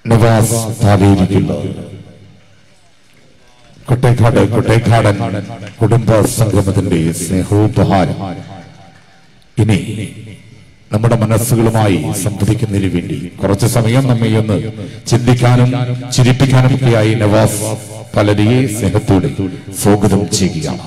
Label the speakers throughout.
Speaker 1: നവാസ് താലിയിരിക്കുന്നു കൊട്ടേക്കാട് കൊട്ടേക്കാടൻ കുടുംബ സംഗമത്തിന്റെ സ്നേഹോപഹാരം ഇനി നമ്മുടെ മനസ്സുകളുമായി സംവദിക്കുന്നതിന് വേണ്ടി കുറച്ച് സമയം നമ്മെ ഒന്ന് ചിന്തിക്കാനും ചിരിപ്പിക്കാനും ഒക്കെയായി നവാസ് പലരെയെ സ്നേഹത്തോടെ സ്വാഗതം ചെയ്യുകയാണ്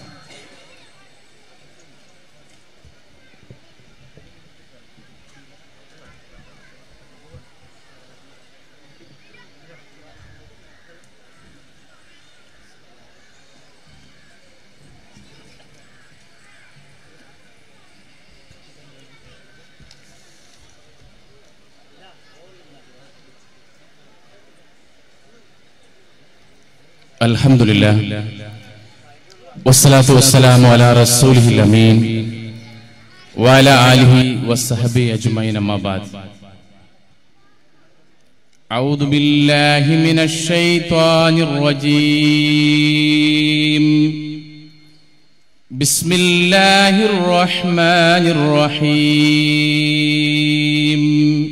Speaker 2: الحمد لله والصلاة والسلام على رسوله الأمين وعلى آله وصحبه أجمعين أما بعد أعوذ بالله من الشيطان الرجيم بسم الله الرحمن الرحيم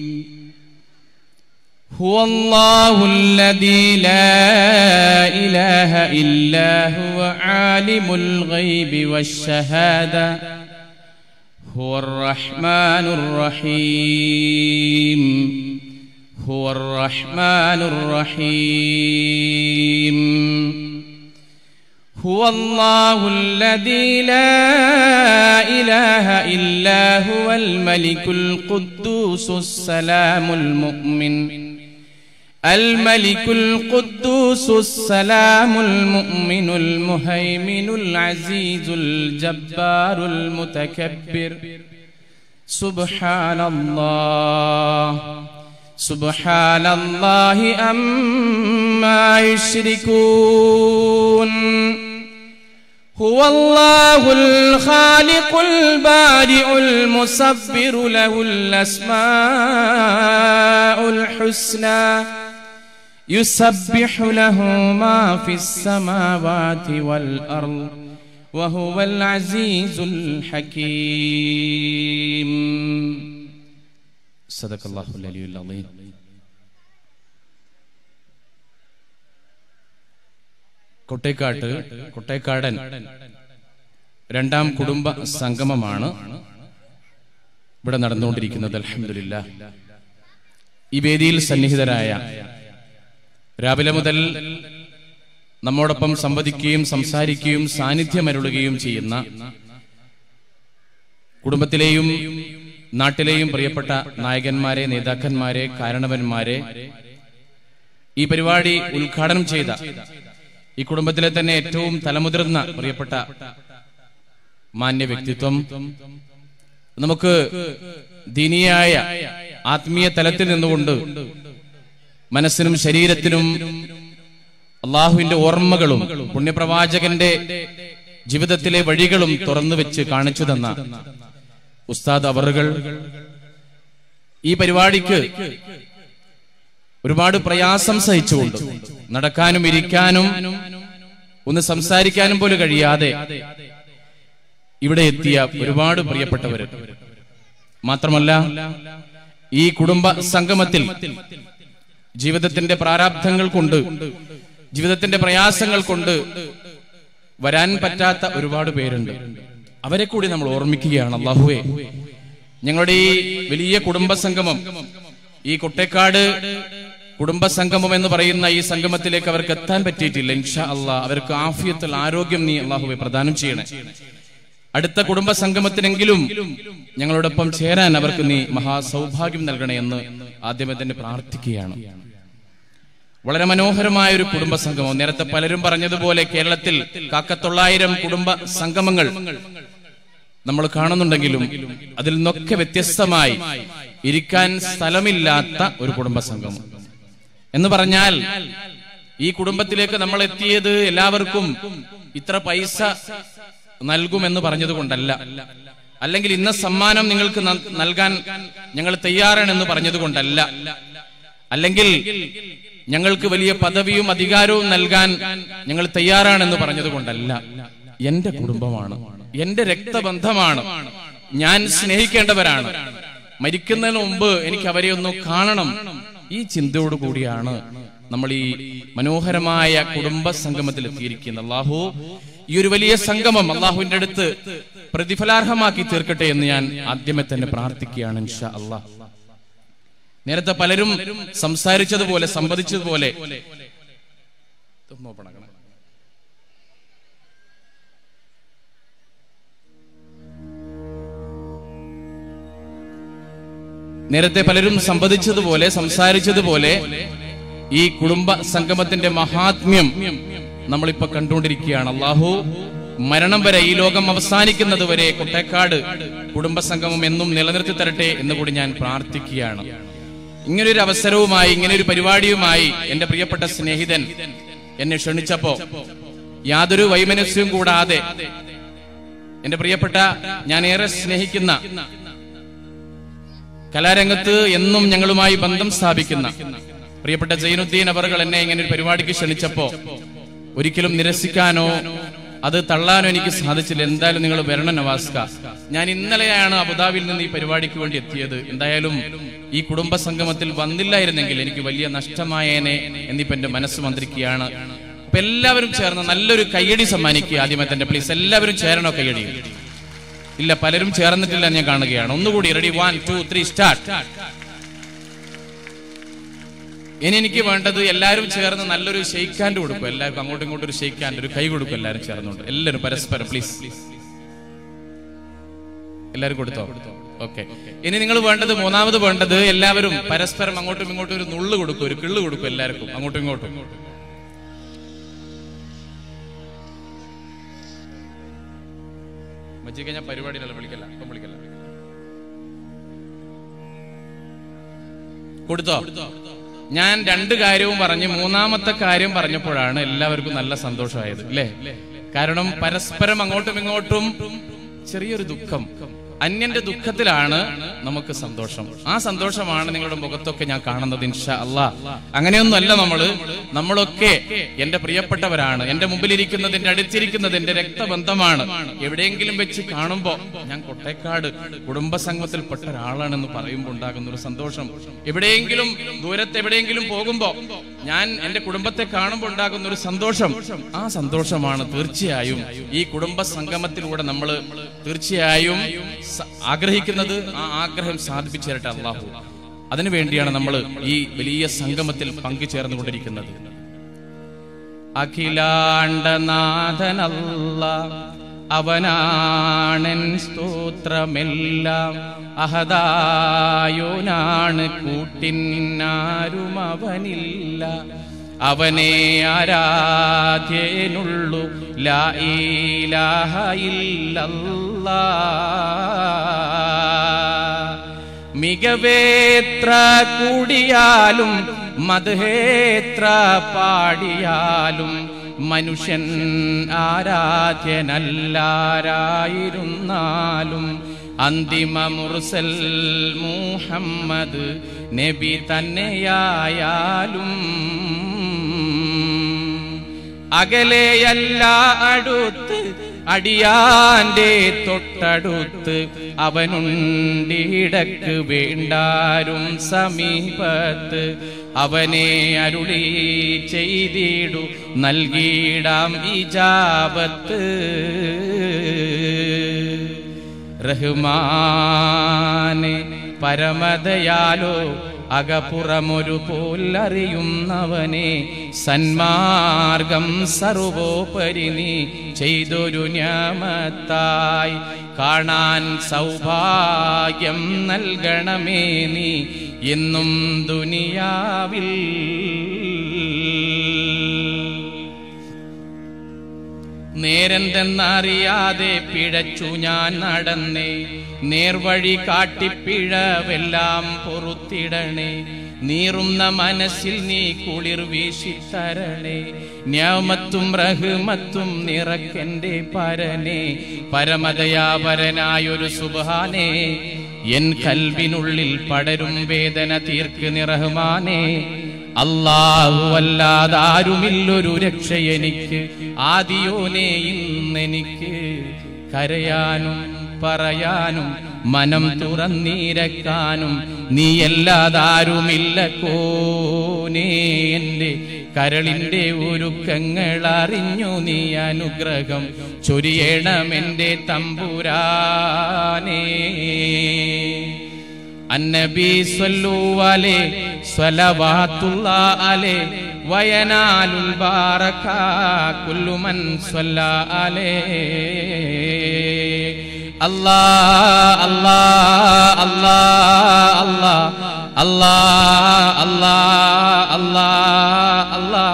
Speaker 2: هو الله الذي لا إله إلا هو عالم الغيب والشهادة هو الرحمن الرحيم هو الرحمن الرحيم هو الله الذي لا إله إلا هو الملك القدوس السلام المؤمن الملك القدوس السلام المؤمن المهيمن العزيز الجبار المتكبر سبحان الله سبحان الله أما يشركون هو الله الخالق البارئ المصبر له الأسماء الحسنى يسبح له ما في السماوات والأرض وهو العزيز الحكيم صدق الله العلي العظيم കൊട്ടേക്കാട്ട് കൊട്ടേക്കാടൻ രണ്ടാം കുടുംബ സംഗമമാണ് ഇവിടെ നടന്നുകൊണ്ടിരിക്കുന്നത് അലഹമില്ല ഈ വേദിയിൽ സന്നിഹിതരായ രാവിലെ മുതൽ നമ്മോടൊപ്പം സംവദിക്കുകയും സംസാരിക്കുകയും സാന്നിധ്യമരുളുകയും ചെയ്യുന്ന കുടുംബത്തിലെയും നാട്ടിലെയും പ്രിയപ്പെട്ട നായകന്മാരെ നേതാക്കന്മാരെ കാരണവന്മാരെ ഈ പരിപാടി ഉദ്ഘാടനം ചെയ്ത ഈ കുടുംബത്തിലെ തന്നെ ഏറ്റവും തലമുതിർന്ന പ്രിയപ്പെട്ട മാന്യ വ്യക്തിത്വം നമുക്ക് ദീനിയായ ആത്മീയ തലത്തിൽ നിന്നുകൊണ്ട് മനസ്സിനും ശരീരത്തിനും അള്ളാഹുവിന്റെ ഓർമ്മകളും പുണ്യപ്രവാചകന്റെ ജീവിതത്തിലെ വഴികളും തുറന്നു വെച്ച് കാണിച്ചു തന്ന ഉസ്താദ് അവറുകൾ ഈ പരിപാടിക്ക് ഒരുപാട് പ്രയാസം സഹിച്ചുകൊണ്ട് നടക്കാനും ഇരിക്കാനും ഒന്ന് സംസാരിക്കാനും പോലും കഴിയാതെ ഇവിടെ എത്തിയ ഒരുപാട് പ്രിയപ്പെട്ടവര് മാത്രമല്ല ഈ കുടുംബ സംഗമത്തിൽ ജീവിതത്തിന്റെ പ്രാരാബ്ധങ്ങൾ കൊണ്ട് ജീവിതത്തിന്റെ പ്രയാസങ്ങൾ കൊണ്ട് വരാൻ പറ്റാത്ത ഒരുപാട് പേരുണ്ട് അവരെ കൂടി നമ്മൾ ഓർമ്മിക്കുകയാണ് അള്ളാഹുവെ ഞങ്ങളുടെ ഈ വലിയ കുടുംബ സംഗമം ഈ കൊട്ടേക്കാട് കുടുംബ സംഗമം എന്ന് പറയുന്ന ഈ സംഗമത്തിലേക്ക് അവർക്ക് എത്താൻ പറ്റിയിട്ടില്ല ഇൻഷാ അള്ളാഹ് അവർക്ക് ആഫിയത്തുള്ള ആരോഗ്യം നീ അള്ളാഹുവെ പ്രദാനം ചെയ്യണേ അടുത്ത കുടുംബ സംഗമത്തിനെങ്കിലും ഞങ്ങളോടൊപ്പം ചേരാൻ അവർക്ക് നീ മഹാസൗഭാഗ്യം നൽകണേ എന്ന് ആദ്യമേ തന്നെ പ്രാർത്ഥിക്കുകയാണ് വളരെ മനോഹരമായ ഒരു കുടുംബ സംഗമം നേരത്തെ പലരും പറഞ്ഞതുപോലെ കേരളത്തിൽ കാക്കത്തൊള്ളായിരം കുടുംബ സംഗമങ്ങൾ നമ്മൾ കാണുന്നുണ്ടെങ്കിലും അതിൽ നിന്നൊക്കെ വ്യത്യസ്തമായി ഇരിക്കാൻ സ്ഥലമില്ലാത്ത ഒരു കുടുംബ സംഗമം എന്ന് പറഞ്ഞാൽ ഈ കുടുംബത്തിലേക്ക് നമ്മൾ എത്തിയത് എല്ലാവർക്കും ഇത്ര പൈസ നൽകുമെന്ന് പറഞ്ഞത് കൊണ്ടല്ല അല്ലെങ്കിൽ ഇന്ന സമ്മാനം നിങ്ങൾക്ക് ന- നൽകാൻ ഞങ്ങൾ തയ്യാറാണെന്ന് പറഞ്ഞത് കൊണ്ടല്ല അല്ലെങ്കിൽ ഞങ്ങൾക്ക് വലിയ പദവിയും അധികാരവും നൽകാൻ ഞങ്ങൾ തയ്യാറാണെന്ന് പറഞ്ഞത് കൊണ്ടല്ല എന്റെ കുടുംബമാണ് എന്റെ രക്തബന്ധമാണ് ഞാൻ സ്നേഹിക്കേണ്ടവരാണ് മരിക്കുന്നതിന് മുമ്പ് എനിക്ക് അവരെ ഒന്ന് കാണണം ഈ ചിന്തയോട് കൂടിയാണ് നമ്മൾ ഈ മനോഹരമായ കുടുംബ സംഗമത്തിൽ എത്തിയിരിക്കുന്നത് അള്ളാഹു ഈ ഒരു വലിയ സംഗമം അള്ളാഹുവിന്റെ അടുത്ത് പ്രതിഫലാർഹമാക്കി തീർക്കട്ടെ എന്ന് ഞാൻ ആദ്യമേ തന്നെ പ്രാർത്ഥിക്കുകയാണ് ഇൻഷാ അള്ളാഹ് നേരത്തെ പലരും സംസാരിച്ചതുപോലെ സംവദിച്ചതുപോലെ ഇതൊന്ന് open ആക്കണേ. നേരത്തെ പലരും സംവദിച്ചതുപോലെ സംസാരിച്ചതുപോലെ ഈ കുടുംബ സംഗമത്തിന്റെ മഹാത്മ്യം നമ്മളിപ്പോ കണ്ടുകൊണ്ടിരിക്കുകയാണ് അള്ളാഹു മരണം വരെ ഈ ലോകം അവസാനിക്കുന്നത് വരെ കൊട്ടേക്കാട് കുടുംബ സംഗമം എന്നും നിലനിർത്തി തരട്ടെ എന്ന് കൂടി ഞാൻ പ്രാർത്ഥിക്കുകയാണ് ഇങ്ങനൊരു അവസരവുമായി ഇങ്ങനൊരു പരിപാടിയുമായി എന്റെ പ്രിയപ്പെട്ട സ്നേഹിതൻ എന്നെ ക്ഷണിച്ചപ്പോ യാതൊരു വൈമനസ്യവും കൂടാതെ എന്റെ പ്രിയപ്പെട്ട ഞാൻ ഏറെ സ്നേഹിക്കുന്ന കലാരംഗത്ത് എന്നും ഞങ്ങളുമായി ബന്ധം സ്ഥാപിക്കുന്ന പ്രിയപ്പെട്ട ജൈനുദ്ദീൻ അവറുകൾ എന്നെ ഇങ്ങനെ ഒരു പരിപാടിക്ക് ക്ഷണിച്ചപ്പോ ഒരിക്കലും നിരസിക്കാനോ അത് തള്ളാനോ എനിക്ക് സാധിച്ചില്ല എന്തായാലും നിങ്ങൾ വരണം നവാസ്ക ഞാൻ ഇന്നലെയാണ് അബുദാബിയിൽ നിന്ന് ഈ പരിപാടിക്ക് വേണ്ടി എത്തിയത് എന്തായാലും ഈ കുടുംബ സംഗമത്തിൽ വന്നില്ലായിരുന്നെങ്കിൽ എനിക്ക് വലിയ നഷ്ടമായേനെ എന്നിപ്പോ എന്റെ മനസ്സ് മന്ത്രിക്കുകയാണ് അപ്പൊ എല്ലാവരും ചേർന്ന് നല്ലൊരു കയ്യടി സമ്മാനിക്കുക ആദ്യമേ തന്നെ പ്ലീസ് എല്ലാവരും ചേരണോ കയ്യടി ഇല്ല പലരും ചേർന്നിട്ടില്ല എന്ന് ഞാൻ കാണുകയാണ് ഒന്നുകൂടി ready one two three start ഇനി എനിക്ക് വേണ്ടത് എല്ലാവരും ചേർന്ന് നല്ലൊരു ഷെയ്ക്ക് ഹാൻഡ് കൊടുക്കും എല്ലാവർക്കും അങ്ങോട്ടും ഇങ്ങോട്ടും ഒരു ഷെയ്ക്ക് ഹാൻഡ് ഒരു കൈ കൊടുക്കും എല്ലാവരും ചേർന്നുകൊണ്ട് എല്ലാവരും പരസ്പരം പ്ലീസ് എല്ലാവരും കൊടുത്തോ ഓക്കെ ഇനി നിങ്ങൾ വേണ്ടത് മൂന്നാമത് വേണ്ടത് എല്ലാവരും പരസ്പരം അങ്ങോട്ടും ഇങ്ങോട്ടും ഒരു നുള്ളു കൊടുക്കും ഒരു കിള്ളു കൊടുക്കും എല്ലാവർക്കും അങ്ങോട്ടും ഇങ്ങോട്ടും മജ്ജിക്ക് ഞാൻ പരിപാടിയിലല്ല വിളിക്കല്ല ഇപ്പം വിളിക്കല്ല കൊടുത്തോ ഞാൻ രണ്ട് കാര്യവും പറഞ്ഞ് മൂന്നാമത്തെ കാര്യം പറഞ്ഞപ്പോഴാണ് എല്ലാവർക്കും നല്ല സന്തോഷമായത് അല്ലേ കാരണം പരസ്പരം അങ്ങോട്ടും ഇങ്ങോട്ടും ചെറിയൊരു ദുഃഖം അന്യന്റെ ദുഃഖത്തിലാണ് നമുക്ക് സന്തോഷം ആ സന്തോഷമാണ് നിങ്ങളുടെ മുഖത്തൊക്കെ ഞാൻ കാണുന്നത് ഇൻഷാ അല്ലാ അങ്ങനെയൊന്നുമല്ല നമ്മള് നമ്മളൊക്കെ എന്റെ പ്രിയപ്പെട്ടവരാണ് എന്റെ മുമ്പിലിരിക്കുന്നത് എന്റെ അടുത്തിരിക്കുന്നത് എന്റെ രക്തബന്ധമാണ് എവിടെയെങ്കിലും വെച്ച് കാണുമ്പോ ഞാൻ കൊട്ടേക്കാട് കുടുംബ സംഘത്തിൽപ്പെട്ട ഒരാളാണെന്ന് പറയുമ്പോൾ ഉണ്ടാകുന്ന ഒരു സന്തോഷം എവിടെയെങ്കിലും ദൂരത്ത് എവിടെയെങ്കിലും പോകുമ്പോ ഞാൻ എന്റെ കുടുംബത്തെ കാണുമ്പോൾ ഉണ്ടാകുന്ന ഒരു സന്തോഷം ആ സന്തോഷമാണ് തീർച്ചയായും ഈ കുടുംബ സംഗമത്തിലൂടെ നമ്മൾ തീർച്ചയായും സ- ആഗ്രഹിക്കുന്നത് ആ ആഗ്രഹം സാധിപ്പിച്ചു തരട്ടെ അള്ളാഹു അതിനു വേണ്ടിയാണ് നമ്മൾ ഈ വലിയ സംഗമത്തിൽ പങ്കുചേർന്നുകൊണ്ടിരിക്കുന്നത് അഖിലാണ്ടനാഥനല്ല അവനാണൻ സ്തോത്രമെല്ലാം അഹദായോനാണ് കൂട്ടിനാരും അവനില്ല അവനെ ആരാധ്യനുള്ളു ലാ ഈലാഹ ഇല്ലല്ലാ മികവേത്ര കൂടിയാലും മധുഹേത്ര പാടിയാലും മനുഷ്യൻ ആരാധ്യനല്ലാരായിരുന്നാലും അന്തിമ മുർസൽ മുഹമ്മദ് നബി തന്നെയായാലും അകലെയല്ല അടുത്ത് അടിയാന്റെ തൊട്ടടുത്ത് അവനുണ്ടിടക്ക് വേണ്ടാരും സമീപത്ത് അവനെ അരുളി ചെയ്തിടു നൽകിയിടാം ഇജാബത്ത് റഹ്മാനെ പരമതയാലോ അകപ്പുറമൊരു പോലറിയുന്നവനെ സന്മാർഗം സർവോപരി നീ ചെയ്തൊരു ഞാമത്തായി കാണാൻ സൗഭാഗ്യം നൽകണമേ നീ എന്നും ദുനിയാവിൽ നേരെന്തെന്നറിയാതെ പിഴച്ചു ഞാൻ നടന്നേ നേർവഴി കാട്ടിപ്പിഴവെല്ലാം പൊറുത്തിടണേ നീറുന്ന മനസ്സിൽ നീ കുളിർ വീശിത്തരണേ ന്യാമത്തും റഹ്മത്തും നിറക്കെന്റെ പരനെ പരമദയാപരനായൊരു സുബാനേ എൻ കൽവിനുള്ളിൽ പടരും വേദന തീർക്ക് നിറഹ്മാനേ അല്ലാഹു അല്ലാതാരുമില്ലൊരു രക്ഷ എനിക്ക് ആദിയോനെ ഇന്നെനിക്ക് കരയാനും പറയാനും മനം തുറന്നിരക്കാനും നീയല്ലാതാരുമില്ല കോനേ എന്റെ കരളിന്റെ ഒരുക്കങ്ങൾ അറിഞ്ഞു നീ അനുഗ്രഹം ചൊരിയണമെന്റെ തമ്പുരാനേ النبي صلوا عليه صلوات الله عليه وينال البركة كل من صلى عليه الله الله الله الله الله الله الله الله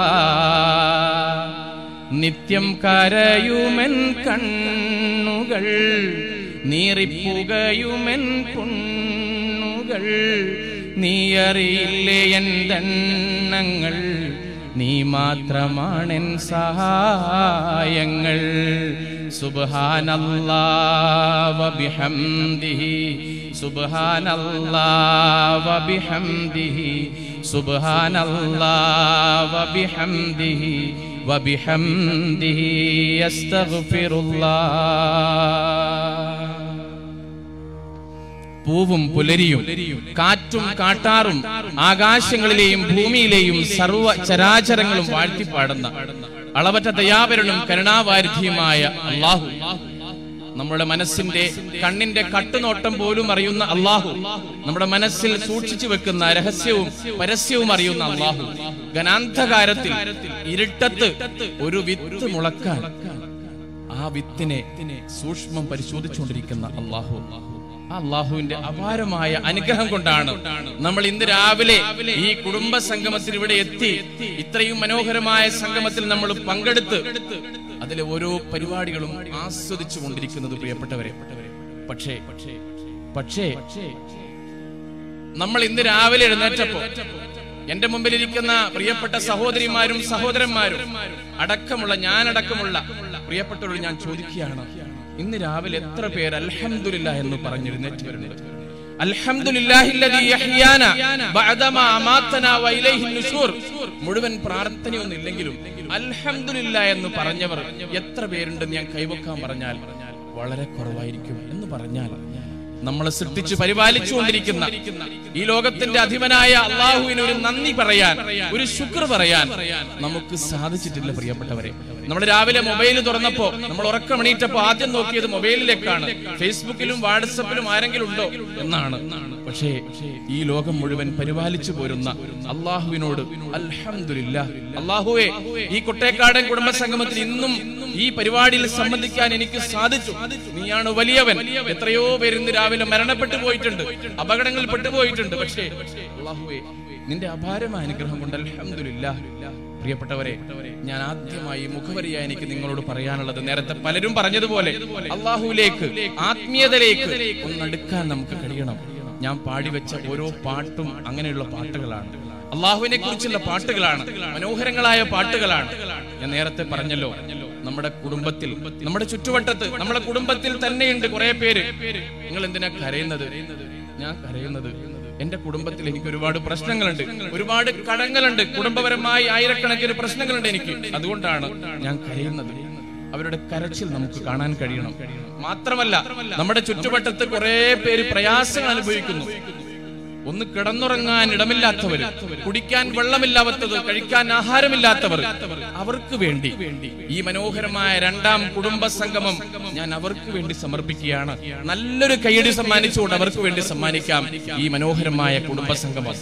Speaker 2: നിത്യം കരയുമെൻ കണ്ണുകൾ നീറിപ്പുകയുമെൻ പുണ്ണുകൾ നീയറിയില്ലേ എന്തെണ്ണങ്ങൾ നീ മാത്രമാണെൻ സഹായങ്ങൾ സുബ്ഹാനല്ലാ വബിഹംദിഹി സുബ്ഹാനല്ലാ വബിഹംദിഹി സുബ്ഹാനല്ലാ വബിഹംദിഹി വബിഹംദിഹി അസ്തഗ്ഫിറുല്ലാഹ് പൂവും പുലരിയും കാറ്റും കാട്ടാറും ആകാശങ്ങളിലെയും ഭൂമിയിലെയും സർവ ചരാചരങ്ങളും വാഴ്ത്തിപ്പാടുന്ന അളവറ്റ ദയാപരനും കരുണാവാരിധിയുമായ അള്ളാഹു നമ്മുടെ മനസ്സിന്റെ കണ്ണിന്റെ കട്ടുനോട്ടം പോലും അറിയുന്ന അള്ളാഹു നമ്മുടെ മനസ്സിൽ സൂക്ഷിച്ചു വെക്കുന്ന രഹസ്യവും പരസ്യവും അറിയുന്ന അള്ളാഹു ഘനാന്ധകാരത്തിൽ ഇരുട്ടത്ത് ഒരു വിത്ത് മുളക്കാൻ ആ വിത്തിനെ സൂക്ഷ്മം പരിശോധിച്ചുകൊണ്ടിരിക്കുന്ന അള്ളാഹു ആ അള്ളാഹുവിന്റെ അപാരമായ അനുഗ്രഹം കൊണ്ടാണ് നമ്മൾ ഇന്ന് രാവിലെ ഈ കുടുംബ സംഗമത്തിൽ ഇവിടെ എത്തി ഇത്രയും മനോഹരമായ സംഗമത്തിൽ നമ്മൾ പങ്കെടുത്ത് അതിലെ ഓരോ പരിപാടികളും ആസ്വദിച്ചു കൊണ്ടിരിക്കുന്നത് പ്രിയപ്പെട്ടവരെ പക്ഷേ പക്ഷേ നമ്മൾ ഇന്ന് രാവിലെ എഴുന്നേറ്റപ്പോ എന്റെ മുമ്പിലിരിക്കുന്ന പ്രിയപ്പെട്ട സഹോദരിമാരും സഹോദരന്മാരും അടക്കമുള്ള ഞാനടക്കമുള്ള പ്രിയപ്പെട്ടവരോട് ഞാൻ ചോദിക്കുകയാണ് ഇന്ന് രാവിലെ എത്ര പേര് അൽഹംദുലില്ല എന്ന് പറഞ്ഞിരുന്നേറ്റ് വരുന്നത് അൽഹംദുലില്ലാഹില്ലദീ യഹ്യാന ബഅദമാ അമാതനാ വഇലൈഹി നുശൂർ മുഴുവൻ പ്രാർത്ഥനയൊന്നും ഇല്ലെങ്കിലും അൽഹംദുലില്ല എന്ന് പറഞ്ഞവർ എത്ര പേരുണ്ടെന്ന് ഞാൻ കൈവക്കാൻ പറഞ്ഞാൽ വളരെ കുറവായിരിക്കും എന്ന് പറഞ്ഞാൽ നമ്മളെ സൃഷ്ടിച്ച് പരിപാലിച്ചുകൊണ്ടിരിക്കുന്ന ഈ ലോകത്തിന്റെ അധിപനായ അള്ളാഹുവിന് ഒരു നന്ദി പറയാൻ ഒരു ശുക്ർ പറയാൻ നമുക്ക് സാധിച്ചിട്ടില്ല പ്രിയപ്പെട്ടവരെ നമ്മൾ രാവിലെ മൊബൈൽ തുറന്നപ്പോ നമ്മൾ ഉറക്കമണീറ്റപ്പോ ആദ്യം നോക്കിയത് മൊബൈലിലേക്കാണ് ഫേസ്ബുക്കിലും വാട്സപ്പിലും ആരെങ്കിലും ഉണ്ടോ എന്നാണ് പക്ഷേ ഈ ലോകം മുഴുവൻ പരിപാലിച്ചു പോരുന്ന അള്ളാഹുവിനോട് അൽഹംദുലില്ല അള്ളാഹുവെ ഈ കൊട്ടേക്കാടൻ കുടുംബ സംഗമത്തിൽ ഇന്നും ഈ പരിപാടിയിൽ സംബന്ധിക്കാൻ എനിക്ക് സാധിച്ചു നീയാണ് വലിയവൻ എത്രയോ പേര് ഇന്ന് രാവിലെ മരണപ്പെട്ടു പോയിട്ടുണ്ട് അപകടങ്ങളിൽ പെട്ടുപോയിട്ടുണ്ട് പക്ഷേ അള്ളാഹുവേ നിന്റെ അപാരമായ അനുഗ്രഹം കൊണ്ട് അൽഹംദുലില്ല പ്രിയപ്പെട്ടവരെ ഞാൻ ആദ്യമായി മുഖവരിയായി എനിക്ക് നിങ്ങളോട് പറയാനുള്ളത് നേരത്തെ പലരും പറഞ്ഞതുപോലെ അള്ളാഹുവിലേക്ക് ആത്മീയതയിലേക്ക് ഒന്നടുക്കാൻ നമുക്ക് കഴിയണം ഞാൻ പാടിവെച്ച ഓരോ പാട്ടും അങ്ങനെയുള്ള പാട്ടുകളാണ് അള്ളാഹുവിനെ കുറിച്ചുള്ള പാട്ടുകളാണ് മനോഹരങ്ങളായ പാട്ടുകളാണ് ഞാൻ നേരത്തെ പറഞ്ഞല്ലോ നമ്മുടെ കുടുംബത്തിൽ നമ്മുടെ ചുറ്റുവട്ടത്ത് നമ്മുടെ കുടുംബത്തിൽ തന്നെയുണ്ട് കുറെ പേര് നിങ്ങൾ എന്തിനാ കരയുന്നത് ഞാൻ കരയുന്നത് എന്റെ കുടുംബത്തിൽ എനിക്ക് ഒരുപാട് പ്രശ്നങ്ങളുണ്ട് ഒരുപാട് കടങ്ങളുണ്ട് കുടുംബപരമായി ആയിരക്കണക്കിന് പ്രശ്നങ്ങളുണ്ട് എനിക്ക് അതുകൊണ്ടാണ് ഞാൻ കരയുന്നത് അവരുടെ കരച്ചിൽ നമുക്ക് കാണാൻ കഴിയണം മാത്രമല്ല നമ്മുടെ ചുറ്റുവട്ടത്ത് കുറെ പേര് പ്രയാസങ്ങൾ അനുഭവിക്കുന്നു ഒന്ന് കിടന്നുറങ്ങാൻ ഇടമില്ലാത്തവര് കുടിക്കാൻ വെള്ളമില്ലാത്തത് കഴിക്കാൻ ആഹാരമില്ലാത്തവർ അവർക്ക് വേണ്ടി ഈ മനോഹരമായ രണ്ടാം കുടുംബ സംഗമം ഞാൻ അവർക്ക് വേണ്ടി സമർപ്പിക്കുകയാണ് നല്ലൊരു കൈയടി സമ്മാനിച്ചുകൊണ്ട് അവർക്ക് വേണ്ടി സമ്മാനിക്കാം ഈ മനോഹരമായ കുടുംബ സംഗമം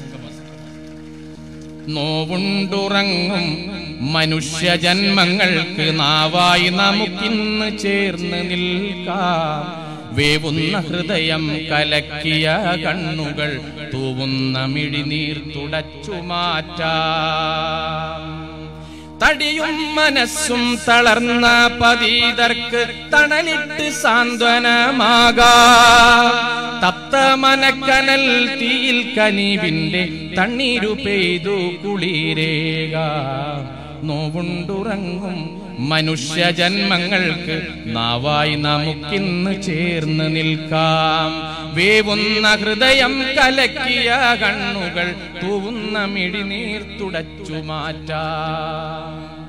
Speaker 2: നോവുണ്ടുറങ്ങും മനുഷ്യ ജന്മങ്ങൾക്ക് നാവായി നമുക്കിന്ന് ചേർന്ന് നിൽക്കാം വേവുന്ന ഹൃദയം കലക്കിയ കണ്ണുകൾ തൂവുന്ന മിഴിനീർ തുടച്ചു മാറ്റാം തടിയും മനസ്സും തളർന്ന പതീതർക്ക് തണലിട്ട് സാന്ത്വനമാകാം തപ്ത മനക്കനൽ തീയിൽ കനീവിന്റെ തണ്ണീരു പെയ്തു കുളിരേക നോവുണ്ടുറങ്ങും മനുഷ്യ ജന്മങ്ങൾക്ക് നാവായി നമുക്കിന്ന് ചേർന്ന് നിൽക്കാം വേവുന്ന ഹൃദയം കലക്കിയ കണ്ണുകൾ തൂവുന്ന മിഴിനീർ തുടച്ചു മാറ്റാം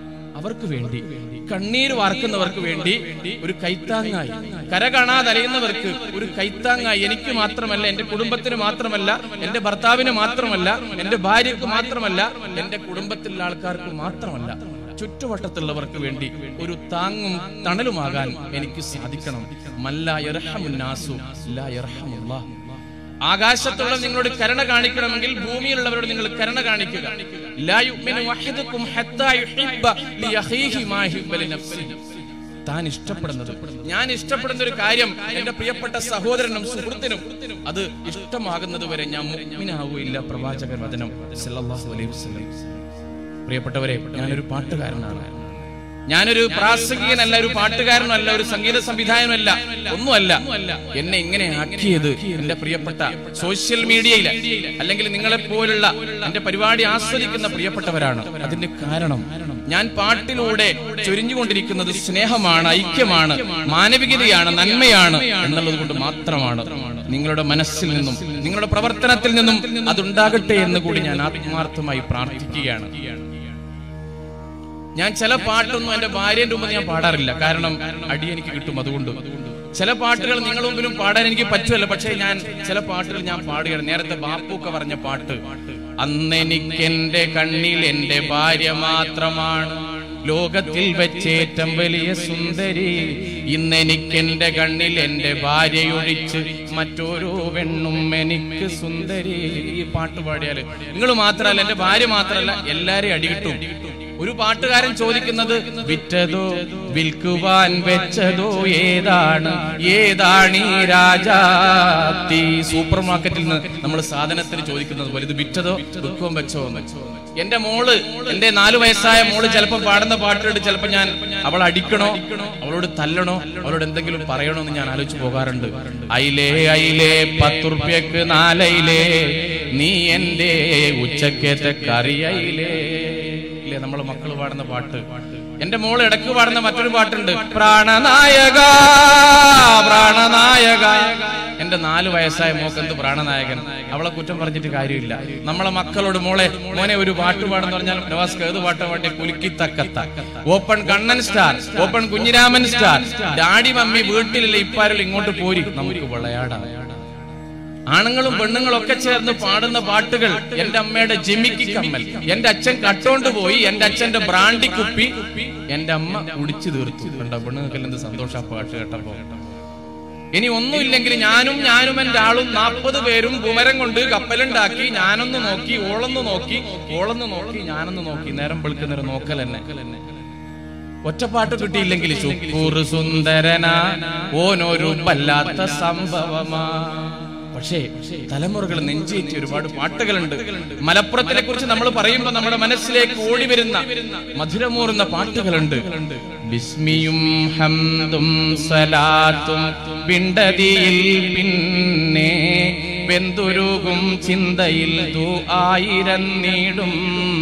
Speaker 2: അവർക്ക് വേണ്ടി കണ്ണീര് വാർക്കുന്നവർക്ക് വേണ്ടി ഒരു കൈത്താങ്ങായി കര കാണാതെ അലയുന്നവർക്ക് ഒരു കൈത്താങ്ങായി എനിക്ക് മാത്രമല്ല എന്റെ കുടുംബത്തിന് മാത്രമല്ല എന്റെ ഭർത്താവിന് മാത്രമല്ല എന്റെ ഭാര്യക്ക് മാത്രമല്ല എന്റെ കുടുംബത്തിലുള്ള ആൾക്കാർക്ക് മാത്രമല്ല ചുറ്റുവട്ടത്തുള്ളവർക്ക് വേണ്ടി ഒരു താങ്ങും തണലുമാകാൻ എനിക്ക് സാധിക്കണം മല്ല യർഹമുന്നാസു ലാ യർഹമുല്ലാഹ് ആകാശത്തുള്ള നിങ്ങളോട് കരുണ കാണിക്കണമെങ്കിൽ ഭൂമിയിലുള്ളവരോട് നിങ്ങൾ കരുണ കാണിക്കുക ലാ യുഅ്മിനു വഹദുക്കും ഹത്താ യുഹിബ്ബ ലിയഖീഹി മാ യുഹിബ്ബു ലിനഫ്സിഹി. താൻ ഇഷ്ടപ്പെടുന്നത് ഞാൻ ഇഷ്ടപ്പെടുന്ന ഒരു കാര്യം എന്റെ പ്രിയപ്പെട്ട സഹോദരനും സുഹൃത്തിനും അത് ഇഷ്ടമാകുന്നത് വരെ ഞാൻ മുഅ്മിനാവുകയില്ല പ്രവാചകൻ വചനം സല്ലല്ലാഹു അലൈഹി വസല്ലം പ്രിയപ്പെട്ടവരെ ഞാനൊരു പാട്ടുകാരനാണ് ഞാനൊരു പ്രാസംഗികനല്ല ഒരു പാട്ടുകാരനല്ല ഒരു സംഗീത സംവിധായകനല്ല ഒന്നുമല്ല എന്നെ ഇങ്ങനെ ആക്കിയത് എന്റെ പ്രിയപ്പെട്ട സോഷ്യൽ മീഡിയയിൽ അല്ലെങ്കിൽ നിങ്ങളെ പോലുള്ള എന്റെ പരിപാടി ആസ്വദിക്കുന്ന പ്രിയപ്പെട്ടവരാണ് അതിന്റെ കാരണം ഞാൻ പാട്ടിലൂടെ ചൊരിഞ്ഞുകൊണ്ടിരിക്കുന്നത് സ്നേഹമാണ് ഐക്യമാണ് മാനവികതയാണ് നന്മയാണ് എന്നുള്ളത് കൊണ്ട് മാത്രമാണ് നിങ്ങളുടെ മനസ്സിൽ നിന്നും നിങ്ങളുടെ പ്രവർത്തനത്തിൽ നിന്നും അതുണ്ടാകട്ടെ എന്ന് കൂടി ഞാൻ ആത്മാർത്ഥമായി പ്രാർത്ഥിക്കുകയാണ് ഞാൻ ചില പാട്ടൊന്നും എന്റെ ഭാര്യന്റെ മുമ്പ് ഞാൻ പാടാറില്ല കാരണം അടി എനിക്ക് കിട്ടും അതുകൊണ്ട് ചില പാട്ടുകൾ നിങ്ങളുടെ മുമ്പിലും പാടാൻ എനിക്ക് പറ്റുമല്ലോ പക്ഷേ ഞാൻ ചില പാട്ടുകൾ ഞാൻ പാടുകയാണ് നേരത്തെ ബാപ്പുക്ക പറഞ്ഞ പാട്ട് അന്നെനിക്കെന്റെ കണ്ണിൽ എന്റെ ഭാര്യ മാത്രമാണ് ലോകത്തിൽ വെച്ചേറ്റം വലിയ സുന്ദരി ഇന്നെനിക്കെന്റെ കണ്ണിൽ എന്റെ ഭാര്യയൊഴിച്ച് മറ്റോരോ പെണ്ണും എനിക്ക് സുന്ദരി ഈ പാട്ട് പാടിയാല് നിങ്ങൾ മാത്രമല്ല എന്റെ ഭാര്യ മാത്രമല്ല എല്ലാരെയും അടികിട്ടും ഒരു പാട്ടുകാരൻ ചോദിക്കുന്നത് വിറ്റതോ വിൽക്കുവാൻ വെച്ചതോ ഏതാണ് ഏതാണ് ഈ രാജാത്തി സൂപ്പർ മാർക്കറ്റിൽ നിന്ന് നമ്മൾ സാധനത്തിന് ചോദിക്കുന്നത് പോലെ ഇത് വിറ്റതോ വിൽക്കുവാൻ വെച്ചോ എന്ന് എന്റെ മോള് എന്റെ നാലു വയസ്സായ മോള് ചിലപ്പോൾ പാടുന്ന പാട്ടുകൾ ചിലപ്പോൾ ഞാൻ അവൾ അടിക്കണോ അവളോട് തല്ലണോ അവളോട് എന്തെങ്കിലും പറയണോ എന്ന് ഞാൻ ആലോചിച്ച് പോകാറുണ്ട് അയിലേ അയിലേ പത്തുറുപ്യക്ക് നാലയിലേ നീ എന്റെ ഉച്ചക്കേത്തെ കറിയയിലേ ഇല്ലേ നമ്മളെ മക്കൾ പാടുന്ന പാട്ട് എന്റെ മോള് ഇടക്ക് പാടുന്ന മറ്റൊരു പാട്ടുണ്ട് പ്രാണനായക പ്രാണനായക എന്റെ നാല് വയസ്സായ മോക്ക് എന്ത് പ്രാണനായകൻ അവളെ കുറ്റം പറഞ്ഞിട്ട് കാര്യമില്ല നമ്മളെ മക്കളോട് മോളെ മോനെ ഒരു പാട്ട് പാടെന്ന് പറഞ്ഞാൽ നവാസ് ഏത് പാട്ട് പാട്ടെ കുലുക്കി തക്കത്ത open Kannan star open Kunhiraman star daddy mummy വീട്ടിലില്ല ഇപ്പാരും ഇങ്ങോട്ട് പോരി നമുക്ക് വിളയാടാം ആണുങ്ങളും പെണ്ണുങ്ങളും ഒക്കെ ചേർന്ന് പാടുന്ന പാട്ടുകൾ എന്റെ അമ്മയുടെ ജിമിക്കി കമ്മൽ എന്റെ അച്ഛൻ കട്ടോണ്ട് പോയി എന്റെ അച്ഛന്റെ ബ്രാൻഡി കുപ്പി എന്റെ അമ്മ കുടിച്ചു തീർത്തു കണ്ട പെണ്ണുങ്ങൾക്ക് എന്ത് സന്തോഷ പാട്ട് കേട്ടപ്പോ ഇനി ഒന്നുമില്ലെങ്കിൽ ഞാനും ഞാനും എന്റെ ആളും നാൽപ്പത് പേരും കുമരം കൊണ്ട് കപ്പലുണ്ടാക്കി ഞാനൊന്ന് നോക്കി ഓളൊന്ന് നോക്കി ഓളൊന്ന് നോക്കി ഞാനൊന്ന് നോക്കി നേരം വെളുക്കുന്നൊരു നോക്കൽ തന്നെ ഒറ്റപ്പാട്ട് കിട്ടിയില്ലെങ്കിൽ ശുക്കൂർ സുന്ദരന ഓനൊരു വല്ലാത്ത സംഭവമാ പക്ഷേ തലമുറകൾ നെഞ്ചേറ്റി ഒരുപാട് പാട്ടുകളുണ്ട് മലപ്പുറത്തിനെ കുറിച്ച് നമ്മൾ പറയുമ്പോൾ നമ്മുടെ മനസ്സിലേക്ക് ഓടി വരുന്ന മധുരമൂറുന്ന പാട്ടുകളുണ്ട് ബിസ്മിയും ഹംദും സലാത്തും പിണ്ടതിയിൽ പിന്നെ വെന്തുരുകും ചിന്തയിൽ തൂ ആയിരം നീടും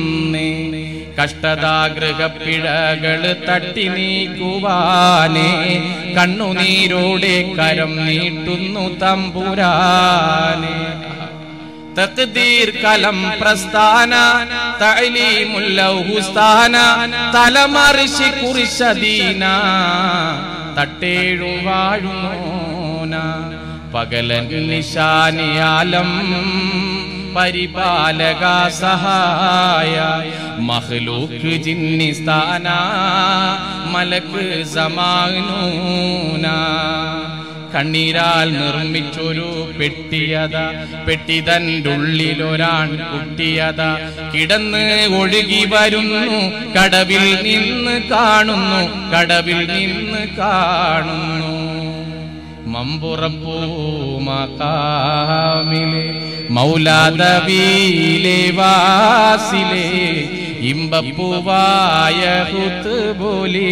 Speaker 2: കഷ്ടതാഗ്രഹപ്പിഴകള് തട്ടി നീക്കുവാനേ കണ്ണുനീരോടെ കരം നീട്ടുന്നു തമ്പുരാനെ തക്തീർ കലം പ്രസ്ഥാന തലീമുല്ലൗഹുസ്ഥാന തലമറിശി കുറിശദീന തട്ടേഴും വാഴുന്നോന പകലൻ നിശാനിയാലം പരിപാലക സഹായ മഹ്ലൂക്ക് ജിന്നിസ്ഥാന മലക്ക് സമാനൂന കണ്ണീരാൽ നിർമ്മിച്ചൊരു പെട്ടിയത പെട്ടി തൻ്റെ ഉള്ളിലൊരാൺ കുട്ടിയത കിടന്ന് ഒഴുകി വരുന്നു കടവിൽ നിന്ന് കാണുന്നു കടവിൽ നിന്ന് കാണുന്നു മമ്പുറപ്പൂ മക്കാമിലെ മൗലാദവിയിലെ വാസിലെ ഇമ്പപ്പൂവായ ഹുത്ത് ബോലി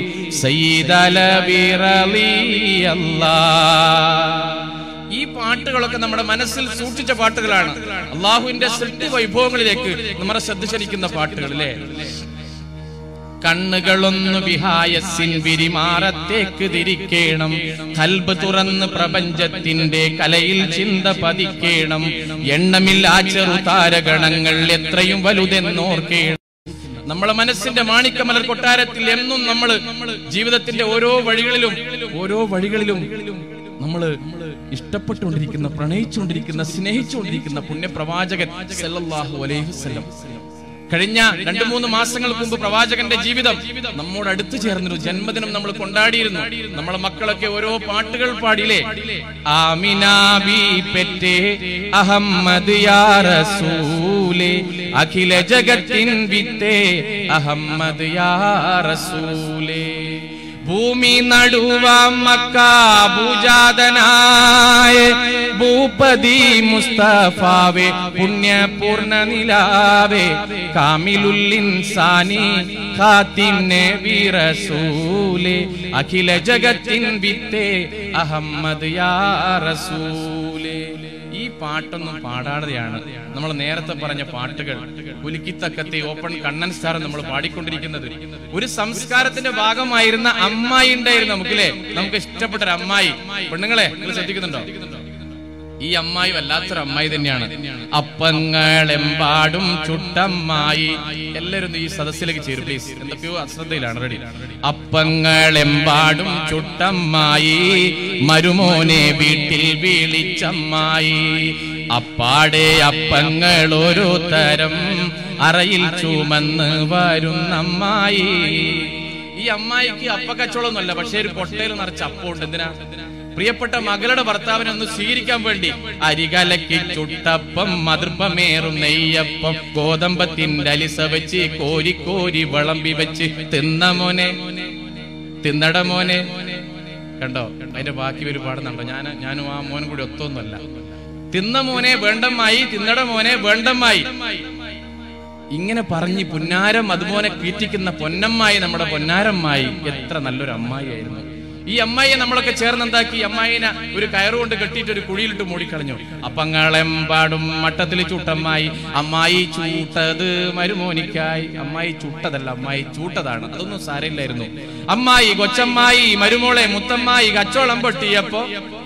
Speaker 2: ഈ പാട്ടുകളൊക്കെ നമ്മുടെ മനസ്സിൽ സൂക്ഷിച്ച പാട്ടുകളാണ് അള്ളാഹുവിന്റെ സൃഷ്ടി വൈഭവങ്ങളിലേക്ക് നമ്മുടെ ശ്രദ്ധ ക്ഷണിക്കുന്ന പാട്ടുകൾ അല്ലേ കണ്ണുകളൊന്നു വിഹായസിൻ വിരിമാറത്തേക്ക് തിരിക്കേണം കൽബ് തുറന്ന് പ്രപഞ്ചത്തിന്റെ കലയിൽ ചിന്ത പതിക്കേണം എണ്ണമില്ലാ ചെറു താരഗണങ്ങൾ എത്രയും വലുതെന്നോർക്കേണം നമ്മളെ മനസ്സിന്റെ മാണിക്കമലർ കൊട്ടാരത്തിൽ എന്നും നമ്മൾ ജീവിതത്തിന്റെ ഓരോ വഴികളിലും ഓരോ വഴികളിലും നമ്മള് ഇഷ്ടപ്പെട്ടുകൊണ്ടിരിക്കുന്ന പ്രണയിച്ചുകൊണ്ടിരിക്കുന്ന സ്നേഹിച്ചുകൊണ്ടിരിക്കുന്ന പുണ്യപ്രവാചകൻ സല്ലല്ലാഹു അലൈഹി വസല്ലം കഴിഞ്ഞ രണ്ടു മൂന്ന് മാസങ്ങൾക്ക് മുമ്പ് പ്രവാചകന്റെ ജീവിതം നമ്മോട് അടുത്തു ചേർന്നൊരു ജന്മദിനം നമ്മൾ കൊണ്ടാടിയിരുന്നു നമ്മളെ മക്കളൊക്കെ ഓരോ പാട്ടുകൾ പാടിയില്ലേ ആമിനാബി പെറ്റേ അഹമ്മദ് യാ റസൂലേ അഖില ജഗത്തിൻ വിത്തേ അഹമ്മദ് യാ റസൂലേ ഭൂമി നടുവാം മക്കാഭുജാതനായ ഭൂപതി മുസ്തഫാവേ പുണ്യപൂർണ്ണ നിലാവേ കാമിലുല്ലിൻസാനി ഖാത്തിം നബി റസൂലേ അഖില ജഗത്തിൻ വിത്തേ അഹമ്മദ് യാ റസൂലേ ഈ പാട്ടൊന്നും പാടാതെയാണ് നമ്മൾ നേരത്തെ പറഞ്ഞ പാട്ടുകൾ കുലുക്കിത്തക്കത്തെ ഓപ്പൺ കണ്ണൻ സ്റ്റാർ നമ്മൾ പാടിക്കൊണ്ടിരിക്കുന്നത് ഒരു സംസ്കാരത്തിന്റെ ഭാഗമായിരുന്ന അമ്മായി ഉണ്ടായിരുന്നു നമുക്കില്ലേ നമുക്ക് ഇഷ്ടപ്പെട്ട ഒരു അമ്മായി പെണ്ണുങ്ങളെ നിങ്ങൾ ശ്രദ്ധിക്കുന്നുണ്ടോ ഈ അമ്മായി വല്ലാത്തൊരു അമ്മായി തന്നെയാണ് അപ്പങ്ങളെമ്പാടും ചുട്ടമ്മായി എല്ലാവരും ഒന്ന് ഈ സദസ്സിലേക്ക് ചേരും പ്ലീസ് എന്തൊക്കെയോ അശ്രദ്ധയിലാണ് റെഡി അപ്പങ്ങളെമ്പാടും ചുട്ടമ്മായി മരുമോനെ വീട്ടിൽ വിളിച്ചമ്മായി അപ്പാടെ അപ്പങ്ങൾ ഓരോ തരം അറയിൽ ചുമന്ന് വരുന്നമ്മായി ഈ അമ്മായിക്ക് അപ്പക്കച്ചവടമൊന്നുമല്ല പക്ഷേ ഒരു കൊട്ടയിൽ നിറച്ച് അപ്പമുണ്ട് എന്തിനാ പ്രിയപ്പെട്ട മകളുടെ ഭർത്താവിനെ ഒന്ന് സ്വീകരിക്കാൻ വേണ്ടി അരികലക്കി ചുട്ടപ്പം മതിർപ്പമേറും നെയ്യപ്പം ഗോതമ്പത്തിന്റെ അലിസ വെച്ച് കോരി കോരി വിളമ്പി വെച്ച് തിന്ന മോനെ തിന്നട മോനെ കണ്ടോ അതിന്റെ ബാക്കി ഒരു പാടുന്നുണ്ടോ ഞാൻ ഞാനും ആ മോനും കൂടി ഒത്തൊന്നുമല്ല തിന്ന മോനെ വേണ്ടമ്മായി തിന്നട മോനെ വേണ്ടമ്മായി ഇങ്ങനെ പറഞ്ഞ് പുന്നാരം അതുപോലെ കീറ്റിക്കുന്ന പൊന്നമ്മായി നമ്മുടെ പൊന്നാരമ്മായി എത്ര നല്ലൊരു അമ്മായി ആയിരുന്നു ഈ അമ്മായിയെ നമ്മളൊക്കെ ചേർന്ന് എന്താക്കി അമ്മായിനെ ഒരു കയറുകൊണ്ട് കെട്ടിയിട്ട് ഒരു കുഴിയിലിട്ട് മൂടിക്കളഞ്ഞു അപ്പങ്ങളെമ്പാടും മട്ടത്തിൽ ചൂട്ടമ്മായി അമ്മായി ചൂട്ടത് മരുമോനിക്കായി അമ്മായി ചുട്ടതല്ല അമ്മായി ചൂട്ടതാണ് അതൊന്നും സാരമില്ലായിരുന്നു അമ്മായി കൊച്ചമ്മായി മരുമോളെ മുത്തമ്മായി കച്ചോളം പൊട്ടിയപ്പോ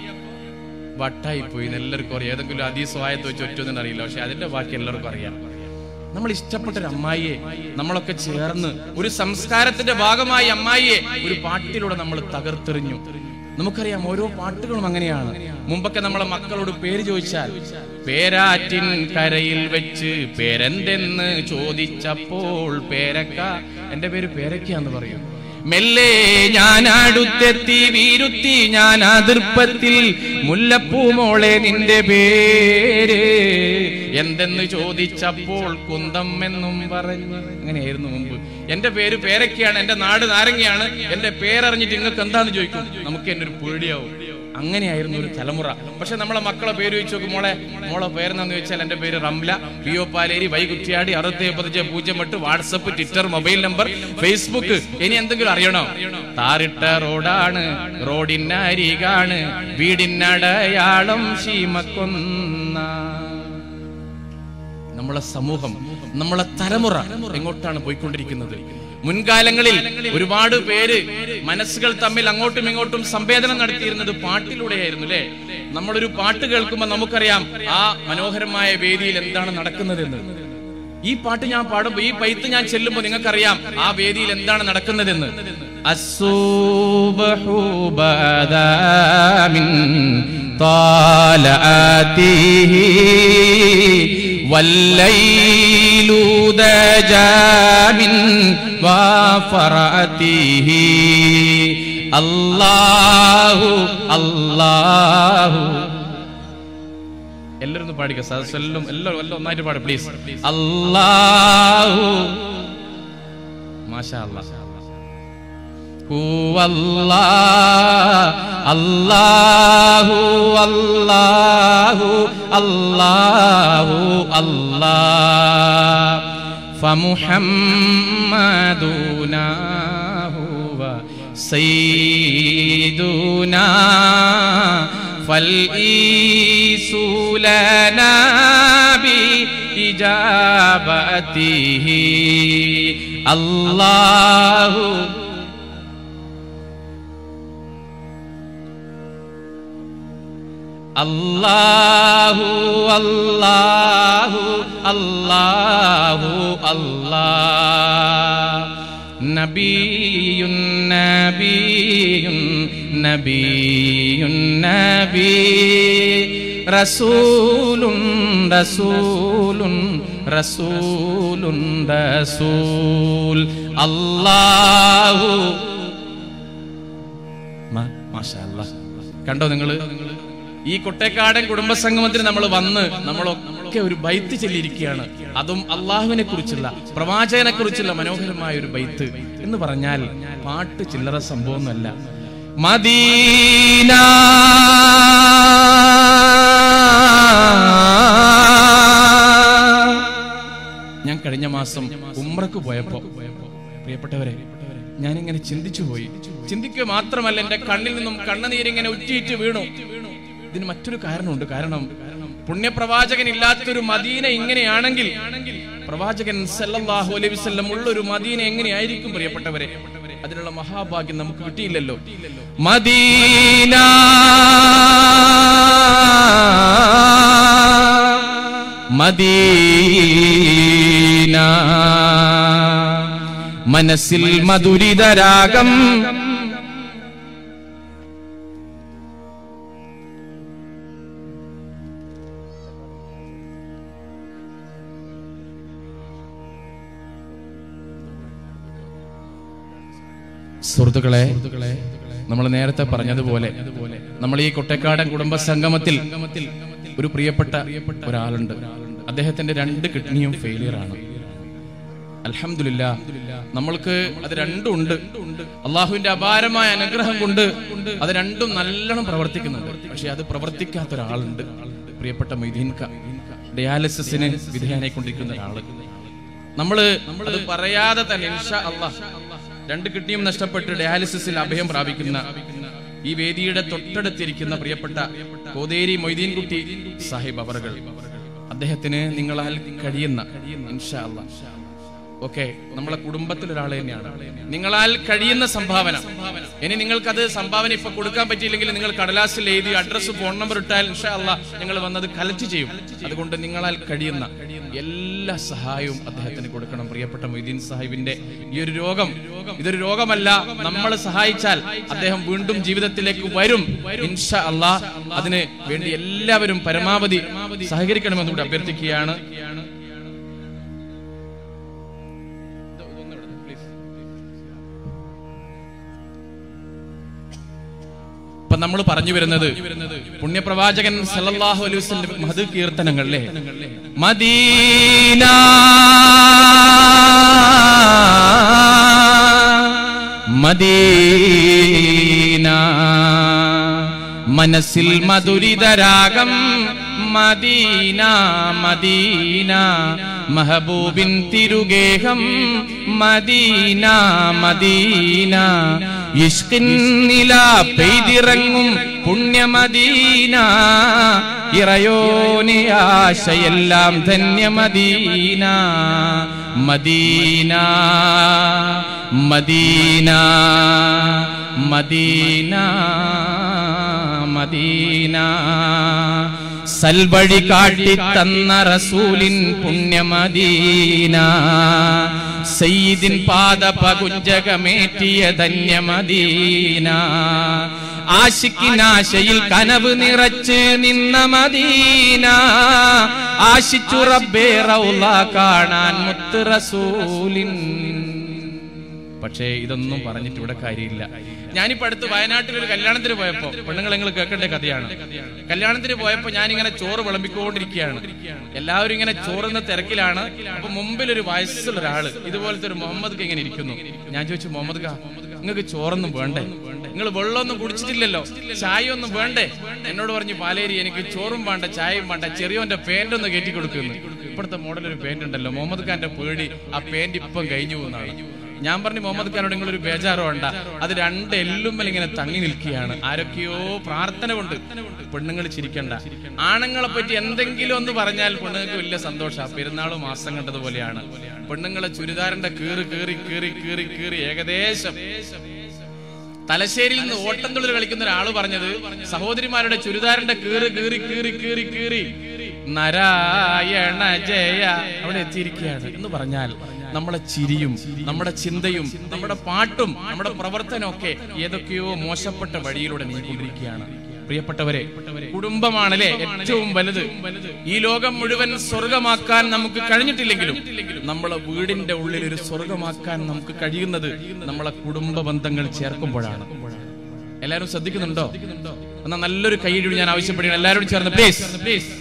Speaker 2: വട്ടായി പോയി എല്ലാവർക്കും അറിയാം ഏതെങ്കിലും അതീസമായത്തോ ചൊറ്റൊന്നും അറിയില്ല പക്ഷെ അതിന്റെ ബാക്കി എല്ലാവർക്കും അറിയാം നമ്മൾ ഇഷ്ടപ്പെട്ട ഒരു അമ്മായിയെ നമ്മളൊക്കെ ചേർന്ന് ഒരു സംസ്കാരത്തിന്റെ ഭാഗമായി അമ്മായിയെ ഒരു പാട്ടിലൂടെ നമ്മൾ തകർത്തെറിഞ്ഞു നമുക്കറിയാം ഓരോ പാട്ടുകളും അങ്ങനെയാണ് മുമ്പൊക്കെ നമ്മളെ മക്കളോട് പേര് ചോദിച്ചാൽ പേരാറ്റിൻ കരയിൽ വെച്ച് പേരെന്തെന്ന് ചോദിച്ചപ്പോൾ പേരക്ക എന്റെ പേര് പേരക്കാന്ന് പറയും മെല്ലെ ഞാൻ അടുത്തെത്തി വീരുത്തി ഞാൻ അതിർപ്പത്തിൽ മുല്ലപ്പൂ മോളെ നിന്റെ പേര് എന്തെന്ന് ചോദിച്ചപ്പോൾ കുന്തം എന്നും പറഞ്ഞു അങ്ങനെയായിരുന്നു മുമ്പ് എന്റെ പേര് പേരൊക്കെയാണ് എന്റെ നാട് നാരങ്ങയാണ് എന്റെ പേരറിഞ്ഞിട്ട് നിങ്ങൾക്ക് എന്താന്ന് ചോദിക്കും നമുക്ക് എന്നെ ഒരു പേടിയാവും അങ്ങനെയായിരുന്നു ഒരു തലമുറ പക്ഷെ നമ്മളെ മക്കളെ പേര് വെച്ച് നോക്കും മോളെ മോളെ പേരെന്നു വെച്ചാൽ എന്റെ പേര് റംല പി ഒ പാലേരി വൈകുറ്റിയാടി അറുപത്തി പതിനഞ്ച് പൂജ്യം എട്ട് WhatsApp Twitter mobile number Facebook ഇനി എന്തെങ്കിലും അറിയണോ താറിട്ട റോഡാണ് റോഡിനരികാണ് വീടിനടയാളം ശീമക്കൊന്ന നമ്മളെ സമൂഹം നമ്മളെ തലമുറ എങ്ങോട്ടാണ് പോയിക്കൊണ്ടിരിക്കുന്നത് മുൻകാലങ്ങളിൽ ഒരുപാട് പേര് മനസ്സുകൾ തമ്മിൽ അങ്ങോട്ടും ഇങ്ങോട്ടും സംവേദനം നടത്തിയിരുന്നത് പാട്ടിലൂടെയായിരുന്നു അല്ലെ നമ്മളൊരു പാട്ട് കേൾക്കുമ്പോൾ നമുക്കറിയാം ആ മനോഹരമായ വേദിയിൽ എന്താണ് നടക്കുന്നതെന്ന് ഈ പാട്ട് ഞാൻ പാടുമ്പോൾ ഈ പൈത്ത് ഞാൻ ചെല്ലുമ്പോൾ നിങ്ങൾക്കറിയാം ആ വേദിയിൽ എന്താണ് നടക്കുന്നതെന്ന് അസ്സൂബഹു ബദാ മിൻ طالعاته والليل دجى من وفرأته الله الله എല്ലാവരും ഒന്ന് പാടിക്ക സദസ്സെല്ലാം എല്ലാവരും എല്ലാം ഒന്നായിട്ട് പാടും പ്ലീസ് അല്ലാഹു മാഷാ അല്ലാഹ് هو الله الله الله الله الله فمحمدنا هو سيدنا فالإيس لنا بإجابته الله അല്ലാഹു അല്ലാഹു അല്ലാഹു അല്ലാഹ് നബിയുൻ നബിയുൻ നബിയുൻ നബി റസൂലുൻ റസൂലുൻ റസൂലുൻ റസൂൽ അല്ലാഹു മ- മാഷാ അല്ലാ. കണ്ടോ നിങ്ങള് ഈ കൊട്ടേക്കാടൻ കുടുംബസംഗമത്തിന് നമ്മൾ വന്ന് നമ്മളൊക്കെ ഒരു ബൈത്ത് ചൊല്ലിയിരിക്കുകയാണ് അതും അള്ളാഹുവിനെ കുറിച്ചുള്ള പ്രവാചകനെ കുറിച്ചുള്ള മനോഹരമായ ഒരു ബൈത്ത് എന്ന് പറഞ്ഞാൽ പാട്ട് ചില്ലറ സംഭവമൊന്നുമല്ല മദീന ഞാൻ കഴിഞ്ഞ മാസം ഉമ്രക്ക് പോയപ്പോ പ്രിയപ്പെട്ടവരെ ഞാനിങ്ങനെ ചിന്തിച്ചു പോയി ചിന്തിക്കുക മാത്രമല്ല എന്റെ കണ്ണിൽ നിന്നും കണ്ണുനീരിങ്ങനെ ഉറ്റിയിട്ട് വീണു ഇതിന് മറ്റൊരു കാരണമുണ്ട് കാരണം പുണ്യപ്രവാചകൻ ഇല്ലാത്തൊരു മദീന ഇങ്ങനെയാണെങ്കിൽ പ്രവാചകൻ സല്ലല്ലാഹു അലൈഹി വസല്ലം ഉള്ള ഒരു മദീന എങ്ങനെയായിരിക്കും പ്രിയപ്പെട്ടവരെ അതിനുള്ള മഹാഭാഗ്യം നമുക്ക് കിട്ടിയില്ലല്ലോ മദീന മദീന മനസ്സിൽ മധുരിതരാഗം സുഹൃത്തുക്കളെ നമ്മൾ നേരത്തെ പറഞ്ഞതുപോലെ നമ്മൾ ഈ കൊട്ടക്കാടൻ കുടുംബ സംഗമത്തിൽ ഒരു പ്രിയപ്പെട്ട ഒരാളുണ്ട് അദ്ദേഹത്തിന്റെ രണ്ട് കിഡ്നിയും ഫെയിലിയർ ആണ് അൽഹംദുലില്ല നമ്മൾക്ക് അത് രണ്ടും ഉണ്ട് അള്ളാഹുവിന്റെ അപാരമായ അനുഗ്രഹം കൊണ്ട് അത് രണ്ടും നല്ലോണം പ്രവർത്തിക്കുന്നുണ്ട് പക്ഷെ അത് പ്രവർത്തിക്കാത്ത ഒരാളുണ്ട് പ്രിയപ്പെട്ട മൊയ്തീൻക ഡയാലിസിസിന് വിധേയനായിക്കൊണ്ടിരിക്കുന്ന ഒരാള് നമ്മള് അത് പറയാതെ തന്നെ ഇൻഷാ അള്ളാഹ് രണ്ട് കിഡ്നിയും നഷ്ടപ്പെട്ട് ഡയാലിസിസിൽ അഭയം പ്രാപിക്കുന്ന ഈ വേദിയുടെ തൊട്ടടുത്തിരിക്കുന്ന പ്രിയപ്പെട്ട കോതേരി മൊയ്തീൻകുട്ടി സാഹിബ് അവറുകൾ അദ്ദേഹത്തിന് നിങ്ങളാൽ കഴിയുന്ന ഇൻഷാ അള്ളാഹ് ഓക്കെ നമ്മളെ കുടുംബത്തിൽ ഒരാൾ തന്നെയാണ് നിങ്ങളാൽ കഴിയുന്ന സംഭാവന ഇനി നിങ്ങൾക്കത് സംഭാവന ഇപ്പൊ കൊടുക്കാൻ പറ്റിയില്ലെങ്കിൽ നിങ്ങൾ കടലാസിൽ എഴുതി അഡ്രസ് ഫോൺ നമ്പർ ഇട്ടാൽ ഇൻഷാ അല്ലാ ഞങ്ങൾ വന്നത് കലക്ട് ചെയ്യും അതുകൊണ്ട് നിങ്ങളാൽ കഴിയുന്ന എല്ലാ സഹായവും അദ്ദേഹത്തിന് കൊടുക്കണം പ്രിയപ്പെട്ട മൊയ്തീൻ സാഹിബിന്റെ ഈ ഒരു രോഗം ഇതൊരു രോഗമല്ല നമ്മൾ സഹായിച്ചാൽ അദ്ദേഹം വീണ്ടും ജീവിതത്തിലേക്ക് വരും ഇൻഷാ അല്ലാ അതിന് വേണ്ടി എല്ലാവരും പരമാവധി സഹകരിക്കണമെന്നുകൂടി അഭ്യർത്ഥിക്കുകയാണ് ഇപ്പൊ നമ്മൾ പറഞ്ഞു വരുന്നത് പുണ്യപ്രവാചകൻ സല്ലല്ലാഹു അലൈഹി വസല്ലം മധു കീർത്തനങ്ങളിലെ മദീന മദീന മനസ്സിൽ മധുരിതരാഗം മദീന മദീന മഹബൂബിൻ തിരുഗേഹം മദീന മദീന ഇഷ്കിൻ നില പെയ്തിറങ്ങും പുണ്യമദീന ഇറയോനി ആശയെല്ലാം ധന്യമദീന മദീന മദീന മദീന മദീന സൽവഴി കാട്ടി തന്ന റസൂലിൻ പുണ്യമദീന സയ്യിദിൻ പാദ പകുഞ്ചകമേറ്റിയ ധന്യമദീന ആശിക്കിനാശയിൽ കനവ് നിറച്ച് നിന്ന മദീന ആശിച്ചു റബ്ബേ റൗള കാണാൻ മുത്ത് റസൂലിൻ പക്ഷേ ഇതൊന്നും പറഞ്ഞിട്ട് ഇവിടെ കാര്യമില്ല ഞാനിപ്പോ അടുത്ത് വയനാട്ടിൽ ഒരു കല്യാണത്തിന് പോയപ്പോ പെണ്ണുങ്ങൾ നിങ്ങൾ കേൾക്കേണ്ട കഥയാണ് കല്യാണത്തിന് പോയപ്പോ ഞാനിങ്ങനെ ചോറ് വിളമ്പിക്കൊണ്ടിരിക്കുകയാണ് എല്ലാവരും ഇങ്ങനെ ചോറുന്ന തിരക്കിലാണ് അപ്പൊ മുമ്പിൽ ഒരു വയസ്സുള്ള ഒരാള് ഇതുപോലത്തെ ഒരു മുഹമ്മദ് ക ഇങ്ങനെ ഇരിക്കുന്നു ഞാൻ ചോദിച്ചു മുഹമ്മദ് ക നിങ്ങൾക്ക് ചോറൊന്നും വേണ്ടേ നിങ്ങൾ വെള്ളമൊന്നും കുടിച്ചിട്ടില്ലല്ലോ ചായ ഒന്നും വേണ്ടേ എന്നോട് പറഞ്ഞു പാലേരി എനിക്ക് ചോറും വേണ്ട ചായയും വേണ്ട ചെറിയോന്റെ പാന്റ് ഒന്ന് കയറ്റി കൊടുക്കുന്നു ഇപ്പോഴത്തെ മോഡൽ ഒരു പാന്റ് ഉണ്ടല്ലോ മുഹമ്മദ് ഖാന്റെ പേടി ആ പാന്റ് ഇപ്പം കഴിഞ്ഞു പോകുന്നതാണ് ഞാൻ പറഞ്ഞു മുഹമ്മദ് ഖാനോട് നിങ്ങൾ ഒരു ബേജാറോ വേണ്ട അത് രണ്ട് എല്ലുമ്മൽ ഇങ്ങനെ തങ്ങി നിൽക്കുകയാണ് ആരൊക്കെയോ പ്രാർത്ഥന കൊണ്ട് പെണ്ണുങ്ങൾ ചിരിക്കണ്ട ആണുങ്ങളെ പറ്റി എന്തെങ്കിലും ഒന്ന് പറഞ്ഞാൽ പെണ്ണുങ്ങൾക്ക് വലിയ സന്തോഷമാണ് പെരുന്നാൾ മാസം കണ്ടതുപോലെയാണ് പെണ്ണുങ്ങളെ ചുരിദാറിന്റെ കീറി കീറി കീറി കീറി കീറി ഏകദേശം തലശ്ശേരിയിൽ നിന്ന് ഓട്ടംതുള്ളൽ കളിക്കുന്ന ഒരാൾ പറഞ്ഞത് സഹോദരിമാരുടെ ചുരിദാറിന്റെ കീറി കീറി കീറി കീറി കീറി നാരായണ ജയ അവിടെ എത്തിയിരിക്കുകയാണ് എന്ന് പറഞ്ഞാൽ നമ്മളെ ചിരിയും നമ്മുടെ ചിന്തയും നമ്മുടെ പാട്ടും നമ്മുടെ പ്രവർത്തനമൊക്കെ ഏതൊക്കെയോ മോശപ്പെട്ട വഴിയിലൂടെ നീങ്ങിക്കൊണ്ടിരിക്കുകയാണ് പ്രിയപ്പെട്ടവരെ കുടുംബമാണല്ലേ ഏറ്റവും വലുത് ഈ ലോകം മുഴുവൻ സ്വർഗമാക്കാൻ നമുക്ക് കഴിഞ്ഞിട്ടില്ലെങ്കിലും നമ്മളെ വീടിന്റെ ഉള്ളിൽ ഒരു സ്വർഗമാക്കാൻ നമുക്ക് കഴിയുന്നത് നമ്മളെ കുടുംബ ബന്ധങ്ങൾ ചേർക്കുമ്പോഴാണ് എല്ലാവരും ശ്രദ്ധിക്കുന്നുണ്ടോ എന്നാ നല്ലൊരു കൈയടി ഞാൻ ആവശ്യപ്പെടുകയാണ് എല്ലാവരും ചേർന്ന് പ്ലീസ് പ്ലീസ്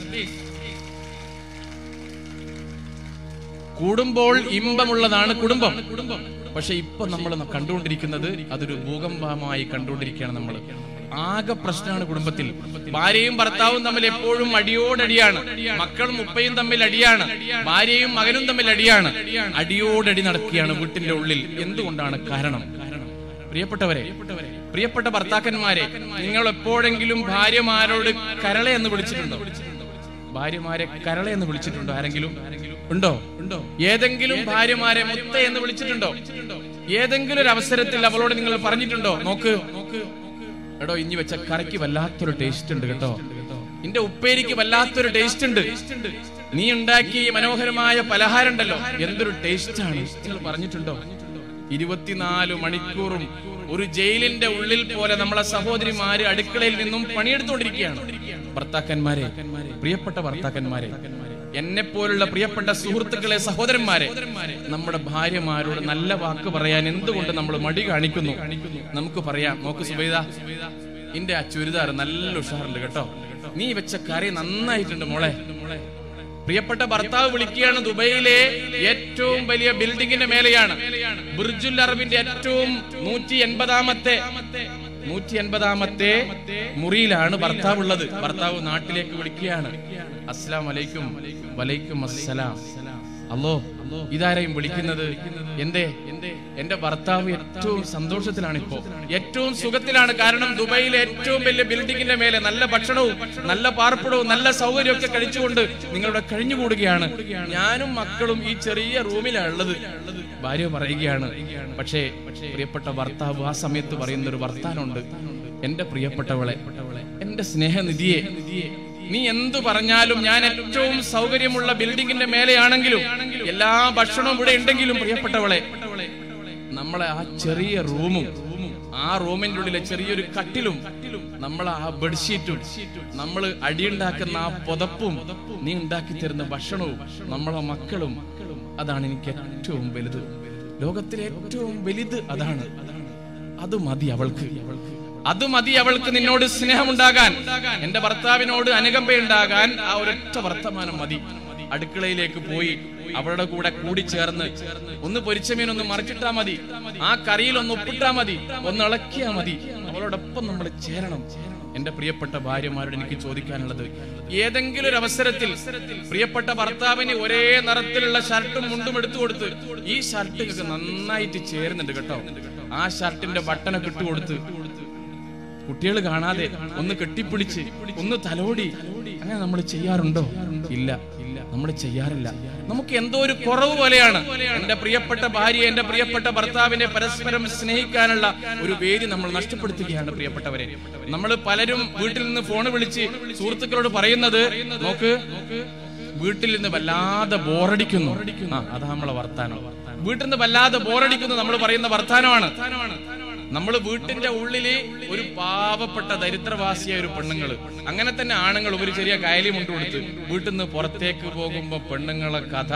Speaker 2: കൂടുമ്പോൾ ഇമ്പമുള്ളതാണ് കുടുംബം പക്ഷെ ഇപ്പൊ നമ്മൾ കണ്ടുകൊണ്ടിരിക്കുന്നത് അതൊരു ഭൂകമ്പമായി കണ്ടുകൊണ്ടിരിക്കുകയാണ് നമ്മൾ ആകെ പ്രശ്നമാണ് കുടുംബത്തിൽ ഭാര്യയും ഭർത്താവും തമ്മിൽ എപ്പോഴും അടിയോടടിയാണ് മക്കളും ഉപ്പയും തമ്മിൽ അടിയാണ് ഭാര്യയും മകനും തമ്മിൽ അടിയാണ് അടിയോടടി നടക്കുകയാണ് വീട്ടിന്റെ ഉള്ളിൽ എന്തുകൊണ്ടാണ് കാരണം പ്രിയപ്പെട്ടവരെ പ്രിയപ്പെട്ട ഭർത്താക്കന്മാരെ നിങ്ങൾ എപ്പോഴെങ്കിലും ഭാര്യമാരോട് കരളെ എന്ന് വിളിച്ചിട്ടുണ്ടോ ഭാര്യമാരെ കരള എന്ന് വിളിച്ചിട്ടുണ്ടോ ആരെങ്കിലും ഉണ്ടോ ഉണ്ടോ ഏതെങ്കിലും ഭാര്യമാരെ മുത്ത എന്ന് വിളിച്ചിട്ടുണ്ടോ ഏതെങ്കിലും ഒരു അവസരത്തിൽ അവളോട് നിങ്ങൾ പറഞ്ഞിട്ടുണ്ടോ നോക്ക് നോക്ക് എടോ ഇനി വെച്ച കറിക്ക് വല്ലാത്തൊരു ടേസ്റ്റ് ഉണ്ട് കേട്ടോ നിന്റെ ഉപ്പേരിക്ക് വല്ലാത്തൊരു ടേസ്റ്റ് ഉണ്ട് നീ ഉണ്ടാക്കിയ ഈ മനോഹരമായ പലഹാരം ഉണ്ടല്ലോ എന്തൊരു ടേസ്റ്റ് ആണ് നിങ്ങൾ പറഞ്ഞിട്ടുണ്ടോ ഇരുപത്തിനാല് മണിക്കൂറും ഒരു ജയിലിന്റെ ഉള്ളിൽ പോലെ നമ്മളെ സഹോദരിമാര് അടുക്കളയിൽ നിന്നും പണിയെടുത്തുകൊണ്ടിരിക്കുകയാണ് ഭർത്താക്കന്മാരെ പ്രിയപ്പെട്ട ഭർത്താക്കന്മാരെ എന്നെ പോലുള്ള പ്രിയപ്പെട്ട സുഹൃത്തുക്കളെ സഹോദരന്മാരെ നമ്മുടെ ഭാര്യമാരോട് നല്ല വാക്ക് പറയാൻ എന്തുകൊണ്ട് നമ്മൾ മടി കാണിക്കുന്നു നമുക്ക് പറയാം നോക്ക് സുബൈദ ഇന്റെ ആ ചുരിദാർ നല്ല ഉഷാറുണ്ട് കേട്ടോ നീ വെച്ച കറി നന്നായിട്ടുണ്ട് മോളെ പ്രിയപ്പെട്ട ഭർത്താവ് വിളിക്കുകയാണ് ദുബൈയിലെ ഏറ്റവും വലിയ ബിൽഡിങ്ങിന്റെ മേലെയാണ് ബുർജുൽ അറബിന്റെ ഏറ്റവും നൂറ്റി എൺപതാമത്തെ നൂറ്റി എൺപതാമത്തെ മുറിയിലാണ് ഭർത്താവ് ഉള്ളത് ഭർത്താവ് നാട്ടിലേക്ക് വിളിക്കുകയാണ് അസ്സലാം വലൈക്കും വലൈക്കും അസ്സലാം അല്ലോ ഇതാരെയും വിളിക്കുന്നത് എന്തേ എന്റെ ഭർത്താവ് ഏറ്റവും സന്തോഷത്തിലാണ് ഇപ്പോ ഏറ്റവും സുഖത്തിലാണ് കാരണം ദുബൈയിലെ ഏറ്റവും വലിയ ബിൽഡിങ്ങിന്റെ മേലെ നല്ല ഭക്ഷണവും നല്ല പാർപ്പിടവും നല്ല സൗകര്യമൊക്കെ കഴിച്ചുകൊണ്ട് നിങ്ങളുടെ കഴിഞ്ഞുകൂടുകയാണ് ഞാനും മക്കളും ഈ ചെറിയ റൂമിലാണ് ഉള്ളത് ഭാര്യ പറയുകയാണ് പക്ഷേ പ്രിയപ്പെട്ട ഭർത്താവ് ആ സമയത്ത് പറയുന്ന ഒരു വർത്താനമുണ്ട് എന്റെ പ്രിയപ്പെട്ടവളെ എന്റെ സ്നേഹനിധിയെ നീ എന്തു പറഞ്ഞാലും ഞാൻ ഏറ്റവും സൗകര്യമുള്ള ബിൽഡിങ്ങിന്റെ മേലെയാണെങ്കിലും എല്ലാ ഭക്ഷണവും ഇവിടെ ഉണ്ടെങ്കിലും പ്രിയപ്പെട്ടവളെ നമ്മളെ ആ ചെറിയ റൂമും ആ റൂമിന്റെ ഉള്ളിലെ ചെറിയൊരു കട്ടിലും നമ്മളെ ആ ബെഡ്ഷീറ്റും നമ്മൾ അടിയുണ്ടാക്കുന്ന ആ പുതപ്പും നീ ഉണ്ടാക്കി തരുന്ന ഭക്ഷണവും നമ്മളെ മക്കളും അതാണ് എനിക്ക് ഏറ്റവും വലുത് ലോകത്തിലെ ഏറ്റവും വലുത് അതാണ് അത് മതി അവൾക്ക് അത് മതി അവൾക്ക് നിന്നോട് സ്നേഹമുണ്ടാകാൻ എന്റെ ഭർത്താവിനോട് അനുകമ്പയുണ്ടാകാൻ ആ ഒരൊറ്റ വർത്തമാനം മതി അടുക്കളയിലേക്ക് പോയി അവളുടെ കൂടെ കൂടി ചേർന്ന് ഒന്ന് പൊരിച്ച മീൻ ഒന്ന് മറിച്ചിട്ടാ മതി ആ കറിയിൽ ഒന്ന് ഉപ്പിട്ടാ മതി ഒന്ന് ഇളക്കിയാ മതി അവളോടൊപ്പം നമ്മൾ ചേരണം എന്റെ പ്രിയപ്പെട്ട ഭാര്യമാരോട് എനിക്ക് ചോദിക്കാനുള്ളത് ഏതെങ്കിലും ഒരു അവസരത്തിൽ പ്രിയപ്പെട്ട ഭർത്താവിന് ഒരേ നിറത്തിലുള്ള ഷർട്ടും മുണ്ടും എടുത്തു കൊടുത്ത് ഈ ഷർട്ട് നിങ്ങൾക്ക് നന്നായിട്ട് ചേരുന്നുണ്ട് കേട്ടോ ആ ഷർട്ടിന്റെ ബട്ടനൊക്കെ ഇട്ട് കൊടുത്ത് കുട്ടികൾ കാണാതെ ഒന്ന് കെട്ടിപ്പിടിച്ച് ഒന്ന് തലോടി അങ്ങനെ നമ്മൾ ചെയ്യാറുണ്ടോ ഇല്ല നമ്മൾ ചെയ്യാറില്ല നമുക്ക് എന്തോ ഒരു കുറവ് പോലെയാണ് എന്റെ പ്രിയപ്പെട്ട ഭാര്യ എന്റെ പ്രിയപ്പെട്ട ഭർത്താവിനെ പരസ്പരം സ്നേഹിക്കാനുള്ള ഒരു വേദി നമ്മൾ നഷ്ടപ്പെടുത്തുകയാണ് പ്രിയപ്പെട്ടവരെ നമ്മൾ പലരും വീട്ടിൽ നിന്ന് ഫോൺ വിളിച്ച് സുഹൃത്തുക്കളോട് പറയുന്നത് നോക്ക് വീട്ടിൽ നിന്ന് വല്ലാതെ ബോറടിക്കുന്നു ആ അതാ നമ്മളെ വർത്താനം വീട്ടിൽ നിന്ന് വല്ലാതെ ബോറടിക്കുന്നു നമ്മൾ പറയുന്ന വർത്താനമാണ് നമ്മൾ വീട്ടിന്റെ ഉള്ളില് ഒരു പാവപ്പെട്ട ദരിദ്രവാസിയായ ഒരു പെണ്ണുങ്ങള് അങ്ങനെ തന്നെ ആണുങ്ങൾ ഒരു ചെറിയ കയലി മുണ്ട് കൊടുത്ത് വീട്ടിൽ നിന്ന് പുറത്തേക്ക് പോകുമ്പോ പെണ്ണുങ്ങളെ കഥ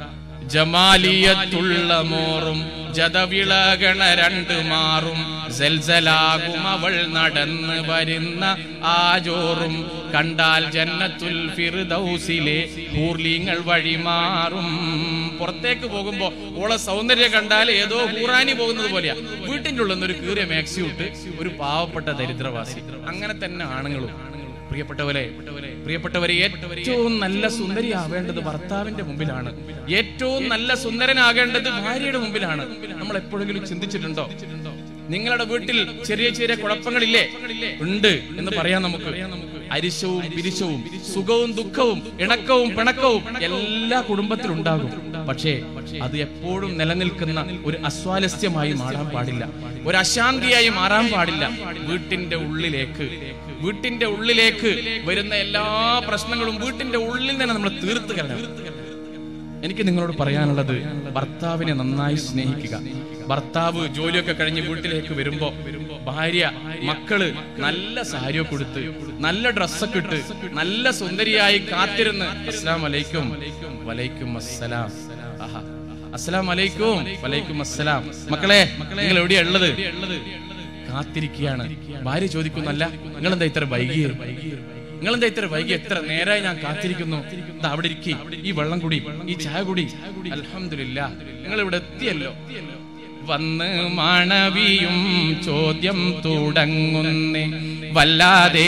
Speaker 2: ജമാലിയത്തുള്ള മോറും ജതവിളകണ രണ്ട് മാറും സെൽസലാകും അവൾ നടന്ന് വരുന്ന ആജോറും കണ്ടാൽ ജന്നത്തുൽ ഫിർദൗസിലെ പൂർലിങ്ങൾ വഴിമാറും പുറത്തേക്ക് പോകുമ്പോ ഓളെ സൗന്ദര്യം കണ്ടാൽ ഏതോ ഹൂറാനി പോകുന്നത് പോലെയാ വീട്ടിന്റെ ഉള്ളിൽ നിന്ന് ഒരു കീറിയ മാക്സി ഇട്ട് ഒരു പാവപ്പെട്ട ദരിദ്രവാസി അങ്ങനെ തന്നെ ആണുങ്ങളും പ്രിയപ്പെട്ടവരെ പ്രിയപ്പെട്ടവരെ ഏറ്റവും നല്ല സുന്ദരിയാവേണ്ടത് ഭർത്താവിന്റെ മുമ്പിലാണ് ഏറ്റവും നല്ല സുന്ദരനാകേണ്ടത് ഭാര്യയുടെ മുമ്പിലാണ് നമ്മൾ എപ്പോഴെങ്കിലും ചിന്തിച്ചിട്ടുണ്ടോ നിങ്ങളുടെ വീട്ടിൽ ചെറിയ ചെറിയ കുഴപ്പങ്ങളില്ലേ ഉണ്ട് എന്ന് പറയാം നമുക്ക് അരിശവും പിരിശവും സുഖവും ദുഃഖവും ഇണക്കവും പിണക്കവും എല്ലാ കുടുംബത്തിലും ഉണ്ടാകും പക്ഷേ അത് എപ്പോഴും നിലനിൽക്കുന്ന ഒരു അസ്വാലസ്യമായി മാറാൻ പാടില്ല ഒരു അശാന്തിയായി മാറാൻ പാടില്ല വീട്ടിന്റെ ഉള്ളിലേക്ക് വീട്ടിന്റെ ഉള്ളിലേക്ക് വരുന്ന എല്ലാ പ്രശ്നങ്ങളും വീട്ടിന്റെ ഉള്ളിൽ തന്നെ നമ്മൾ തീർത്ത് കളയണം എനിക്ക് നിങ്ങളോട് പറയാനുള്ളത് ഭർത്താവിനെ നന്നായി സ്നേഹിക്കുക ഭർത്താവ് ജോലിയൊക്കെ കഴിഞ്ഞ് വീട്ടിലേക്ക് വരുമ്പോ ഭാര്യ മക്കള് നല്ല സാരിയോ കൊടുത്ത് നല്ല ഡ്രസ്സൊക്കെ ഇട്ട് നല്ല സുന്ദരിയായി കാത്തിരുന്ന് അസ്സലാം വലൈക്കും വലൈക്കും അസ്സലാം ആഹാ അസ്സലാം വലൈക്കും വലൈക്കും അസ്സലാം മക്കളെ നിങ്ങൾ എവിടെയാ ഉള്ളത് കാത്തിരിക്കുകയാണ് ഭാര്യ ചോദിക്കുന്നല്ല നിങ്ങൾ എന്താ ഇത്ര വൈകിയത് നിങ്ങൾ എന്താ ഇത്ര വൈകി എത്ര നേരമായി ഞാൻ കാത്തിരിക്കുന്നു ദാ അവിടെ ഇരിക്കി ഈ വെള്ളം കുടി ഈ ചായ കുടി അൽഹംദുലില്ലാ നിങ്ങൾ ഇവിടെ എത്തിയല്ലോ വന്ന് മണവിയും ചോദ്യം തുടങ്ങുന്നേ വല്ലാതെ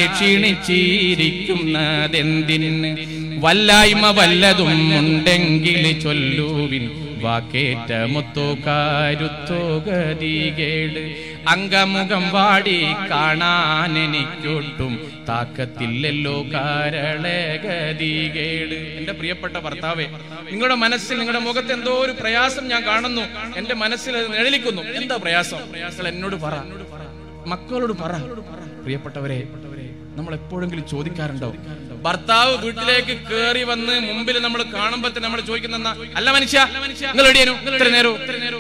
Speaker 2: ക്ഷീണിച്ചിരിക്കുന്നതെന്തിന് വല്ലായ്മ വല്ലതും ഉണ്ടെങ്കിൽ ചൊല്ലുവിൻ വാക്കേറ്റ മുത്തോ കാരുത്തോ ഗതികേട് അംഗമുഖം വാടി കാണാൻ എനിക്കൊട്ടും താക്കത്തില്ലല്ലോ കാരളെ ഗതികേട് എന്റെ പ്രിയപ്പെട്ട ഭർത്താവേ നിങ്ങളുടെ മനസ്സിൽ നിങ്ങളുടെ മുഖത്ത് എന്തോ ഒരു പ്രയാസം ഞാൻ കാണുന്നു എന്റെ മനസ്സിൽ അത് നിഴലിക്കുന്നു എന്താ പ്രയാസം നിങ്ങൾ എന്നോട് പറ മക്കളോട് പറ പ്രിയപ്പെട്ടവരെ നമ്മൾ എപ്പോഴെങ്കിലും ചോദിക്കാറുണ്ടോ ഭർത്താവ് വീട്ടിലേക്ക് കയറി വന്ന് മുമ്പിൽ നമ്മൾ കാണുമ്പോ തന്നെ നമ്മൾ ചോദിക്കുന്ന അല്ല മനുഷ്യ നിങ്ങൾ എവിടെയാനു ഇത്ര നേരോ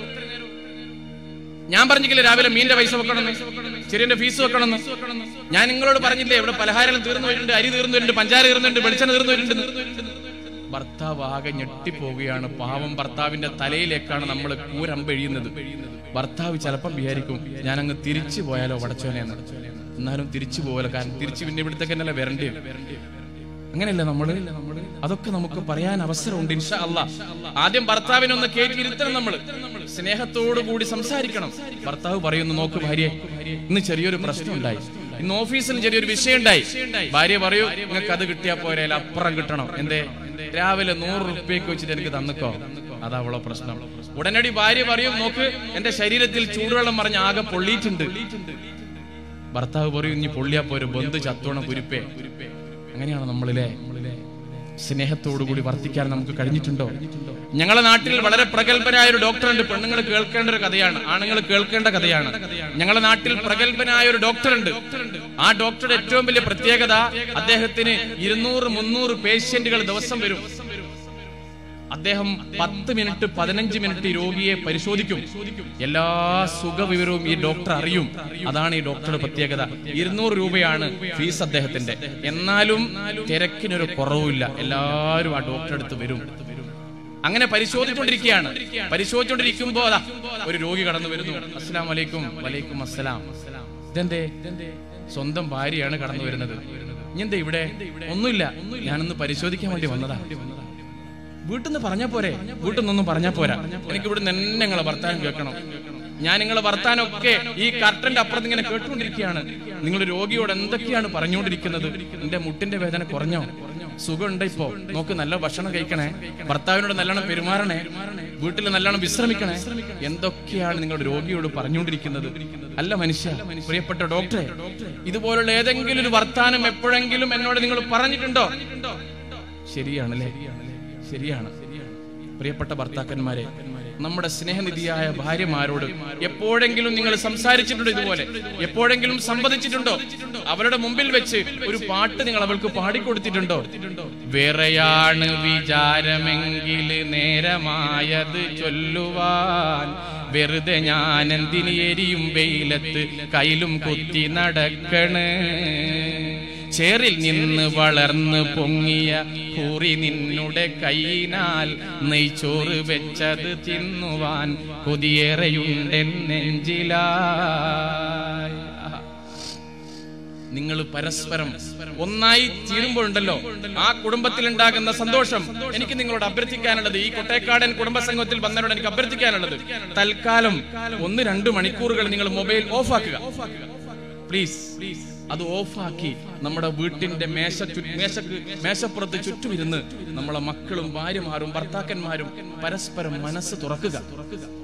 Speaker 2: ഞാൻ പറഞ്ഞില്ലേ രാവിലെ മീന്റെ പൈസ വെക്കണമെന്ന് ചെറിയന്റെ ഫീസ് വെക്കണമെന്ന് ഞാൻ നിങ്ങളോട് പറഞ്ഞില്ലേ ഇവിടെ പലഹാരം തീർന്നു വരുന്നുണ്ട് അരി തീർന്നു വരുന്നുണ്ട് പഞ്ചാര തീർന്നുണ്ട് വെളിച്ചെണ്ണ തീർന്നു വരുന്നുണ്ട് ഭർത്താവ് ആകെ ഞെട്ടിപ്പോവുകയാണ് പാവം ഭർത്താവിന്റെ തലയിലേക്കാണ് നമ്മൾ കൂരമ്പെഴിയുന്നത് ഭർത്താവ് ചിലപ്പം വിചാരിക്കും ഞാൻ അങ്ങ് തിരിച്ചു പോയാലോ വടച്ചോനെന്ന് എന്നാലും തിരിച്ചു പോകല കാരണം തിരിച്ചു പിന്നെ ഇവിടത്തേക്ക് തന്നെയല്ലേ വരണ്ടേ അങ്ങനെയല്ല നമ്മള് അതൊക്കെ നമുക്ക് പറയാൻ അവസരമുണ്ട് ഇൻഷാ അല്ലാ ആദ്യം ഭർത്താവിനെ ഒന്ന് കയറ്റിയിരുത്തണം നമ്മൾ സ്നേഹത്തോടു കൂടി സംസാരിക്കണം ഭർത്താവ് പറയുന്നു നോക്ക് ഭാര്യ ഇന്ന് ചെറിയൊരു പ്രശ്നം ഉണ്ടായി ഇന്ന് ഓഫീസിൽ ചെറിയൊരു വിഷയം ഉണ്ടായി ഭാര്യ പറയൂ നിങ്ങൾക്ക് അത് കിട്ടിയാ പോരെ അല്ല അപ്പുറം കിട്ടണം എന്തേ രാവിലെ നൂറ് റുപ്യക്ക് വെച്ചിട്ട് എനിക്ക് തന്നിക്കോ അതാ അവളെ പ്രശ്നം ഉടനടി ഭാര്യ പറയും നോക്ക് എന്റെ ശരീരത്തിൽ ചൂടുവെള്ളം മറിഞ്ഞ് ആകെ പൊള്ളിയിട്ടുണ്ട് ഭർത്താവ് പറയും ഇനി പൊള്ളിയാ പോരും ബന്ധു ചത്തോണം കുരുപ്പേ അങ്ങനെയാണ് നമ്മളിലെ സ്നേഹത്തോടു കൂടി വർത്തിക്കാൻ നമുക്ക് കഴിഞ്ഞിട്ടുണ്ടോ ഞങ്ങളുടെ നാട്ടിൽ വളരെ പ്രഗത്ഭനായ ഒരു ഡോക്ടറുണ്ട് പെണ്ണുങ്ങൾ കേൾക്കേണ്ട ഒരു കഥയാണ് ആണുങ്ങൾ കേൾക്കേണ്ട കഥയാണ് ഞങ്ങളുടെ നാട്ടിൽ പ്രഗത്ഭനായ ഒരു ഡോക്ടറുണ്ട് ആ ഡോക്ടറുടെ ഏറ്റവും വലിയ പ്രത്യേകത അദ്ദേഹത്തിന് ഇരുന്നൂറ് മുന്നൂറ് പേഷ്യന്റുകൾ ദിവസം വരും അദ്ദേഹം പത്ത് മിനിറ്റ് പതിനഞ്ച് മിനിറ്റ് ഈ രോഗിയെ പരിശോധിക്കും എല്ലാ സുഖവിവരവും ഈ ഡോക്ടർ അറിയും അതാണ് ഈ ഡോക്ടറുടെ പ്രത്യേകത ഇരുന്നൂറ് രൂപയാണ് ഫീസ് അദ്ദേഹത്തിന്റെ എന്നാലും തിരക്കിനൊരു കുറവുമില്ല എല്ലാവരും ആ ഡോക്ടറെ അടുത്ത് വരും അങ്ങനെ പരിശോധിച്ചുകൊണ്ടിരിക്കുകയാണ് പരിശോധിച്ചുകൊണ്ടിരിക്കുമ്പോ അതാ ഒരു രോഗി കടന്നു വരുന്നു അസ്സലാം വലൈക്കും വലൈക്കും അസ്സലാം ഇതെന്തേ സ്വന്തം ഭാര്യയാണ് കടന്നു വരുന്നത് ഇനി എന്താ ഇവിടെ ഒന്നുമില്ല ഞാനൊന്ന് പരിശോധിക്കാൻ വേണ്ടി വന്നതാ വീട്ടിൽ നിന്ന് പറഞ്ഞാ പോരെ വീട്ടിൽ നിന്നൊന്നും പറഞ്ഞാ പോരാ എനിക്ക് ഇവിടെ തന്നെ നിങ്ങളെ വർത്താനം കേൾക്കണം ഞാൻ നിങ്ങളെ വർത്താനമൊക്കെ ഈ കർട്ടന്റെ അപ്പുറത്ത് ഇങ്ങനെ കേട്ടുകൊണ്ടിരിക്കുകയാണ് നിങ്ങൾ രോഗിയോട് എന്തൊക്കെയാണ് പറഞ്ഞുകൊണ്ടിരിക്കുന്നത് എന്റെ മുട്ടിന്റെ വേദന കുറഞ്ഞോ സുഖമുണ്ട് ഇപ്പോ നോക്ക് നല്ല ഭക്ഷണം കഴിക്കണേ ഭർത്താവിനോട് നല്ലോണം പെരുമാറണേ വീട്ടിൽ നല്ലോണം വിശ്രമിക്കണേ എന്തൊക്കെയാണ് നിങ്ങളുടെ രോഗിയോട് പറഞ്ഞുകൊണ്ടിരിക്കുന്നത് അല്ല മനുഷ്യ പ്രിയപ്പെട്ട ഡോക്ടറെ ഇതുപോലുള്ള ഏതെങ്കിലും ഒരു വർത്താനം എപ്പോഴെങ്കിലും എന്നോട് നിങ്ങൾ പറഞ്ഞിട്ടുണ്ടോ ശരിയാണല്ലേ ശരിയാണ് പ്രിയപ്പെട്ട ഭർത്താക്കന്മാരെ നമ്മുടെ സ്നേഹനിധിയായ ഭാര്യമാരോട് എപ്പോഴെങ്കിലും നിങ്ങൾ സംസാരിച്ചിട്ടുണ്ടോ ഇതുപോലെ എപ്പോഴെങ്കിലും സംവദിച്ചിട്ടുണ്ടോ അവരുടെ മുമ്പിൽ വെച്ച് ഒരു പാട്ട് നിങ്ങൾ അവൾക്ക് പാടിക്കൊടുത്തിട്ടുണ്ടോ വേറെയാണ് വിചാരമെങ്കിൽ നേരമായത് ചൊല്ലുവാൻ വെറുതെ ഞാൻ എന്തിന് എരിയും വെയിലത്ത് കയ്യിലും കുത്തി നടക്കണ് ചേറിൽ നിന്ന് വളർന്ന് പൊങ്ങിയ കൂറി നിന്നുടെ കൈയിനാൽ നെയ്ച്ചോറ് വെച്ചത് തിന്നുവാൻ കൊതിയേറെയുണ്ടെന്നെഞ്ചിലായി നിങ്ങൾ പരസ്പരം ഒന്നായി തീരുമ്പോഴുണ്ടല്ലോ ആ കുടുംബത്തിൽ ഉണ്ടാകുന്ന സന്തോഷം എനിക്ക് നിങ്ങളോട് അഭ്യർത്ഥിക്കാനുള്ളത് ഈ കൊട്ടേക്കാടൻ കുടുംബ സംഘത്തിൽ വന്നവരോട് എനിക്ക് അഭ്യർത്ഥിക്കാനുള്ളത് തൽക്കാലം ഒന്ന് രണ്ട് മണിക്കൂറുകൾ നിങ്ങൾ മൊബൈൽ ഓഫ് ആക്കുക പ്ലീസ് അത് ഓഫാക്കി നമ്മുടെ വീട്ടിന്റെ മേശ ചു- മേശക്ക് മേശപ്പുറത്ത് ചുറ്റുമിരുന്ന് നമ്മളെ മക്കളും ഭാര്യമാരും ഭർത്താക്കന്മാരും പരസ്പരം മനസ്സ് തുറക്കുക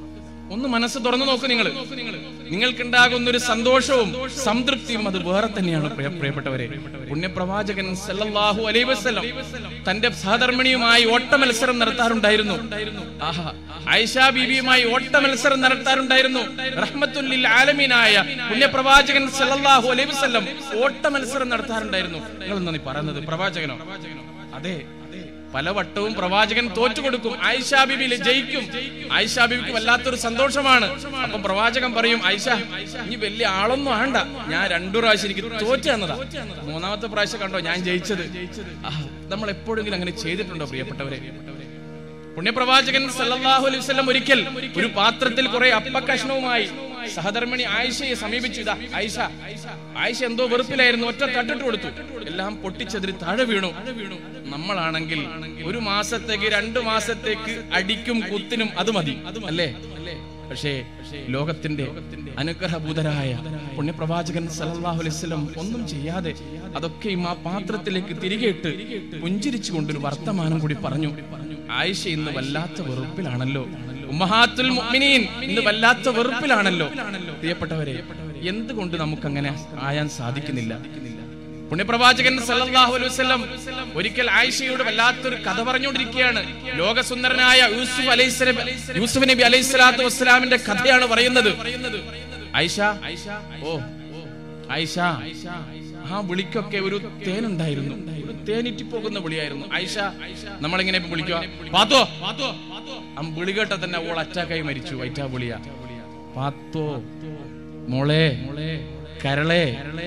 Speaker 2: ഒന്ന് മനസ്സ് തുറന്നു നോക്ക് നിങ്ങൾ നിങ്ങൾക്കുണ്ടാകുന്ന ഒരു സന്തോഷവും സംതൃപ്തിയും അത് വേറെ തന്നെയാണ് പ്രിയ- പ്രിയപ്പെട്ടവരെ പുണ്യപ്രവാചകൻ സല്ലല്ലാഹു അലൈഹി വസല്ലം തന്റെ സഹധർമ്മിണിയുമായി ഓട്ട മത്സരം നടത്താറുണ്ടായിരുന്നു ആഹാ ആയിഷ ബീബിയുമായി ഓട്ട മത്സരം നടത്താറുണ്ടായിരുന്നു റഹ്മത്തുല്ലിൽ ആലമീനായ പുണ്യപ്രവാചകൻ സല്ലല്ലാഹു അലൈഹി വസല്ലം ഓട്ട മത്സരം നടത്താറുണ്ടായിരുന്നു നിങ്ങൾ എന്താ നീ പറയുന്നത് പ്രവാചകനോ അതെ പല വട്ടവും പ്രവാചകൻ തോറ്റു കൊടുക്കും ആയിഷാ ബിബി ജയിക്കും ആയിഷാ ബിബിക്ക് വല്ലാത്തൊരു സന്തോഷമാണ് അപ്പം പ്രവാചകൻ പറയും ആയിഷ ഇനി വലിയ ആളൊന്നും ആണ്ട ഞാൻ രണ്ടു പ്രാവശ്യം എനിക്ക് തോറ്റു തന്നതാ മൂന്നാമത്തെ പ്രാവശ്യം കണ്ടോ ഞാൻ ജയിച്ചത് ആ, നമ്മൾ എപ്പോഴെങ്കിലും അങ്ങനെ ചെയ്തിട്ടുണ്ടോ പ്രിയപ്പെട്ടവരെ പുണ്യപ്രവാചകൻ സല്ലല്ലാഹു അലൈഹി വസല്ലം ഒരിക്കൽ ഒരു പാത്രത്തിൽ കുറെ അപ്പക്കഷ്ണവുമായി സഹധർമ്മിണി ആയിഷയെ സമീപിച്ചു ഇതാ ആയിഷ ആയിഷ എന്തോ വെറുപ്പിലായിരുന്നു ഒറ്റ തട്ടിട്ട് കൊടുത്തു എല്ലാം പൊട്ടിച്ചതിരി താഴെ വീണു നമ്മളാണെങ്കിൽ ഒരു മാസത്തേക്ക് രണ്ടു മാസത്തേക്ക് അടിക്കും കുത്തിനും അത് മതി അല്ലേ പക്ഷേ ലോകത്തിന്റെ അനുഗ്രഹഭൂതരായ പുണ്യപ്രവാചകൻ സല്ലല്ലാഹു അലൈഹി വസല്ലം ഒന്നും ചെയ്യാതെ അതൊക്കെയും ആ പാത്രത്തിലേക്ക് തിരികെ ഇട്ട് പുഞ്ചിരിച്ചു കൊണ്ടൊരു വർത്തമാനം കൂടി പറഞ്ഞു ആയിഷ ഇന്ന് വല്ലാത്ത വെറുപ്പിലാണല്ലോ ഉമ്മഹാത്തുൽ മുഅ്മിനീൻ ഇന്ന് വല്ലാത്ത വെറുപ്പിലാണല്ലോ പ്രിയപ്പെട്ടവരെ എന്തുകൊണ്ട് നമുക്ക് അങ്ങനെ ആയാൻ സാധിക്കുന്നില്ല പുണ്യപ്രവാചകൻ സല്ലല്ലാഹു അലൈഹി വസല്ലം ഒരിക്കൽ ആയിഷയോട് വല്ലാത്തൊരു കഥ പറഞ്ഞുകൊണ്ടിരിക്കുകയാണ് ലോകസുന്ദരനായ യൂസുഫ് അലൈഹിസ്സലാം യൂസുഫ് നബി അലൈഹി സ്വലാത്തു വസ്സലാമിന്റെ കഥയാണ് പറയുന്നത് ആയിഷ ഓ ആയിഷ ആ വിളിക്കൊക്കെ ഒരു തേനുണ്ടായിരുന്നു ഒരു തേനിറ്റി പോകുന്ന വിളിയായിരുന്നു ആയിഷ നമ്മളിങ്ങനെ ഇപ്പൊ വിളിക്കുക പാത്തോ ആ വിളി കേട്ട തന്നെ ഓൾ അറ്റാക്കായി മരിച്ചു വൈറ്റാ വിളിയ പാത്തോ മോളെ കരളെ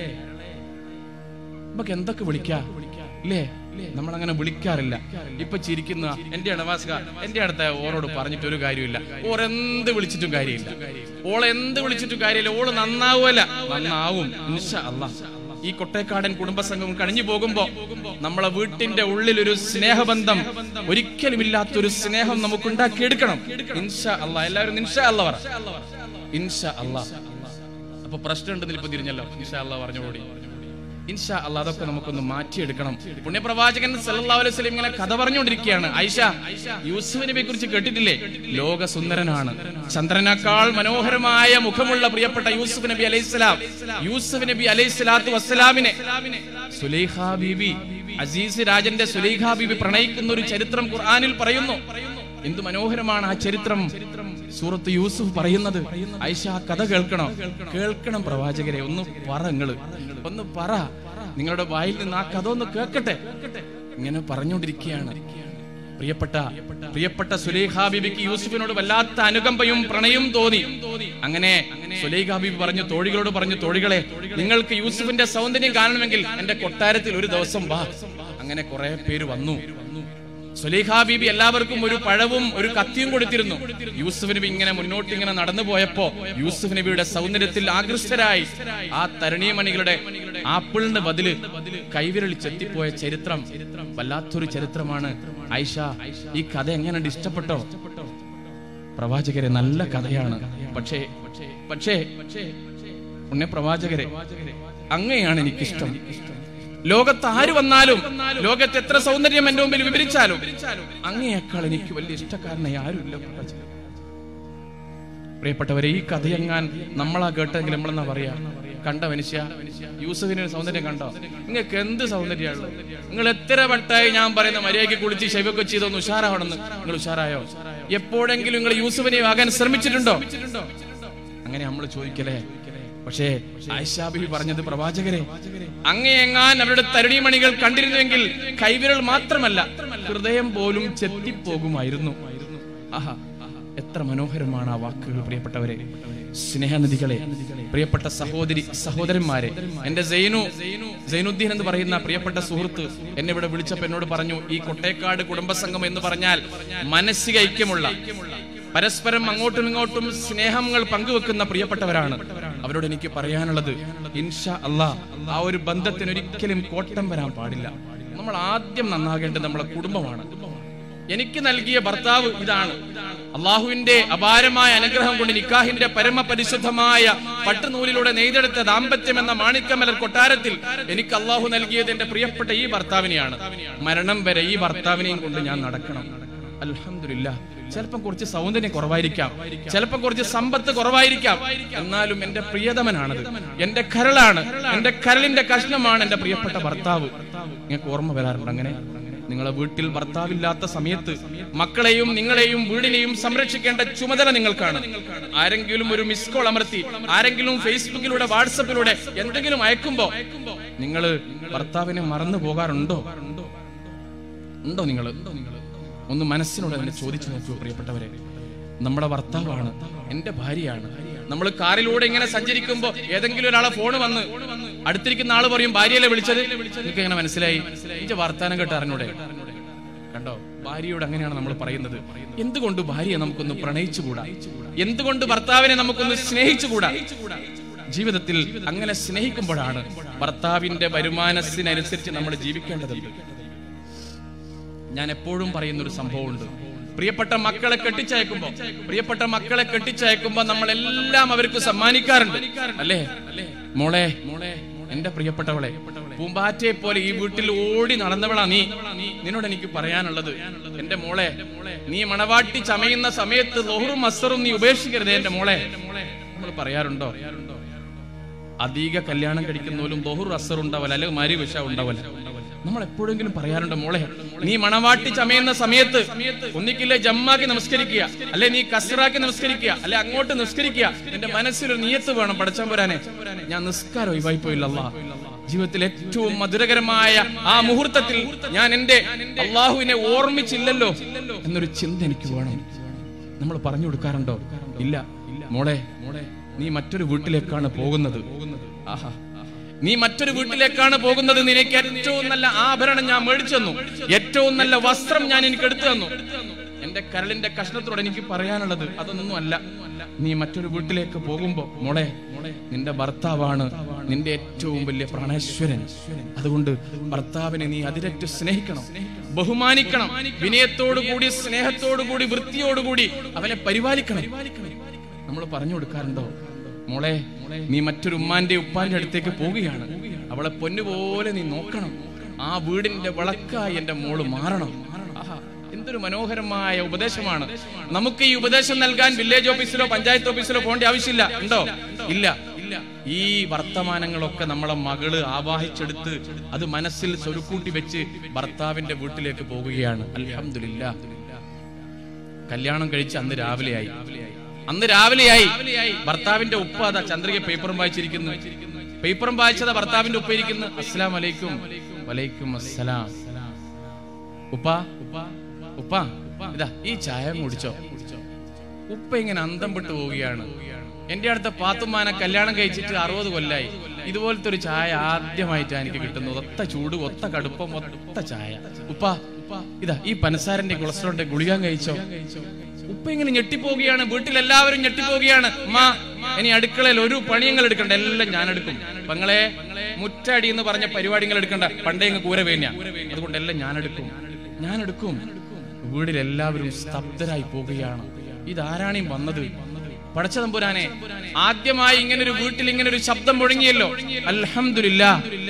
Speaker 2: നമുക്ക് എന്തൊക്കെ വിളിക്കാ ഇല്ലേ നമ്മൾ അങ്ങനെ വിളിക്കാറില്ല ഇപ്പൊ ചിരിക്കുന്ന എന്റെ അണവാസിക എന്റെ അടുത്ത ഓരോട് പറഞ്ഞിട്ട് ഒരു കാര്യമില്ല ഓർ എന്ത് വിളിച്ചിട്ടും കാര്യമില്ല ഓൾ എന്ത് വിളിച്ചിട്ടും കാര്യമില്ല ഓള് നന്നാവുമല്ല നന്നാവും ഇൻഷാ അല്ലാ ഈ കൊട്ടേക്കാടൻ കുടുംബസംഘം കഴിഞ്ഞു പോകുമ്പോ നമ്മളെ വീട്ടിന്റെ ഉള്ളിൽ ഒരു സ്നേഹബന്ധം ഒരിക്കലും ഇല്ലാത്തൊരു സ്നേഹം നമുക്ക് ഉണ്ടാക്കിയെടുക്കണം ഇൻഷാ അല്ലാ എല്ലാവരും ഇൻഷാ അല്ല പറ ഇൻഷാ അല്ലാ അപ്പൊ പ്രശ്നം ഉണ്ടെന്ന് ഇപ്പൊ തിരിഞ്ഞല്ലോ ഇൻഷാ അല്ലാ പറഞ്ഞോടി ഇൻഷാ അല്ലാ അതൊക്കെ നമുക്കൊന്ന് മാറ്റിയെടുക്കണം പുണ്യപ്രവാചകൻ സല്ലല്ലാഹു അലൈഹി വസല്ലം ഇങ്ങനെ കഥ പറഞ്ഞുകൊണ്ടിരിക്കുകയാണ് ഐഷ യൂസുഫ് നബിയെ കുറിച്ച് കേട്ടിട്ടില്ലേ ലോക സുന്ദരനാണ് ചന്ദ്രനേക്കാൾ മനോഹരമായ മുഖമുള്ള പ്രിയപ്പെട്ട യൂസുഫ് നബി അലൈഹിസ്സലാം യൂസുഫ് നബി അലൈഹി സ്വലാത്തു വസ്സലാമിനെ സുലൈഖ ബീബി അസീസ് രാജന്റെ സുലൈഖ ബീബി പ്രണയിക്കുന്ന ഒരു ചരിത്രം ഖുർആനിൽ പറയുന്നു എന്ത് മനോഹരമാണ് ആ ചരിത്രം സൂറത്ത് യൂസുഫ് പറയുന്നത് ഐഷ ആ കഥ കേൾക്കണോ കേൾക്കണം പ്രവാചകരെ ഒന്ന് പറ നിങ്ങള് ഒന്ന് പറ നിങ്ങളുടെ വായിൽ നിന്ന് ആ കഥ ഒന്ന് കേൾക്കട്ടെ ഇങ്ങനെ പറഞ്ഞുകൊണ്ടിരിക്കുകയാണ് പ്രിയപ്പെട്ട പ്രിയപ്പെട്ട സുലൈഖ ബീബിക്ക് യൂസുഫിനോട് വല്ലാത്ത അനുകമ്പയും പ്രണയവും തോന്നി അങ്ങനെ സുലൈഖ ബീബി പറഞ്ഞു തോഴികളോട് പറഞ്ഞു തോഴികളെ നിങ്ങൾക്ക് യൂസുഫിന്റെ സൗന്ദര്യം കാണണമെങ്കിൽ എന്റെ കൊട്ടാരത്തിൽ ഒരു ദിവസം വാ അങ്ങനെ കുറെ പേര് വന്നു സുലൈഖ ബീബി എല്ലാവർക്കും ഒരു പഴവും ഒരു കത്തിയും കൊടുത്തിരുന്നു യൂസുഫ് നബി ഇങ്ങനെ മുന്നോട്ട് ഇങ്ങനെ നടന്നു പോയപ്പോ യൂസുഫ് നബിയുടെ സൗന്ദര്യത്തിൽ ആകൃഷ്ടരായി ആ തരണീയമണികളുടെ ആപ്പിളിന്റെ ബതില് കൈവിരൽ ചെത്തിപ്പോയ ചരിത്രം വല്ലാത്തൊരു ചരിത്രമാണ് ഐഷ ഈ കഥ എങ്ങനെയുണ്ട് ഇഷ്ടപ്പെട്ടോ പ്രവാചകരെ നല്ല കഥയാണ് പക്ഷേ പക്ഷേ പുണ്യ പ്രവാചകരെ അങ്ങനെയാണ് എനിക്കിഷ്ടം ലോകത്ത് ആര് വന്നാലും ലോകത്ത് എത്ര സൗന്ദര്യം എന്റെ മുമ്പിൽ വിവരിച്ചാലും അങ്ങേയേക്കാൾ എനിക്ക് വലിയ ഇഷ്ടക്കാരനായി ആരുമില്ല പ്രവാചകൻ. പ്രിയപ്പെട്ടവരെ ഈ കഥയെങ്ങാൻ നമ്മളാ കേട്ടെങ്കിൽ നമ്മളെന്നാ പറയാ കണ്ട മനുഷ്യ യൂസഫിന് ഒരു സൗന്ദര്യം കണ്ടോ നിങ്ങൾക്ക് എന്ത് സൗന്ദര്യമുള്ളൂ നിങ്ങൾ എത്ര വട്ടായി ഞാൻ പറയുന്ന മര്യാദയ്ക്ക് കുളിച്ച് ശൈവൊക്കെ ചെയ്തൊന്ന് ഉഷാറാവണമെന്ന് നിങ്ങൾ ഉഷാറായോ എപ്പോഴെങ്കിലും നിങ്ങൾ യൂസഫിനെ ആകാൻ ശ്രമിച്ചിട്ടുണ്ടോ അങ്ങനെ നമ്മൾ ചോദിക്കലേ പക്ഷേ ആയിഷാബി പറഞ്ഞത് പ്രവാചകരെ അങ്ങയെങ്ങാൻ അവരുടെ തരുണിമണികൾ കണ്ടിരുന്നുവെങ്കിൽ കൈവിരൽ മാത്രമല്ല ഹൃദയം പോലും ചെത്തിപ്പോകുമായിരുന്നു ആഹാ എത്ര മനോഹരമാണ് ആ വാക്കുകൾ പ്രിയപ്പെട്ടവരെ സ്നേഹനിധികളെ പ്രിയപ്പെട്ട സഹോദരി സഹോദരന്മാരെ എന്റെ സൈനു സൈനുദ്ദീൻ എന്ന് പറയുന്ന പ്രിയപ്പെട്ട സുഹൃത്ത് എന്നെ ഇവിടെ വിളിച്ചപ്പോ എന്നോട് പറഞ്ഞു ഈ കൊട്ടേക്കാട് കുടുംബസംഘം എന്ന് പറഞ്ഞാൽ മാനസിക ഐക്യമുള്ള പരസ്പരം അങ്ങോട്ടും ഇങ്ങോട്ടും സ്നേഹങ്ങൾ പങ്കുവെക്കുന്ന പ്രിയപ്പെട്ടവരാണ് അവരോട് എനിക്ക് പറയാനുള്ളത് ഇൻഷാ അല്ലാ ആ ഒരു ബന്ധത്തിന് ഒരിക്കലും കോട്ടം വരാൻ പാടില്ല നമ്മൾ ആദ്യം നന്നാകേണ്ടത് നമ്മളെ കുടുംബമാണ് എനിക്ക് നൽകിയ ഭർത്താവ് ഇതാണ് അള്ളാഹുവിന്റെ അപാരമായ അനുഗ്രഹം കൊണ്ട് നിക്കാഹിന്റെ പരമപരിശുദ്ധമായ പട്ടുനൂലിലൂടെ നെയ്തെടുത്ത ദാമ്പത്യം എന്ന മാണിക്കമലർ കൊട്ടാരത്തിൽ എനിക്ക് അള്ളാഹു നൽകിയത് എന്റെ പ്രിയപ്പെട്ട ഈ ഭർത്താവിനെയാണ് മരണം വരെ ഈ ഭർത്താവിനെയും കൊണ്ട് ഞാൻ നടക്കണം അൽഹംദുലില്ല ചിലപ്പം കുറച്ച് സൗന്ദര്യം കുറവായിരിക്കാം ചിലപ്പം കുറച്ച് സമ്പത്ത് കുറവായിരിക്കാം എന്നാലും എന്റെ പ്രിയതമനാണത് എന്റെ കരളാണ് എന്റെ കരളിന്റെ കഷ്ണമാണ് എന്റെ പ്രിയപ്പെട്ട ഭർത്താവ് നിങ്ങൾക്ക് ഓർമ്മ വരാറുണ്ട് അങ്ങനെ നിങ്ങളെ വീട്ടിൽ ഭർത്താവില്ലാത്ത സമയത്ത് മക്കളെയും നിങ്ങളെയും വീടിനെയും സംരക്ഷിക്കേണ്ട ചുമതല നിങ്ങൾക്കാണ് ആരെങ്കിലും ഒരു മിസ് കോൾ അമർത്തി ആരെങ്കിലും ഫേസ്ബുക്കിലൂടെ വാട്സപ്പിലൂടെ എന്തെങ്കിലും അയക്കുമ്പോ നിങ്ങൾ ഭർത്താവിനെ മറന്നു പോകാറുണ്ടോ ഉണ്ടോ നിങ്ങൾ ഒന്ന് മനസ്സിനോട് തന്നെ ചോദിച്ചു നോക്കൂ പ്രിയപ്പെട്ടവരെ നമ്മുടെ ഭർത്താവാണ് എന്റെ ഭാര്യയാണ് നമ്മൾ കാറിലൂടെ ഇങ്ങനെ സഞ്ചരിക്കുമ്പോ ഏതെങ്കിലും ഒരാളെ ഫോൺ വന്ന് അടുത്തിരിക്കുന്ന ആള് പറയും ഭാര്യയല്ലേ വിളിച്ചത് നിങ്ങൾക്ക് എങ്ങനെ മനസ്സിലായി എന്റെ വർത്താനം കേട്ട് അറിഞ്ഞൂടെ കണ്ടോ ഭാര്യയോട് അങ്ങനെയാണ് നമ്മൾ പറയുന്നത് എന്തുകൊണ്ട് ഭാര്യയെ നമുക്കൊന്ന് പ്രണയിച്ചുകൂടാ എന്തുകൊണ്ട് ഭർത്താവിനെ നമുക്കൊന്ന് സ്നേഹിച്ചുകൂടാ ജീവിതത്തിൽ അങ്ങനെ സ്നേഹിക്കുമ്പോഴാണ് ഭർത്താവിന്റെ വരുമാനത്തിനനുസരിച്ച് നമ്മൾ ജീവിക്കേണ്ടതുണ്ട് ഞാൻ എപ്പോഴും പറയുന്ന ഒരു സംഭവമുണ്ട് പ്രിയപ്പെട്ട മക്കളെ കെട്ടിച്ചയക്കുമ്പോ പ്രിയപ്പെട്ട മക്കളെ കെട്ടിച്ചയക്കുമ്പോ നമ്മൾ എല്ലാം അവർക്ക് സമ്മാനിക്കാറുണ്ട് അല്ലേ മോളെ മോളെ എന്റെ പ്രിയപ്പെട്ടവളെ പൂമ്പാറ്റയെ പോലെ ഈ വീട്ടിൽ ഓടി നടന്നവളാ നീ നിന്നോട് എനിക്ക് പറയാനുള്ളത് എന്റെ മോളെ നീ മണവാട്ടി ചമയുന്ന സമയത്ത് ലോഹറും അസറും നീ ഉപേക്ഷിക്കരുതേ എന്റെ മോളെ നമ്മൾ പറയാറുണ്ടോ അധിക കല്യാണം കഴിക്കുന്നവരും ബഹുർ അസർ ഉണ്ടാവല്ല അല്ലെങ്കിൽ മരി വിഷ ഉണ്ടാവല്ല നമ്മൾ എപ്പോഴെങ്കിലും പറയാറുണ്ട് മോളെ നീ മണവാട്ടി ചമയുന്ന സമയത്ത് ഒന്നിക്കില്ലേ ജമ്മാക്കി നമസ്കരിക്കുക അല്ലെ നീ കസറാക്കി നമസ്കരിക്കുക അല്ലെ അങ്ങോട്ട് നമസ്കരിക്കുക എന്റെ മനസ്സിലൊരു നിയത്ത് വേണം പഠിച്ചാൻ പോരാനെ ഞാൻ നിസ്കാരം ഒഴിവായി പോയില്ല അല്ലാ ജീവിതത്തിൽ ഏറ്റവും മധുരകരമായ ആ മുഹൂർത്തത്തിൽ ഞാൻ എന്റെ അള്ളാഹുവിനെ ഓർമ്മിച്ചില്ലല്ലോ എന്നൊരു ചിന്ത എനിക്ക് വേണം നമ്മൾ പറഞ്ഞു കൊടുക്കാറുണ്ടോ ഇല്ല മോളെ മോളെ നീ മറ്റൊരു വീട്ടിലേക്കാണ് പോകുന്നത് ആഹാ നീ മറ്റൊരു വീട്ടിലേക്കാണ് പോകുന്നത് നിനക്ക് ഏറ്റവും നല്ല ആഭരണം ഞാൻ മേടിച്ചു തന്നു ഏറ്റവും നല്ല വസ്ത്രം ഞാൻ എനിക്ക് എടുത്തു തന്നു എന്റെ കരളിന്റെ കഷ്ണത്തോട് എനിക്ക് പറയാനുള്ളത് അതൊന്നും അല്ല നീ മറ്റൊരു വീട്ടിലേക്ക് പോകുമ്പോ മോളെ നിന്റെ ഭർത്താവാണ് നിന്റെ ഏറ്റവും വലിയ പ്രാണേശ്വരൻ അതുകൊണ്ട് ഭർത്താവിനെ നീ അതിരറ്റ് സ്നേഹിക്കണം ബഹുമാനിക്കണം വിനയത്തോടു കൂടി സ്നേഹത്തോടു കൂടി വൃത്തിയോടുകൂടി അവനെ പരിപാലിക്കണം നമ്മൾ പറഞ്ഞു കൊടുക്കാറുണ്ടോ മോളെ നീ മറ്റൊരു ഉമ്മാന്റെ ഉപ്പാന്റെ അടുത്തേക്ക് പോവുകയാണ് അവളെ പൊന്നുപോലെ നീ നോക്കണം ആ വീടിന്റെ വിളക്കായി എന്റെ മോള് മാറണം ആഹാ എന്തൊരു മനോഹരമായ ഉപദേശമാണ് നമുക്ക് ഈ ഉപദേശം നൽകാൻ വില്ലേജ് ഓഫീസിലോ പഞ്ചായത്ത് ഓഫീസിലോ പോകേണ്ട ആവശ്യമില്ല ഉണ്ടോ ഇല്ല ഇല്ല ഈ വർത്തമാനങ്ങളൊക്കെ നമ്മളെ മകള് ആവാഹിച്ചെടുത്ത് അത് മനസ്സിൽ സ്വരുക്കൂട്ടി വെച്ച് ഭർത്താവിന്റെ വീട്ടിലേക്ക് പോകുകയാണ് അൽഹംദുലില്ലാ കല്യാണം കഴിച്ച് അന്ന് രാവിലെയായി അന്ന് രാവിലെയായി ഭർത്താവിന്റെ ഉപ്പ അതാ ചന്ദ്രിക പേപ്പറും വായിച്ചിരിക്കുന്നു പേപ്പറും വായിച്ചതാ ഭർത്താവിന്റെ ഉപ്പ ഇരിക്കുന്നു അസ്സലാം വലൈക്കും വലൈക്കും അസ്സലാം ഉപ്പ ഉപ്പ ഇതാ ഈ ചായ അങ്ങ് കുടിച്ചോ ഉപ്പ ഇങ്ങനെ അന്തം വിട്ടു പോവുകയാണ് എന്റെ അടുത്ത പാത്തുമാനെ കല്യാണം കഴിച്ചിട്ട് അറുപത് കൊല്ലായി ഇതുപോലത്തെ ഒരു ചായ ആദ്യമായിട്ടാണ് എനിക്ക് കിട്ടുന്നത് ഒത്ത ചൂട് ഒത്ത കടുപ്പം ഒത്ത ചായ ഉപ്പ ഇതാ ഈ പനസാരന്റെ കൊളസ്ട്രോളിന്റെ ഗുളികാൻ കഴിച്ചോ ഉപ്പ ഇങ്ങനെ ഞെട്ടിപ്പോവുകയാണ് വീട്ടിൽ എല്ലാവരും ഞെട്ടിപ്പോവുകയാണ് മാ ഇനി അടുക്കളയിൽ ഒരു പണിയങ്ങൾ എടുക്കണ്ട എല്ലാം ഞാൻ എടുക്കും പങ്ങളെ മുറ്റടി എന്ന് പറഞ്ഞ പരിപാടികൾ എടുക്കണ്ട പണ്ടേ ഇങ്ങ് കൂര വേഞ്ഞ അതുകൊണ്ട് എല്ലാം ഞാൻ എടുക്കും ഞാൻ എടുക്കും വീട്ടിൽ എല്ലാവരും സ്തബ്ധരായി പോവുകയാണ് ഇതാരാണീ വന്നത് പടച്ച തമ്പുരാനെ ആദ്യമായി ഇങ്ങനെ ഒരു വീട്ടിൽ ഇങ്ങനെ ഒരു ശബ്ദം മുഴങ്ങിയല്ലോ അൽഹംദുലില്ല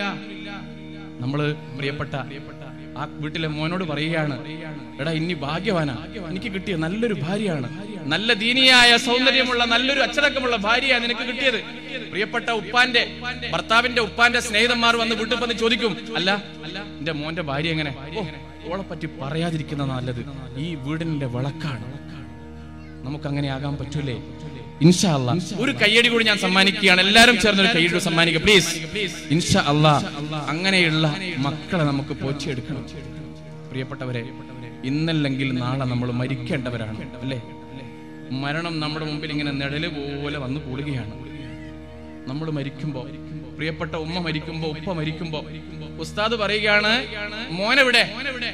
Speaker 2: നമ്മള് പ്രിയപ്പെട്ട ആ വീട്ടിലെ മോനോട് പറയുകയാണ് എടാ ഇനി ഭാഗ്യവാനാ എനിക്ക് കിട്ടിയ നല്ലൊരു ഭാര്യയാണ് നല്ല ദീനിയായ സൗന്ദര്യമുള്ള നല്ലൊരു അച്ചടക്കമുള്ള ഭാര്യയാണ് നിനക്ക് കിട്ടിയത് പ്രിയപ്പെട്ട ഉപ്പാന്റെ ഭർത്താവിന്റെ ഉപ്പാന്റെ സ്നേഹിതന്മാർ വന്ന് വീട്ടിൽ വന്ന് ചോദിക്കും അല്ല അല്ല എന്റെ മോന്റെ ഭാര്യ എങ്ങനെ ഓ ഓളെ പറ്റി പറയാതിരിക്കുന്ന നല്ലത് ഈ വീടിന്റെ വിളക്കാണ് നമുക്ക് അങ്ങനെ ആകാൻ പറ്റൂലേ ഇൻഷാ അല്ലാ ഒരു കയ്യടി കൂടി ഞാൻ സമ്മാനിക്കുകയാണ് എല്ലാവരും ചേർന്ന് ഒരു കയ്യടി സമ്മാനിക്കുക പ്ലീസ് ഇൻഷാ അല്ലാ അങ്ങനെയുള്ള മക്കളെ നമുക്ക് പോറ്റിയെടുക്കണം പ്രിയപ്പെട്ടവരെ ഇന്നല്ലെങ്കിൽ നാളെ നമ്മൾ മരിക്കേണ്ടവരാണ് അല്ലേ മരണം നമ്മുടെ മുമ്പിൽ ഇങ്ങനെ നിഴല് പോലെ വന്നു കൂടുകയാണ് നമ്മൾ മരിക്കുമ്പോ പ്രിയപ്പെട്ട ഉമ്മ മരിക്കുമ്പോ ഉപ്പ മരിക്കുമ്പോ ഉസ്താദ് പറയുകയാണ് മോനെവിടെ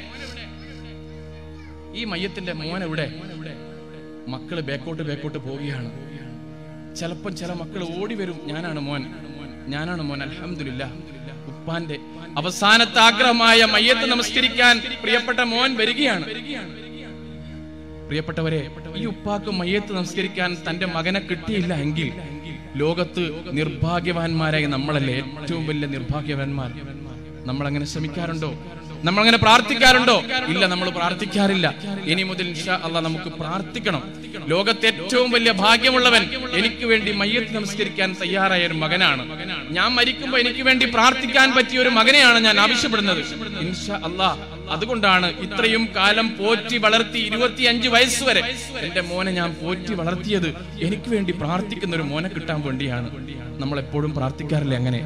Speaker 2: ഈ മയ്യത്തിന്റെ മോനെവിടെ മക്കള് ബേക്കോട്ട് ബേക്കോട്ട് പോവുകയാണ് ചിലപ്പം ചില മക്കൾ ഓടി വരും ഞാനാണ് മോൻ ഞാനാണ് മോൻ അലഹമില്ല ഉപ്പാന്റെ അവസാനത്തെ ആഗ്രഹമായ മയ്യത്ത് നമസ്കരിക്കാൻ പ്രിയപ്പെട്ട മോൻ വരികയാണ് പ്രിയപ്പെട്ടവരെ ഈ ഉപ്പാക്ക് മയ്യത്ത് നമസ്കരിക്കാൻ തന്റെ മകനെ കിട്ടിയില്ല എങ്കിൽ ലോകത്ത് നിർഭാഗ്യവാന്മാരായ നമ്മളല്ലേ ഏറ്റവും വലിയ നിർഭാഗ്യവാന്മാർ നമ്മൾ അങ്ങനെ ശ്രമിക്കാറുണ്ടോ നമ്മൾ അങ്ങനെ പ്രാർത്ഥിക്കാറുണ്ടോ ഇല്ല നമ്മൾ പ്രാർത്ഥിക്കാറില്ല ഇനി മുതൽ ഇൻഷാ അള്ളാഹ് നമുക്ക് പ്രാർത്ഥിക്കണം ലോകത്തെ ഏറ്റവും വലിയ ഭാഗ്യമുള്ളവൻ എനിക്ക് വേണ്ടി മയ്യത്ത് നമസ്കരിക്കാൻ തയ്യാറായ ഒരു മകനാണ് ഞാൻ മരിക്കുമ്പോൾ എനിക്ക് വേണ്ടി പ്രാർത്ഥിക്കാൻ പറ്റിയ ഒരു മകനെയാണ് ഞാൻ ആവശ്യപ്പെടുന്നത് ഇൻഷാ അള്ളാഹ് അതുകൊണ്ടാണ് ഇത്രയും കാലം പോറ്റി വളർത്തി ഇരുപത്തിയഞ്ച് വയസ്സ് വരെ എന്റെ മോനെ ഞാൻ പോറ്റി വളർത്തിയത് എനിക്ക് വേണ്ടി പ്രാർത്ഥിക്കുന്ന ഒരു മോനെ കിട്ടാൻ വേണ്ടിയാണ് നമ്മൾ എപ്പോഴും പ്രാർത്ഥിക്കാറില്ല അങ്ങനെ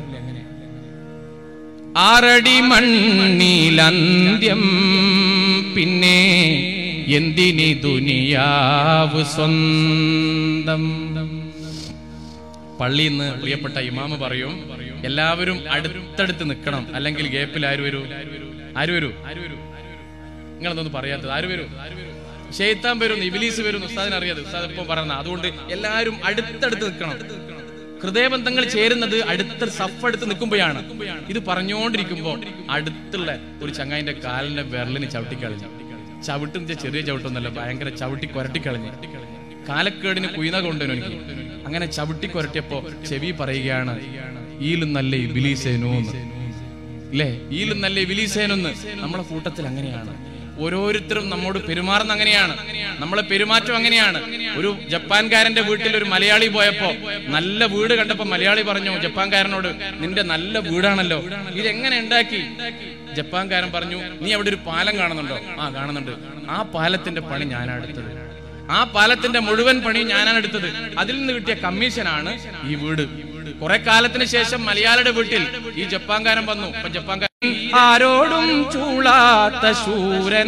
Speaker 2: ആറടി മണ്ണിലന്ത്യം പിന്നെ എന്തിനി ദുനിയാവ് സ്വന്തം പള്ളിയിൽ നിന്ന് പ്രിയപ്പെട്ട ഇമാമ് പറയും എല്ലാവരും അടുത്തടുത്ത് നിൽക്കണം അല്ലെങ്കിൽ ഗേപ്പിൽ ആര് വരൂ ആര് വരൂ നിങ്ങളെന്തൊന്നും പറയാത്തത് ആര് വരൂ ഷെയ്ത്താൻ വരും ഇബിലീസ് വരും ഉസ്താദിന് അറിയാതെ ഉസ്താദ് ഇപ്പൊ പറഞ്ഞ അതുകൊണ്ട് എല്ലാവരും അടുത്തടുത്ത് നിൽക്കണം ഹൃദയബന്ധങ്ങൾ ചേരുന്നത് അടുത്ത സഫ് അടുത്ത് നിൽക്കുമ്പോഴാണ് ഇത് പറഞ്ഞുകൊണ്ടിരിക്കുമ്പോ അടുത്തുള്ള ഒരു ചങ്ങായിന്റെ കാലിന്റെ വിരലിന് ചവിട്ടിക്കളഞ്ഞു ചവിട്ടും ചെറിയ ചവിട്ടൊന്നല്ല ഭയങ്കര ചവിട്ടി കൊരട്ടിക്കളഞ്ഞ് കാലക്കേടിന് കുയിന കൊണ്ടുവരും എനിക്ക് അങ്ങനെ ചവിട്ടി കൊരട്ടിയപ്പോ ചെവി പറയുകയാണ് ഈലും നല്ല ഇബിലീസേനോന്ന് ഇല്ലേ ഈലും നല്ല ഇബിലീസേനൊന്ന് നമ്മുടെ കൂട്ടത്തിൽ അങ്ങനെയാണ് ഓരോരുത്തരും നമ്മോട് പെരുമാറുന്ന അങ്ങനെയാണ് നമ്മളെ പെരുമാറ്റം അങ്ങനെയാണ് ഒരു ജപ്പാൻകാരന്റെ വീട്ടിൽ ഒരു മലയാളി പോയപ്പോ നല്ല വീട് കണ്ടപ്പോ മലയാളി പറഞ്ഞു ജപ്പാൻകാരനോട് നിന്റെ നല്ല വീടാണല്ലോ ഇതെങ്ങനെ ഉണ്ടാക്കി ജപ്പാൻകാരൻ പറഞ്ഞു നീ അവിടെ ഒരു പാലം കാണുന്നുണ്ടോ ആ കാണുന്നുണ്ട് ആ പാലത്തിന്റെ പണി ഞാനാണ് എടുത്തത് ആ പാലത്തിന്റെ മുഴുവൻ പണി ഞാനാണ് എടുത്തത് അതിൽ നിന്ന് കിട്ടിയ കമ്മീഷനാണ് ഈ വീട് കുറെ കാലത്തിന് ശേഷം മലയാളിയുടെ വീട്ടിൽ ഈ ജപ്പാൻകാരൻ വന്നു അപ്പൊ ജപ്പാൻകാരൻ ആരോടും ചൂളാത്ത ശൂരൻ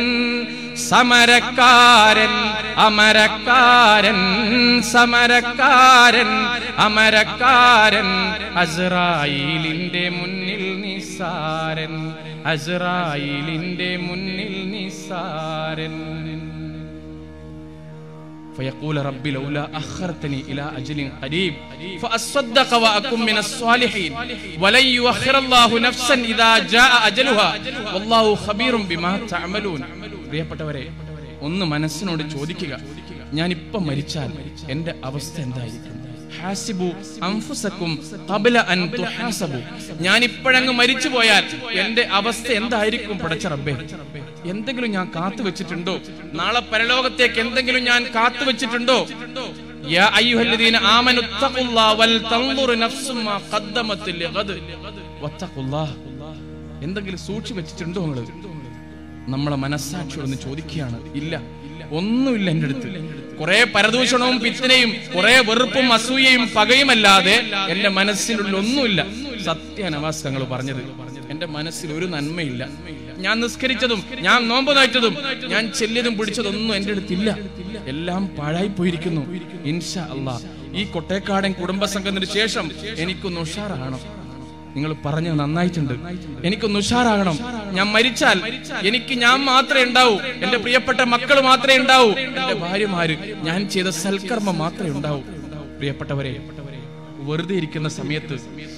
Speaker 2: സമരക്കാരൻ അമരക്കാരൻ സമരക്കാരൻ അമരക്കാരൻ അസ്രായിലിന്റെ മുന്നിൽ നിസാരൻ അസ്രായിലിന്റെ മുന്നിൽ നിസാരൻ فيقول ربي لولا أخرتني إلى أجل قريب فأصدق وأكن من الصالحين ولن يؤخر الله نفسا إذا جاء أجلها والله خبير بما تعملون പ്രിയപ്പെട്ടവരെ ഒന്ന് മനസ്സിനോട് ചോദിക്കുക ഞാൻ ഇപ്പം മരിച്ചാൽ എന്റെ അവസ്ഥ എന്തായിരിക്കും ഹാസിബു അൻഫുസക്കും ഖബല അൻ തുഹാസബു ഞാൻ ഇപ്പോഴങ്ങ് മരിച്ചു പോയാൽ എന്റെ അവസ്ഥ എന്തായിരിക്കും പടച്ച റബ്ബേ എന്തെങ്കിലും ഞാൻ കാത്തു വെച്ചിട്ടുണ്ടോ നാളെ പരലോകത്തേക്ക് എന്തെങ്കിലും ഞാൻ കാത്തു വെച്ചിട്ടുണ്ടോ യാ അയ്യുഹല്ലദീന ആമനു തഖുല്ലാഹ വൽ തൻദുർ നഫ്സും മാ ഖദ്ദമത് ലിഗദ് വത്തഖുല്ലാഹ് എന്തെങ്കിലും സൂക്ഷിച്ചു വെച്ചിട്ടുണ്ടോ നിങ്ങൾ നമ്മളെ മനസ്സാക്ഷിയോടൊന്ന് ചോദിക്കുകയാണ് ഇല്ല ഒന്നുമില്ല എൻ്റെ അടുത്ത് കുറെ പരദൂഷണവും പിത്തനയും കുറെ വെറുപ്പും അസൂയയും പകയുമല്ലാതെ എന്റെ മനസ്സിനുള്ളിൽ ഒന്നുമില്ല സത്യനവാസ് തങ്ങൾ പറഞ്ഞത് എന്റെ മനസ്സിൽ ഒരു നന്മയില്ല ഞാൻ നിസ്കരിച്ചതും ഞാൻ നോമ്പ് നോറ്റതും ഞാൻ ചെല്ലിയതും പിടിച്ചതൊന്നും എന്റെ അടുത്തില്ല എല്ലാം പാഴായി പോയിരിക്കുന്നു ഇൻഷാ അല്ലാ ഈ കൊട്ടേക്കാടൻ കുടുംബസംഘത്തിന് ശേഷം എനിക്കൊന്ന് ഉഷാറാകണം നിങ്ങൾ പറഞ്ഞത് നന്നായിട്ടുണ്ട് എനിക്കൊന്ന് ഉഷാറാകണം ഞാൻ മരിച്ചാൽ എനിക്ക് ഞാൻ മാത്രമേ ഉണ്ടാവൂ എന്റെ പ്രിയപ്പെട്ട മക്കൾ മാത്രമേ ഉണ്ടാവൂ എന്റെ ഭാര്യമാര് ഞാൻ ചെയ്ത സൽക്കർമ്മം മാത്രമേ ഉണ്ടാവൂ പ്രിയപ്പെട്ടവരെ വെറുതെ ഇരിക്കുന്ന സമയത്ത്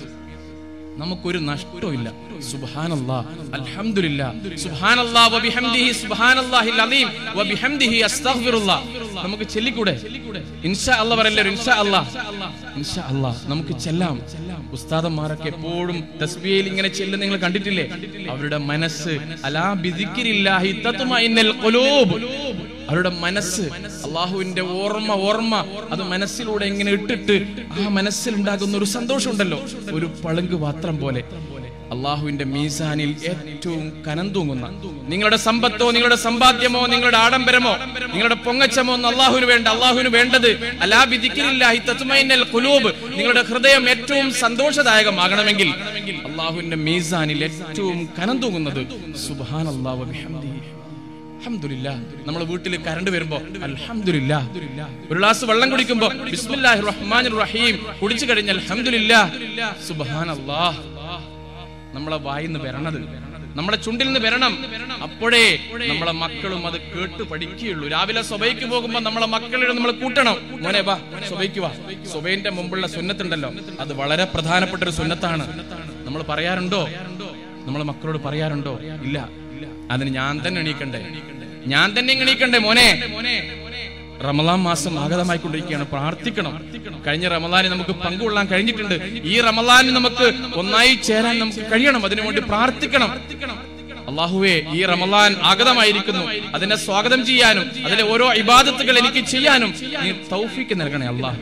Speaker 2: നമുക്കൊരു നഷ്ടമില്ല സുബ്ഹാനല്ലാ അൽഹംദുലില്ലാ സുബ്ഹാനല്ലാ വബിഹംദിഹി സുബ്ഹാനല്ലാഹിൽ അലീം വബിഹംദിഹി അസ്തഗ്ഫിറുല്ലാ നമുക്ക് ചെല്ലിക്കൂടെ ഇൻഷാ അല്ലാ പറയല്ലേ ഇൻഷാ അല്ലാ ഇൻഷാ അല്ലാ നമുക്ക് ചെല്ലാം ഉസ്താദന്മാരൊക്കെ എപ്പോഴും തസ്ബീഹയിൽ ഇങ്ങനെ ചെല്ലുന്ന നിങ്ങൾ കണ്ടിട്ടില്ലേ അവരുടെ മനസ്സ് അലാ ബിദിക്രില്ലാഹി തത്മഇന്നൽ ഖുലൂബ് അവരുടെ മനസ്സ് അള്ളാഹുവിന്റെ ഓർമ്മ ഓർമ്മ അത് മനസ്സിലൂടെ ഇങ്ങനെ ഇട്ടിട്ട് ആ മനസ്സിലുണ്ടാകുന്ന ഒരു സന്തോഷമുണ്ടല്ലോ ഒരു പളുങ്ക് പാത്രം പോലെ അള്ളാഹുവിന്റെ മീസാനിൽ ഏറ്റവും കനം തൂങ്ങുന്ന നിങ്ങളുടെ സമ്പത്തോ നിങ്ങളുടെ സമ്പാദ്യമോ നിങ്ങളുടെ ആഡംബരമോ നിങ്ങളുടെ പൊങ്ങച്ചമോ ഒന്നും അള്ളാഹുവിന് വേണ്ട അള്ളാഹുവിന് വേണ്ടത് അലാ ബിദിക്രില്ലാഹി തത്മഇന്നൽ ഖുലൂബ് നിങ്ങളുടെ ഹൃദയം ഏറ്റവും സന്തോഷദായകമാകണമെങ്കിൽ അള്ളാഹുവിന്റെ മീസാനിൽ ഏറ്റവും കനം തൂങ്ങുന്നത് സുബ്ഹാനല്ലാഹു വബിഹംദിഹി അൽഹംദുലില്ലാ നമ്മളെ വീട്ടിൽ കറണ്ട് വരുമ്പോ അൽഹംദുലില്ലാ ഒരു ഗ്ലാസ് വെള്ളം കുടിക്കുമ്പോ ബിസ്മില്ലാഹി റഹ്മാനിർ റഹീം കുടിച്ചു കഴിഞ്ഞാൽ അൽഹംദുലില്ലാ സുബ്ഹാനല്ലാഹ് നമ്മളെ വായിന്ന് വരണത് നമ്മുടെ ചുണ്ടിൽ നിന്ന് വരണം അപ്പോഴേ നമ്മളെ മക്കളും അത് കേട്ട് പഠിക്കുകയുള്ളൂ രാവിലെ സ്വബൈക്ക് പോകുമ്പോ നമ്മളെ മക്കളെ നമ്മൾ കൂട്ടണം മോനെ വാ സ്വബൈക്ക് വാ സ്വബൈന്റെ മുമ്പുള്ള സുന്നത്തുണ്ടല്ലോ അത് വളരെ പ്രധാനപ്പെട്ട ഒരു സുന്നത്താണ് നമ്മൾ പറയാറുണ്ടോ നമ്മളെ മക്കളോട് പറയാറുണ്ടോ ഇല്ല അതിന് ഞാൻ തന്നെ എണീക്കണ്ടേ ഞാൻ തന്നെ എണീക്കണ്ടേ മോനെ റമലാൻ മാസം ആഗതമായിക്കൊണ്ടിരിക്കുകയാണ് പ്രാർത്ഥിക്കണം കഴിഞ്ഞ റമലാന് നമുക്ക് പങ്കുകൊള്ളാൻ കഴിഞ്ഞിട്ടുണ്ട് ഈ റമലാന് നമുക്ക് ഒന്നായി ചേരാൻ നമുക്ക് കഴിയണം അതിനുവേണ്ടി പ്രാർത്ഥിക്കണം അള്ളാഹുവെ ഈ റമലാൻ ആഗതമായിരിക്കുന്നു അതിനെ സ്വാഗതം ചെയ്യാനും അതിലെ ഓരോ ഇബാദത്തുകൾ എനിക്ക് ചെയ്യാനും നീ തൗഫീക്ക് നൽകണേ അള്ളാഹ്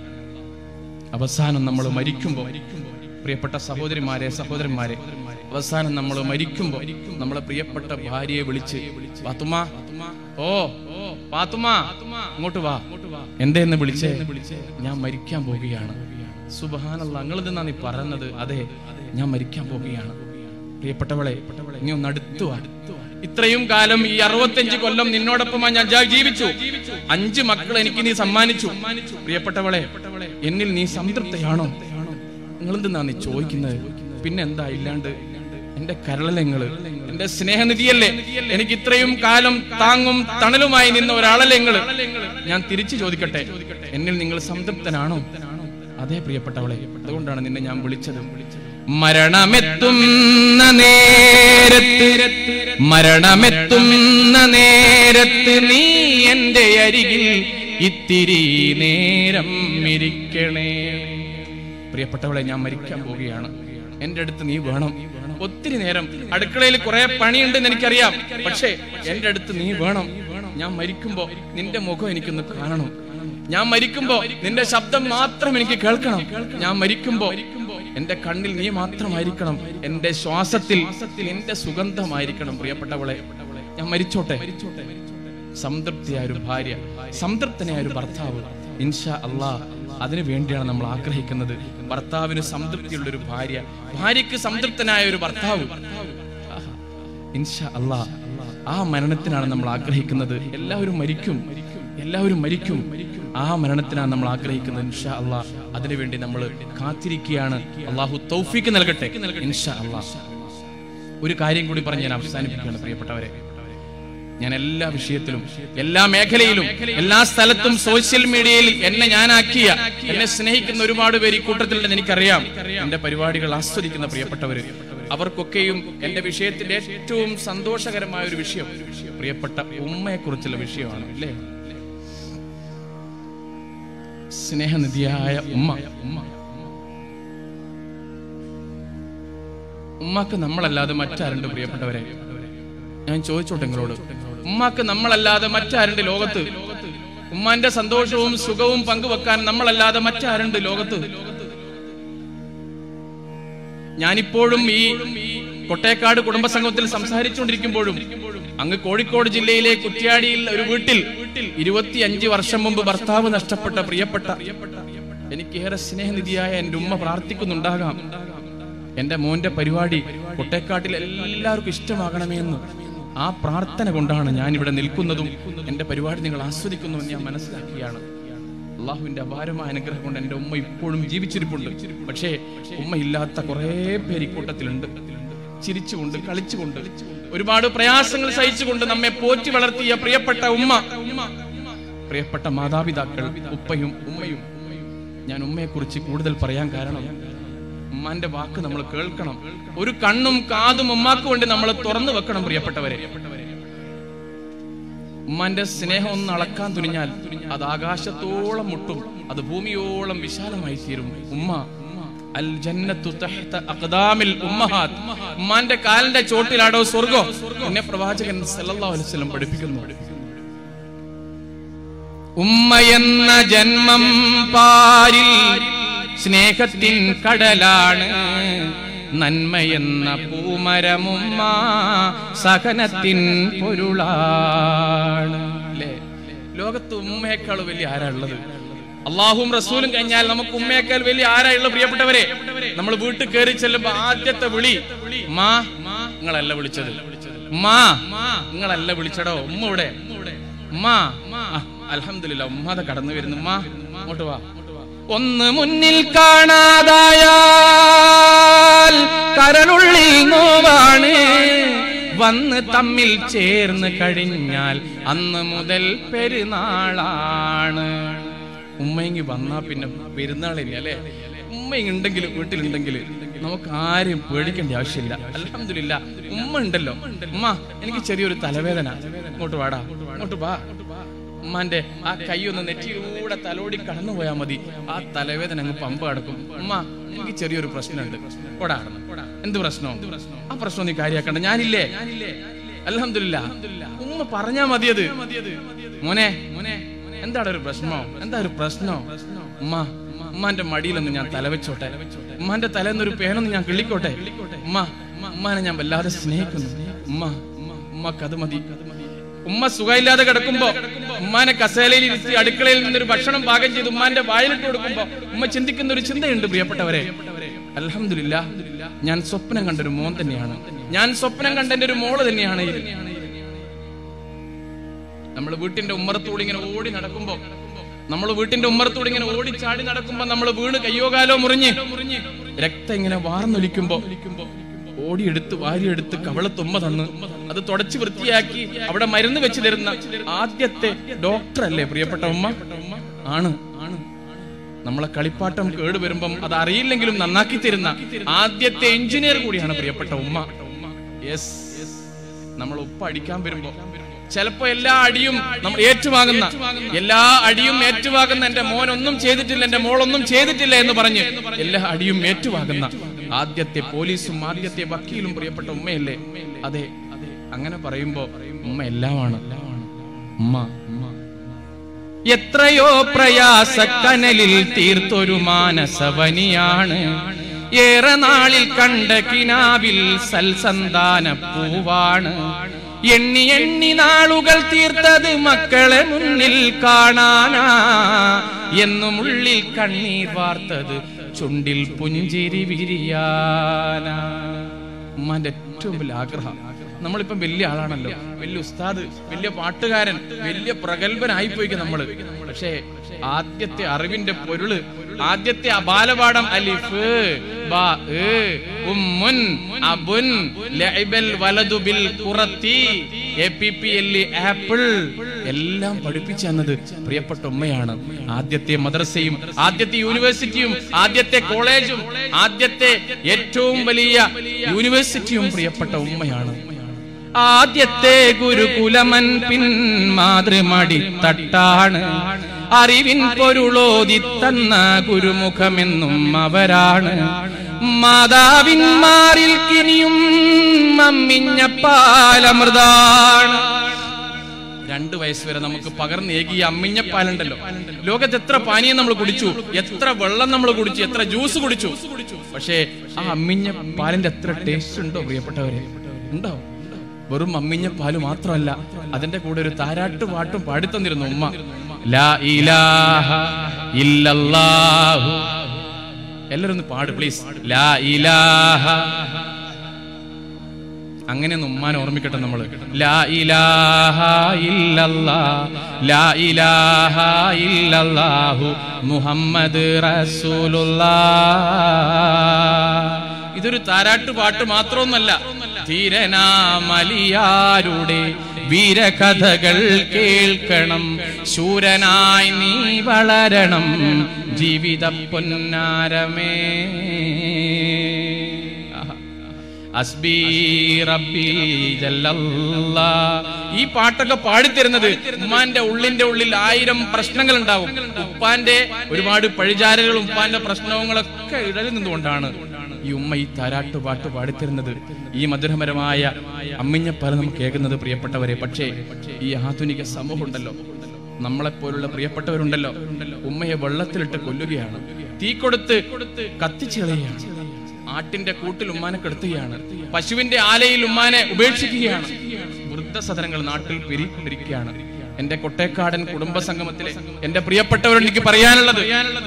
Speaker 2: അവസാനം നമ്മൾ മരിക്കുമ്പോൾ പ്രിയപ്പെട്ട സഹോദരിമാരെ സഹോദരന്മാരെ അവസാനം നമ്മൾ മരിക്കുമ്പോൾ നമ്മളെ പ്രിയപ്പെട്ട ഭാര്യയെ വിളിച്ച് പാത്തുമ്മ ഓ പാത്തുമ്മ ഇങ്ങോട്ട് വാ എന്തേന്ന് വിളിച്ചേ ഞാൻ മരിക്കാൻ പോവുകയാണ് സുബഹാനല്ല നിങ്ങൾ ഇതെന്നാ നീ പറയുന്നത് അതെ ഞാൻ മരിക്കാൻ പോവുകയാണ് പ്രിയപ്പെട്ടവളെ നീ ഒന്ന് അടുത്തുവാ ഇത്രയും കാലം ഈ അറുപത്തഞ്ച് കൊല്ലം നിന്നോടൊപ്പം ഞാൻ ജാ- ജീവിച്ചു അഞ്ച് മക്കൾ എനിക്ക് നീ സമ്മാനിച്ചു പ്രിയപ്പെട്ടവളെ എന്നിൽ നീ സംതൃപ്തയാണോ നിങ്ങൾ എന്തെന്നാ നീ ചോദിക്കുന്നത് പിന്നെ എന്താ ഇല്ലാണ്ട് എന്റെ കരളലങ്ങള് എന്റെ സ്നേഹനിധിയല്ലേ എനിക്ക് ഇത്രയും കാലം താങ്ങും തണലുമായി നിന്ന ഒരാളല്ലേ നിങ്ങള് ഞാൻ തിരിച്ചു ചോദിക്കട്ടെ എന്നിൽ നിങ്ങൾ സംതൃപ്തനാണോ അതേ പ്രിയപ്പെട്ടവളെ അതുകൊണ്ടാണ് നിന്നെ ഞാൻ വിളിച്ചത് മരണമെത്തുന്ന നേരത്ത് മരണമെത്തുന്ന നേരത്ത് നീ എന്റെ അരികിൽ ഇത്തിരി നേരം ഇരിക്കണേ പ്രിയപ്പെട്ടവളെ ഞാൻ മരിക്കാൻ പോവുകയാണ് എന്റെ അടുത്ത് നീ വേണം ഒത്തിരി നേരം അടുക്കളയിൽ കുറെ പണിയുണ്ടെന്ന് എനിക്കറിയാം പക്ഷേ എന്റെ അടുത്ത് നീ വേണം ഞാൻ മരിക്കുമ്പോ നിന്റെ മുഖം എനിക്കൊന്ന് കാണണം ഞാൻ മരിക്കുമ്പോ നിന്റെ ശബ്ദം മാത്രം എനിക്ക് കേൾക്കണം ഞാൻ മരിക്കുമ്പോ എന്റെ കണ്ണിൽ നീ മാത്രമായിരിക്കണം എന്റെ ശ്വാസത്തിൽ നിന്റെ സുഗന്ധമായിരിക്കണം പ്രിയപ്പെട്ടവളെ ഞാൻ മരിച്ചോട്ടെ സംതൃപ്തിയായ ഒരു ഭാര്യ സംതൃപ്തനായ ഒരു ഭർത്താവ് ഇൻഷാ അള്ളാ അതിനു വേണ്ടിയാണ് നമ്മൾ ആഗ്രഹിക്കുന്നത് ഭർത്താവിന് സംതൃപ്തിയുള്ള ഒരു ഭാര്യ ഭാര്യയ്ക്ക് സംതൃപ്തനായ ഒരു ഭർത്താവ് ആഹാ. ഇൻഷാ അള്ളാ ആ മരണത്തിനാണ് നമ്മൾ ആഗ്രഹിക്കുന്നത് എല്ലാവരും മരിക്കും എല്ലാവരും മരിക്കും ആ മരണത്തിനാണ് നമ്മൾ ആഗ്രഹിക്കുന്നത് ഇൻഷാ അള്ളാ അതിനുവേണ്ടി നമ്മൾ കാത്തിരിക്കുകയാണ് അള്ളാഹു തൗഫീക്ക് നൽകട്ടെ ഇൻഷാ അള്ളാ ഒരു കാര്യം കൂടി പറഞ്ഞ് ഞാൻ അവസാനിപ്പിക്കുകയാണ് പ്രിയപ്പെട്ടവരെ ഞാൻ എല്ലാ വിഷയത്തിലും എല്ലാ മേഖലയിലും എല്ലാ സ്ഥലത്തും സോഷ്യൽ മീഡിയയിൽ എന്നെ ഞാനാക്കിയ എന്നെ സ്നേഹിക്കുന്ന ഒരുപാട് പേര് ഈ കൂട്ടത്തിലുണ്ടെന്ന് എനിക്കറിയാം എന്റെ പരിപാടികൾ ആസ്വദിക്കുന്ന പ്രിയപ്പെട്ടവര് അവർക്കൊക്കെയും എന്റെ വിഷയത്തിന്റെ ഏറ്റവും സന്തോഷകരമായ ഒരു വിഷയം പ്രിയപ്പെട്ട ഉമ്മയെ കുറിച്ചുള്ള വിഷയമാണ് അല്ലേ സ്നേഹനിധിയായ ഉമ്മ ഉമ്മ ഉമ്മാക്ക് നമ്മളല്ലാതെ മറ്റാരുണ്ട് പ്രിയപ്പെട്ടവരെ ഞാൻ ചോദിച്ചോട്ടെ നിങ്ങളോട് ഉമ്മാക്ക് നമ്മളല്ലാതെ മറ്റാരുണ്ട് ലോകത്ത് ഉമ്മാന്റെ സന്തോഷവും സുഖവും പങ്കുവെക്കാൻ നമ്മളല്ലാതെ മറ്റാരുണ്ട് ലോകത്ത് ഞാനിപ്പോഴും ഈ കൊട്ടേക്കാട് കുടുംബസംഘത്തിൽ സംസാരിച്ചുകൊണ്ടിരിക്കുമ്പോഴും അങ്ങ് കോഴിക്കോട് ജില്ലയിലെ കുറ്റ്യാടിയിൽ ഒരു വീട്ടിൽ ഇരുപത്തിയഞ്ച് വർഷം മുമ്പ് ഭർത്താവ് നഷ്ടപ്പെട്ട പ്രിയപ്പെട്ട എനിക്ക് ഏറെ സ്നേഹനിധിയായ എന്റെ ഉമ്മ പ്രാർത്ഥിക്കുന്നുണ്ടാകാം എന്റെ മോന്റെ പരിപാടി കൊട്ടേക്കാട്ടിൽ എല്ലാവർക്കും ഇഷ്ടമാകണമേ എന്ന് ആ പ്രാർത്ഥന കൊണ്ടാണ് ഞാൻ ഇവിടെ നിൽക്കുന്നതും എന്റെ പരിപാടി നിങ്ങൾ ആസ്വദിക്കുന്നുവെന്ന് ഞാൻ മനസ്സിലാക്കിയാണ് അള്ളാഹുവിന്റെ അപാരമായ അനുഗ്രഹം കൊണ്ട് എന്റെ ഉമ്മ ഇപ്പോഴും ജീവിച്ചിരിപ്പുണ്ട് പക്ഷേ ഉമ്മ ഇല്ലാത്ത കുറെ പേര് ഇക്കൂട്ടത്തിലുണ്ട് ചിരിച്ചുകൊണ്ട് കളിച്ചുകൊണ്ട് ഒരുപാട് പ്രയാസങ്ങൾ സഹിച്ചുകൊണ്ട് നമ്മെ പോറ്റി വളർത്തിയ പ്രിയപ്പെട്ട ഉമ്മ പ്രിയപ്പെട്ട മാതാപിതാക്കൾ ഉപ്പയും ഉമ്മയും ഞാൻ ഉമ്മയെ കുറിച്ച് കൂടുതൽ പറയാൻ കാരണം ഉമ്മാന്റെ വാക്ക് നമ്മൾ കേൾക്കണം ഒരു കണ്ണും കാതും ഉമ്മാക്ക് വേണ്ടി നമ്മൾ തുറന്നു വെക്കണം പ്രിയപ്പെട്ടവരെ ഉമ്മാന്റെ സ്നേഹം ഒന്ന് അളക്കാൻ തുനിഞ്ഞാൽ അത് ആകാശത്തോളം മുട്ടും അത് ഭൂമിയോളം വിശാലമായി തീരും ഉമ്മ അൽ ജന്നത്തു തഹ്ത അഖ്ദാമിൽ ഉമ്മഹാത്ത് ഉമ്മാന്റെ കാലിന്റെ ചോട്ടിലാടോ സ്വർഗം എന്നെ പ്രവാചകൻ സല്ലല്ലാഹു അലൈഹി വസല്ലം പഠിപ്പിക്കുന്നു ഉമ്മ എന്ന ജന്മം പാരിൽ സ്നേഹത്തിൻ കടലാണ് നന്മയെന്ന പൂമരമുമ്മ സഹനത്തിൻ പൊരുളാണ് അല്ലേ ലോകത്ത് ഉമ്മയേക്കാൾ വലിയ ആരാ ഉള്ളത് അള്ളാഹും റസൂലും കഴിഞ്ഞാൽ നമുക്ക് ഉമ്മയേക്കാൾ വലിയ ആരാ ഉള്ളത് പ്രിയപ്പെട്ടവരെ നമ്മൾ വീട്ടിൽ കയറി ചെല്ലുമ്പോ ആദ്യത്തെ വിളി മാ നിങ്ങളല്ല വിളിച്ചത് മാ നിങ്ങളല്ല വിളിച്ചടോ ഉമ്മ ഇവിടെ ഉമ്മ അലഹമില്ല ഉമ്മാത കടന്നു വരുന്നു ഉമ്മ അങ്ങോട്ട് വാ ഒന്ന് മുന്നിൽ കാണാതായാൽ കരളുള്ളിൽ നോവാണ് വന്ന് തമ്മിൽ ചേർന്ന് കഴിഞ്ഞാൽ അന്ന് മുതൽ പെരുന്നാളാണ് ഉമ്മയെങ്കിൽ വന്നാ പിന്നെ പെരുന്നാളില്ല അല്ലെ ഉമ്മ ഉണ്ടെങ്കിൽ വീട്ടിലുണ്ടെങ്കിൽ നമുക്ക് ആരെയും പേടിക്കേണ്ട ആവശ്യമില്ല അലഹമില്ല ഉമ്മ ഉണ്ടല്ലോ ഉമ്മ എനിക്ക് ചെറിയൊരു തലവേദന ഇങ്ങോട്ട് വാടാ ഇങ്ങോട്ട് വാ ഉമ്മാന്റെ ആ കൈ ഒന്ന് നെറ്റിയിലൂടെ തലോടി കടന്നു പോയാൽ മതി ആ തലവേദന അങ്ങ് പമ്പ് കിടക്കും ഉമ്മ എനിക്ക് ചെറിയൊരു പ്രശ്നമുണ്ട് ഓടാ എന്ത് പ്രശ്നം ആ പ്രശ്നം നീ കാര്യാക്കണ്ട ഞാനില്ലേ അലഹമില്ല ഉമ്മ പറഞ്ഞാ മതിയത് മോനെ മോനെ എന്താണ് ഒരു പ്രശ്നമോ എന്താ ഒരു പ്രശ്നമോ ഉമ്മ ഉമ്മാന്റെ മടിയിലൊന്ന് ഞാൻ തലവെച്ചോട്ടെ ഉമ്മാന്റെ തലേന്നൊരു പേനൊന്ന് ഞാൻ കിള്ളിക്കോട്ടെ ഉമ്മ ഉമ്മാനെ ഞാൻ വല്ലാതെ സ്നേഹിക്കുന്നു ഉമ്മ ഉമ്മക്ക് അത് മതി ഉമ്മ സുഖമില്ലാതെ കിടക്കുമ്പോ ഉമ്മാനെ കസേലയിൽ ഇരുത്തി അടുക്കളയിൽ നിന്നൊരു ഭക്ഷണം പാകം ചെയ്ത് ഉമ്മാന്റെ വായിലിട്ട് കൊടുക്കുമ്പോ ഉമ്മ ചിന്തിക്കുന്ന ഒരു ചിന്തയുണ്ട് പ്രിയപ്പെട്ടവരെ അലഹമില്ല ഞാൻ സ്വപ്നം കണ്ടൊരു മോൻ തന്നെയാണ് ഞാൻ സ്വപ്നം കണ്ട എന്റെ ഒരു മോള് തന്നെയാണ് ഇത് നമ്മൾ വീട്ടിന്റെ ഉമ്മറത്തൂടി ഇങ്ങനെ ഓടി നടക്കുമ്പോ നമ്മൾ വീട്ടിന്റെ ഉമ്മറത്തൂടി ഇങ്ങനെ ഓടി ചാടി നടക്കുമ്പോ നമ്മൾ വീണ് കയ്യോ കാലോ മുറിഞ്ഞ് രക്തം ഇങ്ങനെ വാർന്നൊലിക്കുമ്പോ ഓടിയെടുത്ത് വാരിയെടുത്ത് കവളത്തുമ്മ തന്ന് അത് തുടച്ച് വൃത്തിയാക്കി അവിടെ മരുന്ന് വെച്ച് തരുന്ന ആദ്യത്തെ ഡോക്ടർ അല്ലേ പ്രിയപ്പെട്ട ഉമ്മ ആണ് ആണ് നമ്മളെ കളിപ്പാട്ടം കേട് വരുമ്പം അത് അറിയില്ലെങ്കിലും നന്നാക്കി തരുന്ന ആദ്യത്തെ എഞ്ചിനീയർ കൂടിയാണ് പ്രിയപ്പെട്ട ഉമ്മ യെസ് നമ്മൾ ഉപ്പ അടിക്കാൻ വരുമ്പോ ചിലപ്പോ എല്ലാ അടിയും നമ്മൾ ഏറ്റുവാങ്ങുന്ന എല്ലാ അടിയും ഏറ്റുവാങ്ങുന്ന എന്റെ മോൻ ഒന്നും ചെയ്തിട്ടില്ല എന്റെ മോളൊന്നും ചെയ്തിട്ടില്ല എന്ന് പറഞ്ഞ് എല്ലാ അടിയും ഏറ്റുവാങ്ങുന്ന ആദ്യത്തെ പോലീസും ആദ്യത്തെ വക്കീലും പ്രിയപ്പെട്ട ഉമ്മയല്ലേ അതെ അങ്ങനെ പറയുമ്പോ ഉമ്മ എല്ലാമാണ് ഉമ്മ ഉമ്മ എത്രയോ പ്രയാസക്കനലിൽ തീർത്തൊരു മാനസവനിയാണ് ഏറെ നാളിൽ കണ്ട കിനാവിൽ സൽസന്താന പൂവാണ് എണ്ണി എണ്ണി നാളുകൾ തീർത്തത് മക്കളെ മുന്നിൽ കാണാനാ എന്നും ഉള്ളിൽ കണ്ണീർ വാർത്തത് ചുണ്ടിൽ പുഞ്ചിരി വിരിയാനാ ഉമ്മാന്റെ ഏറ്റവും വലിയ ആഗ്രഹം നമ്മളിപ്പം വലിയ ആളാണല്ലോ വലിയ ഉസ്താദ് വലിയ പാട്ടുകാരൻ വലിയ പ്രഗത്ഭനായി പോയിക്കും നമ്മള് പക്ഷേ ആദ്യത്തെ അറിവിന്റെ പൊരുള് ആദ്യത്തെ അബാലപാഠം അലിഫ് ബാ ഏ, ഉമ്മുൻ അബുൻ ലഇബൽ വലതു ബിൽ ഖുറത്തി A P P L apple എല്ലാം പഠിപ്പിച്ചു തന്നത് പ്രിയപ്പെട്ട ഉമ്മയാണ് ആദ്യത്തെ മദ്രസയും ആദ്യത്തെ യൂണിവേഴ്സിറ്റിയും ആദ്യത്തെ കോളേജും ആദ്യത്തെ ഏറ്റവും വലിയ യൂണിവേഴ്സിറ്റിയും പ്രിയപ്പെട്ട ഉമ്മയാണ് ആദ്യത്തെ ഗുരുകുലമൻ പിൻ മാതൃമടി തട്ടാണ് അറിവിൻ പൊരുളോതി തന്ന ഗുരുമുഖമെന്നും അവരാണ് മാതാവിന്മാരിൽ കിനിയും മമ്മിഞ്ഞ പാലമൃതാണ് രണ്ട് വയസ്സ് വരെ നമുക്ക് പകർന്നേകിയ അമ്മിഞ്ഞപ്പാലുണ്ടല്ലോ ലോകത്ത് എത്ര പാനീയം നമ്മൾ കുടിച്ചു എത്ര വെള്ളം നമ്മൾ കുടിച്ചു എത്ര ജ്യൂസ് കുടിച്ചു പക്ഷേ ആ അമ്മിഞ്ഞ പാലിന്റെ എത്ര ടേസ്റ്റ് ഉണ്ടോ പ്രിയപ്പെട്ടവരെ ഉണ്ടോ വെറും അമ്മിഞ്ഞ പാല് മാത്രമല്ല അതിന്റെ കൂടെ ഒരു താരാട്ട് പാട്ടും പാടിത്തന്നിരുന്നു ഉമ്മ ലാ ഇലാഹ ഇല്ലല്ലാഹു എല്ലാരും ഒന്ന് പാട് പ്ലീസ് ലാ ഇലാഹ അങ്ങനെ ഒന്ന് ഉമ്മാനെ ഓർമ്മിക്കട്ടെ നമ്മള് ലാ ഇലാഹ ഇല്ലല്ലാ ലാ ഇലാഹ ഇല്ലല്ലാഹു മുഹമ്മദ് റസൂലുള്ളാ ഇതൊരു താരാട്ട് പാട്ട് മാത്രമൊന്നല്ല ധീരനാമലിയാരുടെ വീരകഥകൾ കേൾക്കണം ശൂരനായി നീ വളരണം ജീവിത പൊന്നാരമേ ആഹാ. അസ്ബി റബ്ബി ജല്ലല്ലാ. ഈ പാട്ടൊക്കെ പാടിത്തരുന്നത് ഉമ്മാന്റെ ഉള്ളിന്റെ ഉള്ളിൽ ആയിരം പ്രശ്നങ്ങൾ ഉണ്ടാവും ഉപ്പാന്റെ ഒരുപാട് പഴിചാരകളും ഉപ്പാന്റെ പ്രശ്നങ്ങളൊക്കെ ഇടലിൽ നിന്നുകൊണ്ടാണ് ഈ ഉമ്മ ഈ താരാട്ട് പാട്ട് പാടിത്തരുന്നത് ഈ മധുരമരമായ അമ്മിഞ്ഞപ്പാല നമുക്ക് കേൾക്കുന്നത് പ്രിയപ്പെട്ടവരെ പക്ഷേ ഈ ആധുനിക സമൂഹം ഉണ്ടല്ലോ നമ്മളെപ്പോലുള്ള പ്രിയപ്പെട്ടവരുണ്ടല്ലോ ഉമ്മയെ വെള്ളത്തിലിട്ട് കൊല്ലുകയാണ് തീ കൊടുത്ത് കത്തിച്ചു കളയുകയാണ് ആട്ടിന്റെ കൂട്ടിൽ ഉമ്മാനെ കെടുത്തുകയാണ് പശുവിന്റെ ആലയിൽ ഉമ്മാനെ ഉപേക്ഷിക്കുകയാണ് വൃദ്ധസദനങ്ങൾ നാട്ടിൽ പെരുകൊണ്ടിരിക്കുകയാണ് എന്റെ കൊട്ടേക്കാടൻ കുടുംബ സംഗമത്തിലെ എന്റെ പ്രിയപ്പെട്ടവരോട് എനിക്ക് പറയാനുള്ളത്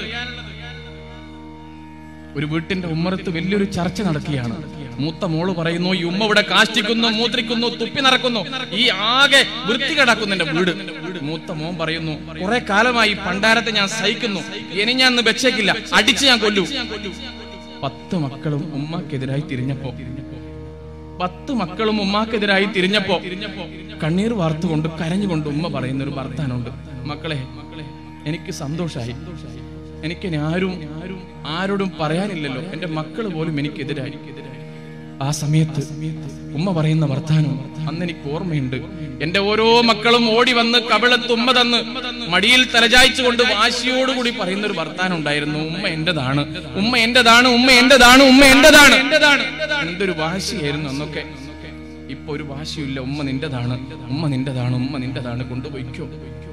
Speaker 2: ഒരു വീട്ടിന്റെ ഉമ്മറത്ത് വലിയൊരു ചർച്ച നടക്കുകയാണ് മൂത്ത മോള് പറയുന്നു ഈ ഉമ്മ ഇവിടെ കാഷ്ടിക്കുന്നു മൂത്രിക്കുന്നു തുപ്പി നടക്കുന്നു ഈ ആകെ വൃത്തികേടാക്കുന്നു എന്റെ വീട് മൂത്ത മോൻ പറയുന്നു കുറെ കാലമായി പണ്ടാരത്തെ ഞാൻ സഹിക്കുന്നു ഇനി ഞാൻ ഇന്ന് വെച്ചേക്കില്ല അടിച്ച് ഞാൻ കൊല്ലു പത്ത് മക്കളും ഉമ്മക്കെതിരായി തിരിഞ്ഞപ്പോ പത്ത് മക്കളും ഉമ്മാക്കെതിരായി തിരിഞ്ഞപ്പോ കണ്ണീർ വാർത്തുകൊണ്ട് കരഞ്ഞുകൊണ്ട് ഉമ്മ പറയുന്ന ഒരു വർത്താനുണ്ട് മക്കളെ എനിക്ക് സന്തോഷായി എനിക്ക് ഇനി ആരും ആരോടും പറയാനില്ലല്ലോ എന്റെ മക്കൾ പോലും എനിക്കെതിരായി ആ സമയത്ത് ഉമ്മ പറയുന്ന വർത്താനം അന്ന് എനിക്ക് ഓർമ്മയുണ്ട് എന്റെ ഓരോ മക്കളും ഓടി വന്ന് കവിളത്ത് ഉമ്മ തന്ന് മടിയിൽ തലചായ്ച്ചുകൊണ്ട് വാശിയോടുകൂടി പറയുന്ന ഒരു വർത്താനം ഉണ്ടായിരുന്നു ഉമ്മ എന്റേതാണ് ഉമ്മ എന്റേതാണ് ഉമ്മ എന്റേതാണ് ഉമ്മ എന്റേതാണ് എന്തൊരു വാശിയായിരുന്നു അന്നൊക്കെ ഇപ്പൊ ഒരു വാശിയില്ല ഉമ്മ നിന്റേതാണ് ഉമ്മ നിന്റേതാണ് ഉമ്മ നിന്റേതാണ് കൊണ്ടുപോയിക്കോ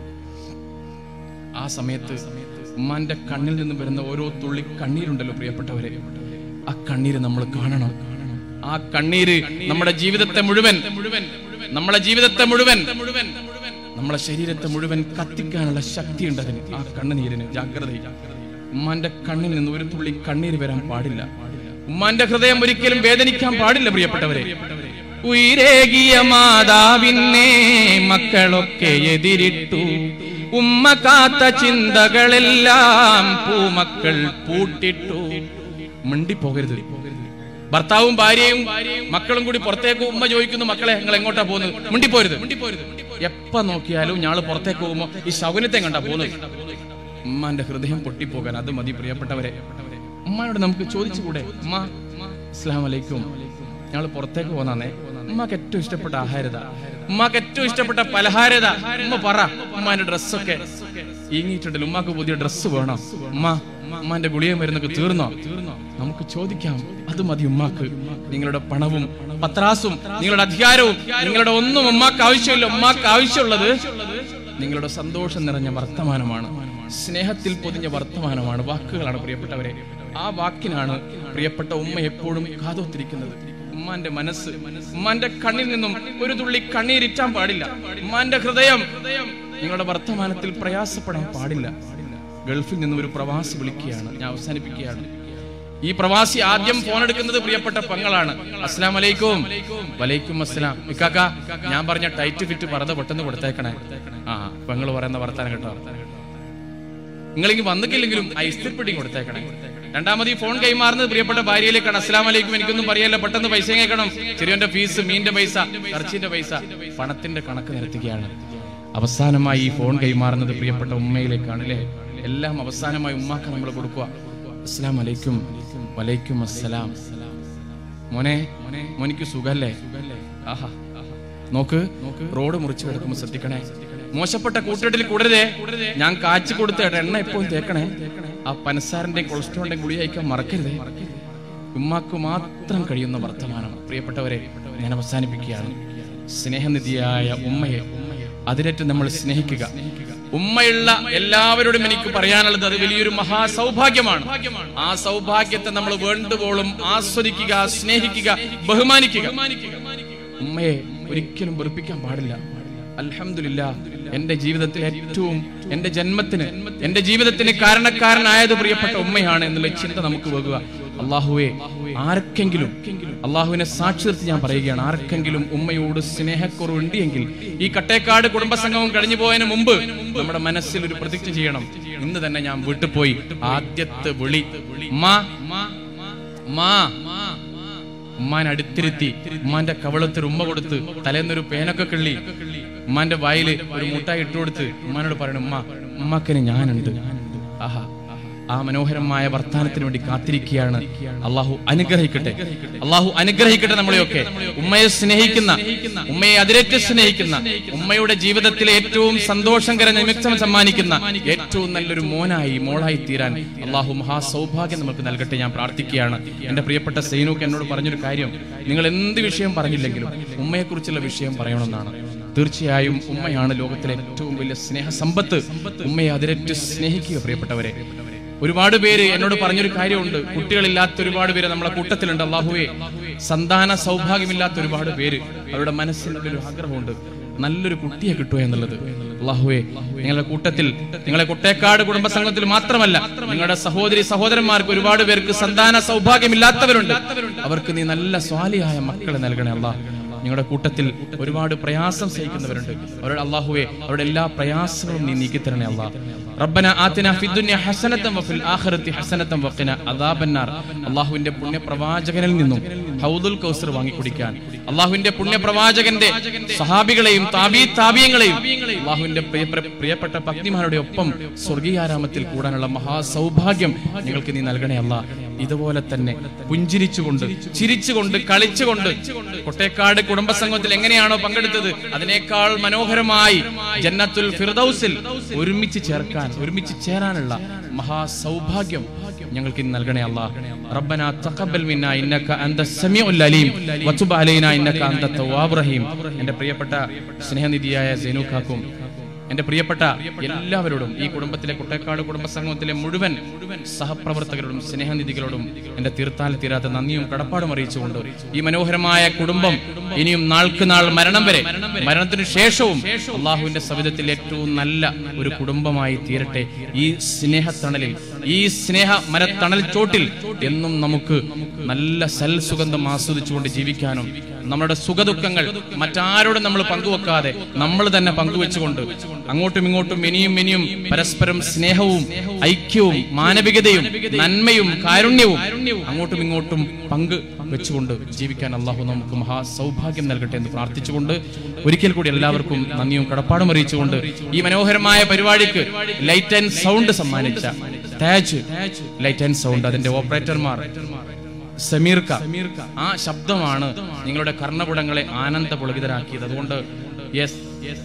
Speaker 2: ആ സമയത്ത് ഉമ്മാന്റെ കണ്ണിൽ നിന്ന് വരുന്ന ഓരോ തുള്ളി കണ്ണീരുണ്ടല്ലോ പ്രിയപ്പെട്ടവരെ ആ കണ്ണീര് നമ്മൾ കാണണം ആ കണ്ണീര് നമ്മുടെ ജീവിതത്തെ മുഴുവൻ നമ്മളെ ജീവിതത്തെ മുഴുവൻ നമ്മളെ ശരീരത്തെ മുഴുവൻ കത്തിക്കാനുള്ള ശക്തിയുണ്ട് അതിന് ആ കണ്ണുനീരിന് ജാഗ്രത ഉമ്മാന്റെ കണ്ണിൽ നിന്ന് ഒരു തുള്ളി കണ്ണീര് വരാൻ പാടില്ല ഉമ്മാന്റെ ഹൃദയം ഒരിക്കലും വേദനിക്കാൻ പാടില്ല പ്രിയപ്പെട്ടവരെ ഉയരേകിയ മാതാവിനെ മക്കളൊക്കെ എതിരിട്ടു ഉമ്മ കാത്ത ചിന്തകളെല്ലാം പൂമക്കൾ പൂട്ടിട്ടു മിണ്ടിപ്പോകരുത് ഭർത്താവും ഭാര്യയും മക്കളും കൂടി പുറത്തേക്ക് ഉമ്മ ചോദിക്കുന്നു മക്കളെ നിങ്ങൾ എങ്ങോട്ടാ പോകുന്നത് മിണ്ടിപ്പോരുത് എപ്പ നോക്കിയാലും ഞാള് പുറത്തേക്ക് പോകുമ്പോ ഈ ശകുനത്തെ കണ്ടാ പോകുന്നത് ഉമ്മാന്റെ ഹൃദയം പൊട്ടിപ്പോകാൻ അത് മതി പ്രിയപ്പെട്ടവരെ ഉമ്മയോട് നമുക്ക് ചോദിച്ചുകൂടെ ഉമ്മ അസ്ലാം വലൈക്കും ഞങ്ങൾ പുറത്തേക്ക് പോന്നാന്നേ ഉമ്മക്ക് ഏറ്റവും ഇഷ്ടപ്പെട്ട ആഹാരത ഉമ്മക്ക് ഏറ്റവും ഇഷ്ടപ്പെട്ട പലഹാരത ഉമ്മ പറ ഉമ്മാന്റെ ഡ്രസ്സൊക്കെ ഈങ്ങിയിട്ടുണ്ടല്ലോ ഉമ്മാക്ക് പുതിയ ഡ്രസ്സ് വേണം ഉമ്മ ഉമ്മാന്റെ ഗുളിയും മരുന്നൊക്കെ തീർന്നോ നമുക്ക് ചോദിക്കാം അത് മതി ഉമ്മാക്ക് നിങ്ങളുടെ പണവും പത്രാസും നിങ്ങളുടെ അധികാരവും നിങ്ങളുടെ ഒന്നും ഉമ്മാക്ക് ആവശ്യമില്ല ഉമ്മാക്ക് ആവശ്യമുള്ളത് നിങ്ങളുടെ സന്തോഷം നിറഞ്ഞ വർത്തമാനമാണ് സ്നേഹത്തിൽ പൊതിഞ്ഞ വർത്തമാനമാണ് വാക്കുകളാണ് പ്രിയപ്പെട്ടവരെ ആ വാക്കിനാണ് പ്രിയപ്പെട്ട ഉമ്മ എപ്പോഴും കാതോത്തിരിക്കുന്നത് ഉമ്മാന്റെ മനസ്സ് ഉമ്മാന്റെ കണ്ണിൽ നിന്നും ഒരു തുള്ളി കണ്ണീരിറ്റാൻ പാടില്ല ഉമ്മാന്റെ ഹൃദയം നിങ്ങളുടെ വർത്തമാനത്തിൽ പ്രയാസപ്പെടാൻ പാടില്ല ഗൾഫിൽ നിന്നും ഒരു പ്രവാസി വിളിക്കുകയാണ് ഞാൻ അവസാനിപ്പിക്കുകയാണ് ഈ പ്രവാസി ആദ്യം ഫോൺ എടുക്കുന്നത് പ്രിയപ്പെട്ട പെങ്ങളാണ് അസ്ലാം വലൈക്കും വലൈക്കും അസ്സലാം ഇക്കാക്ക ഞാൻ പറഞ്ഞ ടൈറ്റ് ഫിറ്റ് പറത് പെട്ടെന്ന് കൊടുത്തേക്കണേ ആ പെങ്ങൾ പറയുന്ന വർത്താനം കേട്ടോ നിങ്ങളിങ്ങ് വന്നിട്ടില്ലെങ്കിലും ആ ഇസ്തിരിപ്പെട്ടി കൊടുത്തേക്കണേ രണ്ടാമത് ഈ ഫോൺ കൈമാറുന്നത് പ്രിയപ്പെട്ട ഭാര്യയിലേക്കാണ് അസ്ലാം വലൈക്കും എനിക്കൊന്നും പറയല്ല പെട്ടെന്ന് പൈസ കേൾക്കണം ചെറിയന്റെ ഫീസ് മീന്റെ പൈസ ഇറച്ചിന്റെ പൈസ പണത്തിന്റെ കണക്ക് നിരത്തുകയാണ് അവസാനമായി ഈ ഫോൺ കൈമാറുന്നത് പ്രിയപ്പെട്ട ഉമ്മയിലേക്കാണ് അല്ലേ എല്ലാം അവസാനമായി ഉമ്മാക്ക് നമ്മൾ കൊടുക്കുക അസ്ലാം വലൈക്കും വലൈക്കും അസ്സലാം മോനെ മോനിക്ക് സുഖല്ലേ ആഹാ നോക്ക് റോഡ് മുറിച്ച് കിടക്കുമ്പോ ശ്രദ്ധിക്കണേ മോശപ്പെട്ട കൂട്ടുകെട്ടിൽ കൂടരുതേ ഞാൻ കാച്ചി കൊടുത്ത എണ്ണ എപ്പോഴും തേക്കണേ ആ പനസാറിന്റെ കൊളസ്ട്രോളിന്റെ ഗുളി അയക്കാൻ മറക്കരുതേ ഉമ്മാക്ക് മാത്രം കഴിയുന്ന വർത്തമാനം പ്രിയപ്പെട്ടവരെ ഞാൻ അവസാനിപ്പിക്കുകയാണ് സ്നേഹനിധിയായ ഉമ്മയെ അതിരറ്റ് നമ്മൾ സ്നേഹിക്കുക ഉമ്മയുള്ള എല്ലാവരോടും എനിക്ക് പറയാനുള്ളത് അത് വലിയൊരു മഹാസൗഭാഗ്യമാണ് ആ സൗഭാഗ്യത്തെ നമ്മൾ വേണ്ടുവോളും ആസ്വദിക്കുക സ്നേഹിക്കുക ബഹുമാനിക്കുക ഉമ്മയെ ഒരിക്കലും വെറുപ്പിക്കാൻ പാടില്ല അൽഹംദുലില്ലാ എന്റെ ജീവിതത്തിൽ ഏറ്റവും എന്റെ ജന്മത്തിന് എന്റെ ജീവിതത്തിന് കാരണക്കാരനായത് പ്രിയപ്പെട്ട ഉമ്മയാണ് എന്നുള്ള ചിന്ത നമുക്ക് വെക്കുക അള്ളാഹുവെ ആർക്കെങ്കിലും അള്ളാഹുവിനെ സാക്ഷി നിർത്തി ഞാൻ പറയുകയാണ് ആർക്കെങ്കിലും ഉമ്മയോട് സ്നേഹക്കുറവുണ്ട് എങ്കിൽ ഈ കട്ടേക്കാട് കുടുംബസംഗമം കഴിഞ്ഞു പോയതിനു മുമ്പ് നമ്മുടെ മനസ്സിൽ ഒരു പ്രതിജ്ഞ ചെയ്യണം ഇന്ന് തന്നെ ഞാൻ വീട്ടിൽ പോയി ആദ്യത്തെ വിളി ഉമ്മാ ഉമ്മാ ഉമ്മാൻ അടുത്തിരുത്തി ഉമ്മാന്റെ കവളത്തിൽ ഉമ്മ കൊടുത്ത് തലേന്നൊരു പേനൊക്കെ കിള്ളി ഉമ്മാന്റെ വായില് ഒരു മുട്ടായി ഇട്ടു കൊടുത്ത് ഉമ്മാനോട് പറയണം ഉമ്മ ഉമ്മാക്കന് ഞാനുണ്ട് ആഹാ ആ മനോഹരമായ വർത്താനത്തിന് വേണ്ടി കാത്തിരിക്കുകയാണ് അള്ളാഹു അനുഗ്രഹിക്കട്ടെ അള്ളാഹു അനുഗ്രഹിക്കട്ടെ നമ്മളെയൊക്കെ ഉമ്മയെ സ്നേഹിക്കുന്ന ഉമ്മയെ അതിരേറ്റ് സ്നേഹിക്കുന്ന ഉമ്മയുടെ ജീവിതത്തിലെ ഏറ്റവും സന്തോഷകര നിമിഷം സമ്മാനിക്കുന്ന ഏറ്റവും നല്ലൊരു മോനായി മോളായി തീരാൻ അള്ളാഹു മഹാസൗഭാഗ്യം നമുക്ക് നൽകട്ടെ ഞാൻ പ്രാർത്ഥിക്കുകയാണ് എന്റെ പ്രിയപ്പെട്ട സൈനൂക്ക് എന്നോട് പറഞ്ഞൊരു കാര്യം നിങ്ങൾ എന്ത് വിഷയം പറഞ്ഞില്ലെങ്കിലും ഉമ്മയെക്കുറിച്ചുള്ള വിഷയം പറയണമെന്നാണ് തീർച്ചയായും ഉമ്മയാണ് ലോകത്തിലെ ഏറ്റവും വലിയ സ്നേഹ സമ്പത്ത് ഉമ്മയെ അതിരറ്റ് സ്നേഹിക്കുക പ്രിയപ്പെട്ടവരെ ഒരുപാട് പേര് എന്നോട് പറഞ്ഞൊരു കാര്യമുണ്ട് കുട്ടികളില്ലാത്ത ഒരുപാട് പേര് നമ്മളെ കൂട്ടത്തിലുണ്ട് അള്ളാഹുവെ സന്താന സൗഭാഗ്യമില്ലാത്ത ഒരുപാട് പേര് അവരുടെ മനസ്സിനുള്ളിൽ ഒരു ആഗ്രഹമുണ്ട് നല്ലൊരു കുട്ടിയെ കിട്ടുക എന്നുള്ളത് അള്ളാഹുവെ നിങ്ങളുടെ കൂട്ടത്തിൽ നിങ്ങളെ കുട്ടേക്കാട് കുടുംബസംഘത്തിൽ മാത്രമല്ല നിങ്ങളുടെ സഹോദരി സഹോദരന്മാർക്ക് ഒരുപാട് പേർക്ക് സന്താന സൗഭാഗ്യമില്ലാത്തവരുണ്ട് അവർക്ക് നീ നല്ല സ്വാലിയായ മക്കളെ നൽകണേ അള്ളാഹ് നിങ്ങളുടെ കൂട്ടത്തിൽ ഒരുപാട് പ്രയാസം സഹിക്കുന്നവരുണ്ട് അവരുടെ അള്ളാഹുവെ അവരുടെ എല്ലാ പ്രയാസങ്ങളും നീ നീക്കിത്തരണേ അള്ളാഹ് റബ്ബന ആതിന ഫിദ്ദുനിയ ഹസനത്തം വഫിൽ ആഖിറതി ഹസനത്തം വഖിന അദാബന്നാർ അള്ളാഹുവിന്റെ പുണ്യ പ്രവാചകനിൽ നിന്നും ഹൗദുൽ കൗസർ വാങ്ങി കുടിക്കാൻ അള്ളാഹുവിന്റെ പുണ്യ പ്രവാചകന്റെ സഹാബികളെയും താബീ താബിയങ്ങളെയും അള്ളാഹുവിന്റെ പ്രിയ- പ്രിയപ്പെട്ട ഭക്തിമാരുടെ ഒപ്പം സ്വർഗീയാരാമത്തിൽ കൂടാനുള്ള മഹാസൗഭാഗ്യം നിങ്ങൾക്ക് നീ നൽകണേ അല്ലാ ഇതുപോലെ തന്നെ പുഞ്ചിരിച്ചുകൊണ്ട് ചിരിച്ചുകൊണ്ട് കളിച്ചുകൊണ്ട് കൊട്ടേക്കാട് കുടുംബസംഗമത്തിൽ എങ്ങനെയാണോ പങ്കെടുത്തത് അതിനേക്കാൾ മനോഹരമായി ജന്നത്തുൽ ഫിർദൌസിൽ ഒരുമിച്ച് ചേർക്കാൻ ഒരുമിച്ച് ചേരാനുള്ള മഹാസൗഭാഗ്യം ഞങ്ങൾക്ക് ഇന്ന് നൽകണേ അല്ലാ റബ്ബന തഖബ്ബൽ മിന്ന ഇന്നക അന്ത സമീഉൽ അലീം വതുബ് അലൈന ഇന്നക അന്ത തവ്വാബുർ റഹീം എൻ്റെ പ്രിയപ്പെട്ട സ്നേഹനിധിയായ സൈനുഖാക്കും എന്റെ പ്രിയപ്പെട്ട എല്ലാവരോടും ഈ കുടുംബത്തിലെ കുട്ടേക്കാട് കുടുംബസംഗമത്തിലെ മുഴുവൻ സഹപ്രവർത്തകരോടും സ്നേഹനിധികളോടും എന്റെ തീർത്താൽ തീരാത്ത നന്ദിയും കടപ്പാടും അറിയിച്ചുകൊണ്ട് ഈ മനോഹരമായ കുടുംബം ഇനിയും നാൾക്ക് നാൾ മരണം വരെ മരണത്തിനു ശേഷവും അള്ളാഹുവിന്റെ സവിധത്തിൽ ഏറ്റവും നല്ല ഒരു കുടുംബമായി തീരട്ടെ ഈ സ്നേഹത്തണലിൽ ഈ സ്നേഹ മരത്തണൽ ചോട്ടിൽ എന്നും നമുക്ക് നല്ല സൽ സുഗന്ധം ആസ്വദിച്ചുകൊണ്ട് ജീവിക്കാനും നമ്മുടെ സുഖദുഃഖങ്ങൾ മറ്റാരോടും നമ്മൾ പങ്കുവെക്കാതെ നമ്മൾ തന്നെ പങ്കുവെച്ചുകൊണ്ട് അങ്ങോട്ടും ഇങ്ങോട്ടും ഇനിയും ഇനിയും പരസ്പരം സ്നേഹവും ഐക്യവും മാനവികതയും നന്മയും കാരുണ്യവും അങ്ങോട്ടും ഇങ്ങോട്ടും പങ്ക് വെച്ചുകൊണ്ട് ജീവിക്കാൻ അള്ളാഹു നമുക്ക് മഹാ സൗഭാഗ്യം നൽകട്ടെ എന്ന് പ്രാർത്ഥിച്ചുകൊണ്ട് ഒരിക്കൽ കൂടി എല്ലാവർക്കും നന്ദിയും കടപ്പാടും അറിയിച്ചുകൊണ്ട് ഈ മനോഹരമായ പരിപാടിക്ക് ലൈറ്റ് ആൻഡ് സൗണ്ട് സമ്മാനിച്ച താജ് ലൈറ്റ് ആൻഡ് സൗണ്ട് അതിന്റെ ഓപ്പറേറ്റർമാർ സമീർക്ക ആ ശബ്ദമാണ് നിങ്ങളുടെ കർണപുടങ്ങളെ ആനന്ദ പുളകിതരാക്കിയത് അതുകൊണ്ട് യെസ്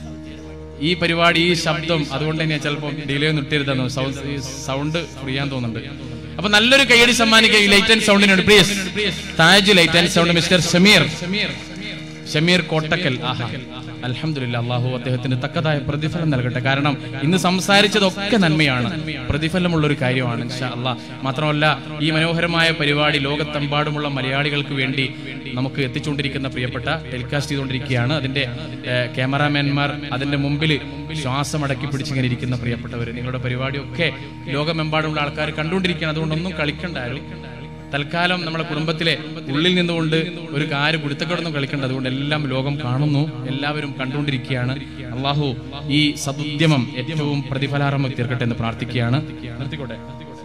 Speaker 2: ഈ പരിപാടി ഈ ശബ്ദം അതുകൊണ്ട് തന്നെ ചിലപ്പോൾ ഡിലേ നിട്ടരുതെന്ന് സൗണ്ട് ഫ്രീ ആൻ തോന്നുന്നുണ്ട് അപ്പൊ നല്ലൊരു കൈയടി സമ്മാനിക്കുക ഈ ലൈറ്റ് ആൻഡ് സൗണ്ടിനോട് please Taj light and sound mister Shameer Shameer Kottakkal ആഹാ അൽഹംദുലില്ല അള്ളാഹു അദ്ദേഹത്തിന് തക്കതായ പ്രതിഫലം നൽകട്ടെ കാരണം ഇന്ന് സംസാരിച്ചതൊക്കെ നന്മയാണ് പ്രതിഫലമുള്ള ഒരു കാര്യമാണ് ഇൻഷാ അള്ളാഹ് മാത്രമല്ല ഈ മനോഹരമായ പരിപാടി ലോകത്തെമ്പാടുമുള്ള മലയാളികൾക്ക് വേണ്ടി നമുക്ക് എത്തിച്ചുകൊണ്ടിരിക്കുന്ന പ്രിയപ്പെട്ട ടെലികാസ്റ്റ് ചെയ്തുകൊണ്ടിരിക്കുകയാണ് അതിന്റെ ഏഹ്, ക്യാമറാമാൻമാർ അതിന്റെ മുമ്പിൽ ശ്വാസം അടക്കി പിടിച്ചിങ്ങനെ ഇരിക്കുന്ന പ്രിയപ്പെട്ടവർ നിങ്ങളുടെ പരിപാടിയൊക്കെ ലോകമെമ്പാടുമുള്ള ആൾക്കാർ കണ്ടുകൊണ്ടിരിക്കുകയാണ് അതുകൊണ്ടൊന്നും കളിക്കണ്ട ആരും തൽക്കാലം നമ്മുടെ കുടുംബത്തിലെ ഉള്ളിൽ നിന്നുകൊണ്ട് ഒരു കാര് കുടുത്തക്കിടന്നും കളിക്കേണ്ട അതുകൊണ്ട് എല്ലാം ലോകം കാണുന്നു എല്ലാവരും കണ്ടുകൊണ്ടിരിക്കുകയാണ് അള്ളാഹു ഈ സതുദ്യമം ഏറ്റവും പ്രതിഫലാർഹം തീർക്കട്ടെ എന്ന് പ്രാർത്ഥിക്കുകയാണ് നിർത്തിക്കോട്ടെ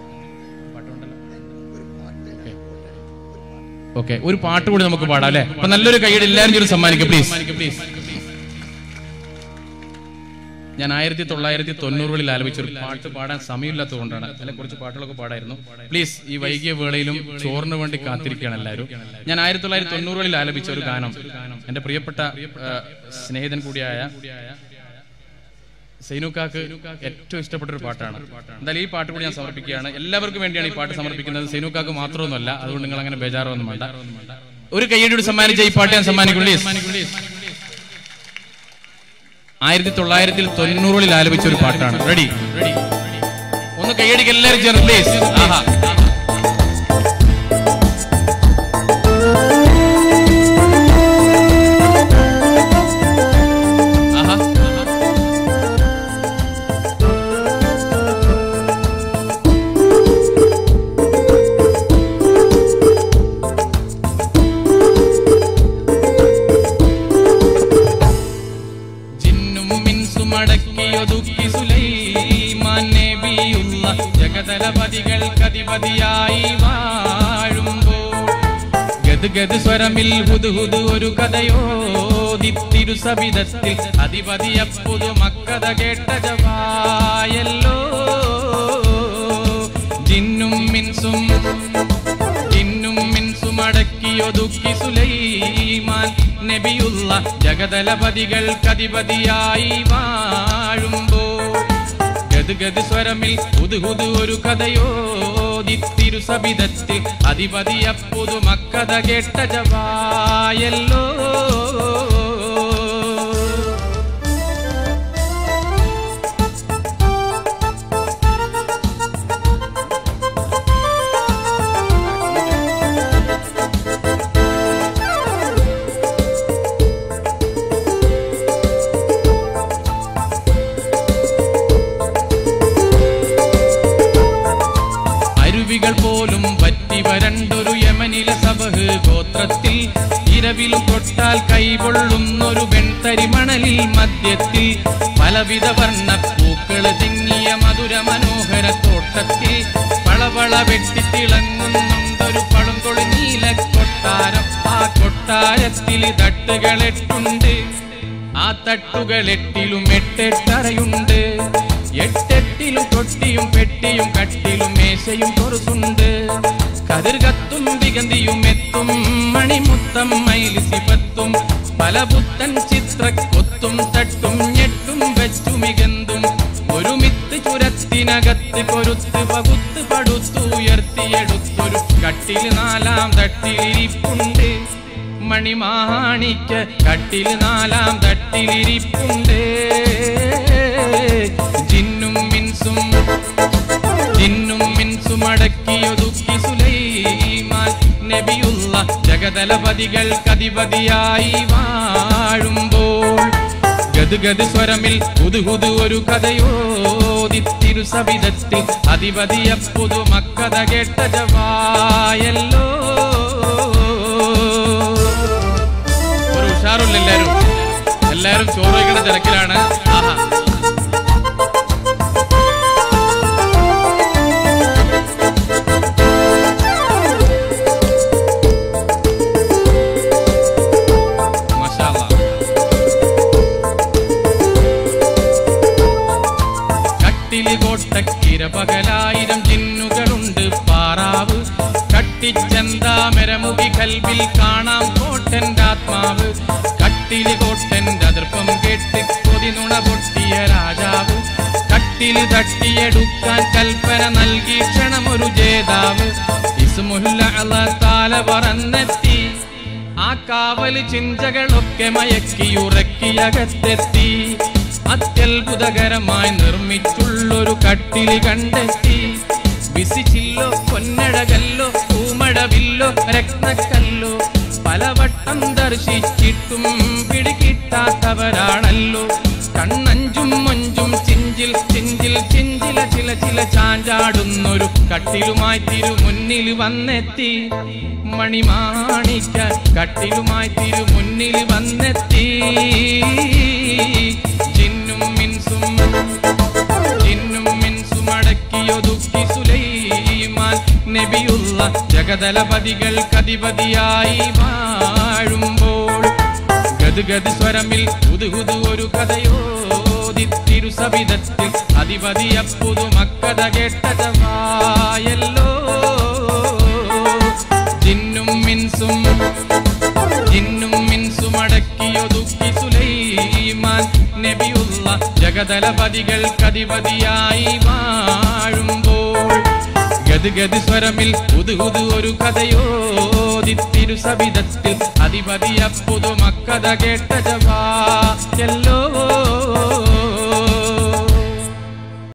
Speaker 2: ഓക്കെ ഒരു പാട്ട് കൂടി നമുക്ക് പാടാം അല്ലെ അപ്പൊ നല്ലൊരു കൈയ്യടി എല്ലാവരും ചൊല്ലി സമ്മാനിക്കും പ്ലീസ് ഞാൻ ആയിരത്തി തൊള്ളായിരത്തി തൊണ്ണൂറുകളിൽ ആലപിച്ച ഒരു പാട്ട് പാടാൻ സമയമില്ലാത്തത് കൊണ്ടാണ് അല്ലെ കുറച്ച് പാട്ടുകളൊക്കെ പാടായിരുന്നു പ്ലീസ് ഈ വൈകിയ വേളയിലും ചോറിന് വേണ്ടി കാത്തിരിക്കുകയാണ് എല്ലാവരും ഞാൻ ആയിരത്തി തൊള്ളായിരത്തി തൊണ്ണൂറുകളിൽ ആലപിച്ച ഒരു ഗാനം എന്റെ പ്രിയപ്പെട്ട ആ, സ്നേഹിതൻ കൂടിയായ സൈനുക്കാക്ക് ഏറ്റവും ഇഷ്ടപ്പെട്ട ഒരു പാട്ടാണ് എന്തായാലും ഈ പാട്ട് കൂടി ഞാൻ സമർപ്പിക്കുകയാണ് എല്ലാവർക്കും വേണ്ടിയാണ് ഈ പാട്ട് സമർപ്പിക്കുന്നത് സൈനുക്കാക്ക് മാത്രമൊന്നുമല്ല അതുകൊണ്ട് നിങ്ങൾ അങ്ങനെ ബേജാറൊന്നും വേണ്ട ഒരു കയ്യടിയോട് സമ്മാനിച്ച ഈ പാട്ട് ഞാൻ സമ്മാനിക്കും പ്ലീസ് ആയിരത്തി തൊള്ളായിരത്തി തൊണ്ണൂറുകളിൽ ആലപിച്ച ഒരു പാട്ടാണ് റെഡി ഒന്ന് കൈയടിക്ക് എല്ലാവരും ചേർന്ന് പ്ലീസ് ആഹാ ആഹാ ജിന്നും മിൻസും അടക്കിയൊതുക്കി സുലൈമാൻ നബിയുള്ള ജഗതലപതികൾക്കധിപതിയായി വാഴുമ്പോൾ ഗദ്ഗദ് സ്വരമിൽ ഹുദുഹുദു ഒരു കഥയോദിത്തിരു സവിധത്തിൽ അധിപതിയപ്പുതു മക്കഥ കേട്ട ജവായല്ലോ ജിന്നും മിൻസും ജിന്നും മിൻസും അടക്കിയൊതുക്കി സുലൈമാൻ നബിയുള്ള ജഗതലപതികൾക്കധിപതിയായി വാഴുമ്പോൾ ഗദ്ഗദ് സ്വരമിൽ പുതുഹുതു ഒരു കഥയോദിത്തിരു സബിതത്തിൽ അധിപതിയപ്പുതു മക്കഥ കേട്ട ജവായല്ലോ അരുവികൾ പോലും വറ്റി വരണ്ടൊരു യമനിലെ സബഹ് ഗോത്രത്തിൽ ഇരവിലും തൊട്ടാൽ കൈകൊള്ളുന്നൊരു വെൺതരി മണലിൽ മധ്യത്തിൽ പലവിധ വർണ്ണ പൂക്കള് തിങ്ങിയ മധുര മനോഹര തോട്ടത്തിൽ പളവള വെട്ടിത്തിളങ്ങുന്നുണ്ടൊരു പളുങ്കൊളി നീല കൊട്ടാരം ആ കൊട്ടാരത്തിൽ തട്ടുകളെട്ടുണ്ട് ആ തട്ടുകൾ എട്ടിലും എട്ടെട്ടറയുണ്ട് എട്ടെട്ടിലും തൊട്ടിയും പെട്ടിയും കട്ടിലും മേശയും പൊറുസുണ്ട് കതിർകത്തും വികന്തിയും എത്തും മണിമുത്തം മൈലിസിപത്തും പല പുത്തൻ ചിത്രക്കൊത്തും തട്ടും ഞെട്ടും വെച്ചു മികന്തും ഒരു മിത്ത് ചുരത്തിനകത്ത് കൊരുത്ത് പകുത്ത് പടുത്തുയർത്തിയെടുത്തൊരു കട്ടിൽ നാലാം തട്ടിലിരിപ്പുണ്ട് മണിമാണിക്ക് കട്ടിൽ നാലാം തട്ടിലിരിപ്പുണ്ട് ജിന്നും മിൻസും ജിന്നും മിൻസും അടക്കിയൊതുക്കി സുലൈമാൻ നബിയുള്ള ജഗതലപതികൾ കതിപതിയായി വാഴുമ്പോൾ ഗദ്ഗദ് സ്വരമിൽ പുതുഹുതു ഒരു കഥയോദിത്തിരു സവിധത്തിൽ അധിപതിയ പുതുമക്കഥ കേട്ട ജവായല്ലോ ഒരു ഉഷാറുള്ള എല്ലാരും എല്ലാരും ചോറ് വയ്ക്കുന്ന തിരക്കിലാണ് ആഹാ മാഷാ അല്ലാ. കട്ടില് കോട്ടക്കിര പകലായിരം ജിന്നുകളുണ്ട് പാറാവ് കട്ടിച്ചെന്താമരമുഖി കൽവിൽ കാണാം കോട്ടന്റെ ആത്മാവ് കട്ടില് കോട്ടന്റെ അതിർപ്പം കേട്ട് കൊതി നുണ പൊട്ടിയ രാജാവ് കട്ടില് തട്ടിയെടുക്കാൻ കൽപ്പന നൽകി ക്ഷണമൊരു ജേതാവ് ഇസ്മുല്ല അല താല പറന്നെത്തി ആ കാവല് ചിന്തകളൊക്കെ മയക്കിയുറക്കിയകത്തെത്തി അത്യത്ഭുതകരമായി നിർമ്മിച്ചുള്ളൊരു കട്ടില് കണ്ടെത്തി വിസിച്ചില്ലോ പൊന്നടകല്ലോ പൂമടവില്ലോ രത്നക്കല്ലോ പലവട്ടം ദർശിച്ചിട്ടും പിടികിട്ടാത്തവരാണല്ലോ കണ്ണഞ്ചും മഞ്ചും ചിഞ്ചിൽ ചിഞ്ചിൽ ചിഞ്ചില ചില ചില ചാഞ്ചാടുന്നൊരു കട്ടിലുമായി തിരു മുന്നിൽ വന്നെത്തി മണിമാണിക്ക കട്ടിലുമായി തിരു മുന്നിൽ വന്നെത്തി ജിന്നും മിൻസും ജിന്നും മിൻസും അടക്കിയൊതുക്കി സുലൈമാൻ നബിയുള്ള ജഗതലപതികൾ കതിപതിയായി വാഴുമ്പോൾ ഗദ്ഗദ് സ്വരമിൽ പുതുഹുതു ഒരു കഥയോദിത്തിരു സവിധത്തിൽ അധിപതിയ പുതുമക്കഥ കേട്ടതവായല്ലോ ജിന്നും മിൻസും ജിന്നും മിൻസും അടക്കിയൊതുക്കി സുലൈമാൻ നബിയുള്ള ജഗതലപതികൾ കതിപതിയായി വാഴുമ്പോൾ ഗദ്ഗദ് സ്വരമിൽ പുതുഹുതു ഒരു കഥയോദിത്തിരു സവിധത്തിൽ അധിപതിയ പുതുമക്കഥ കേട്ട ജവാ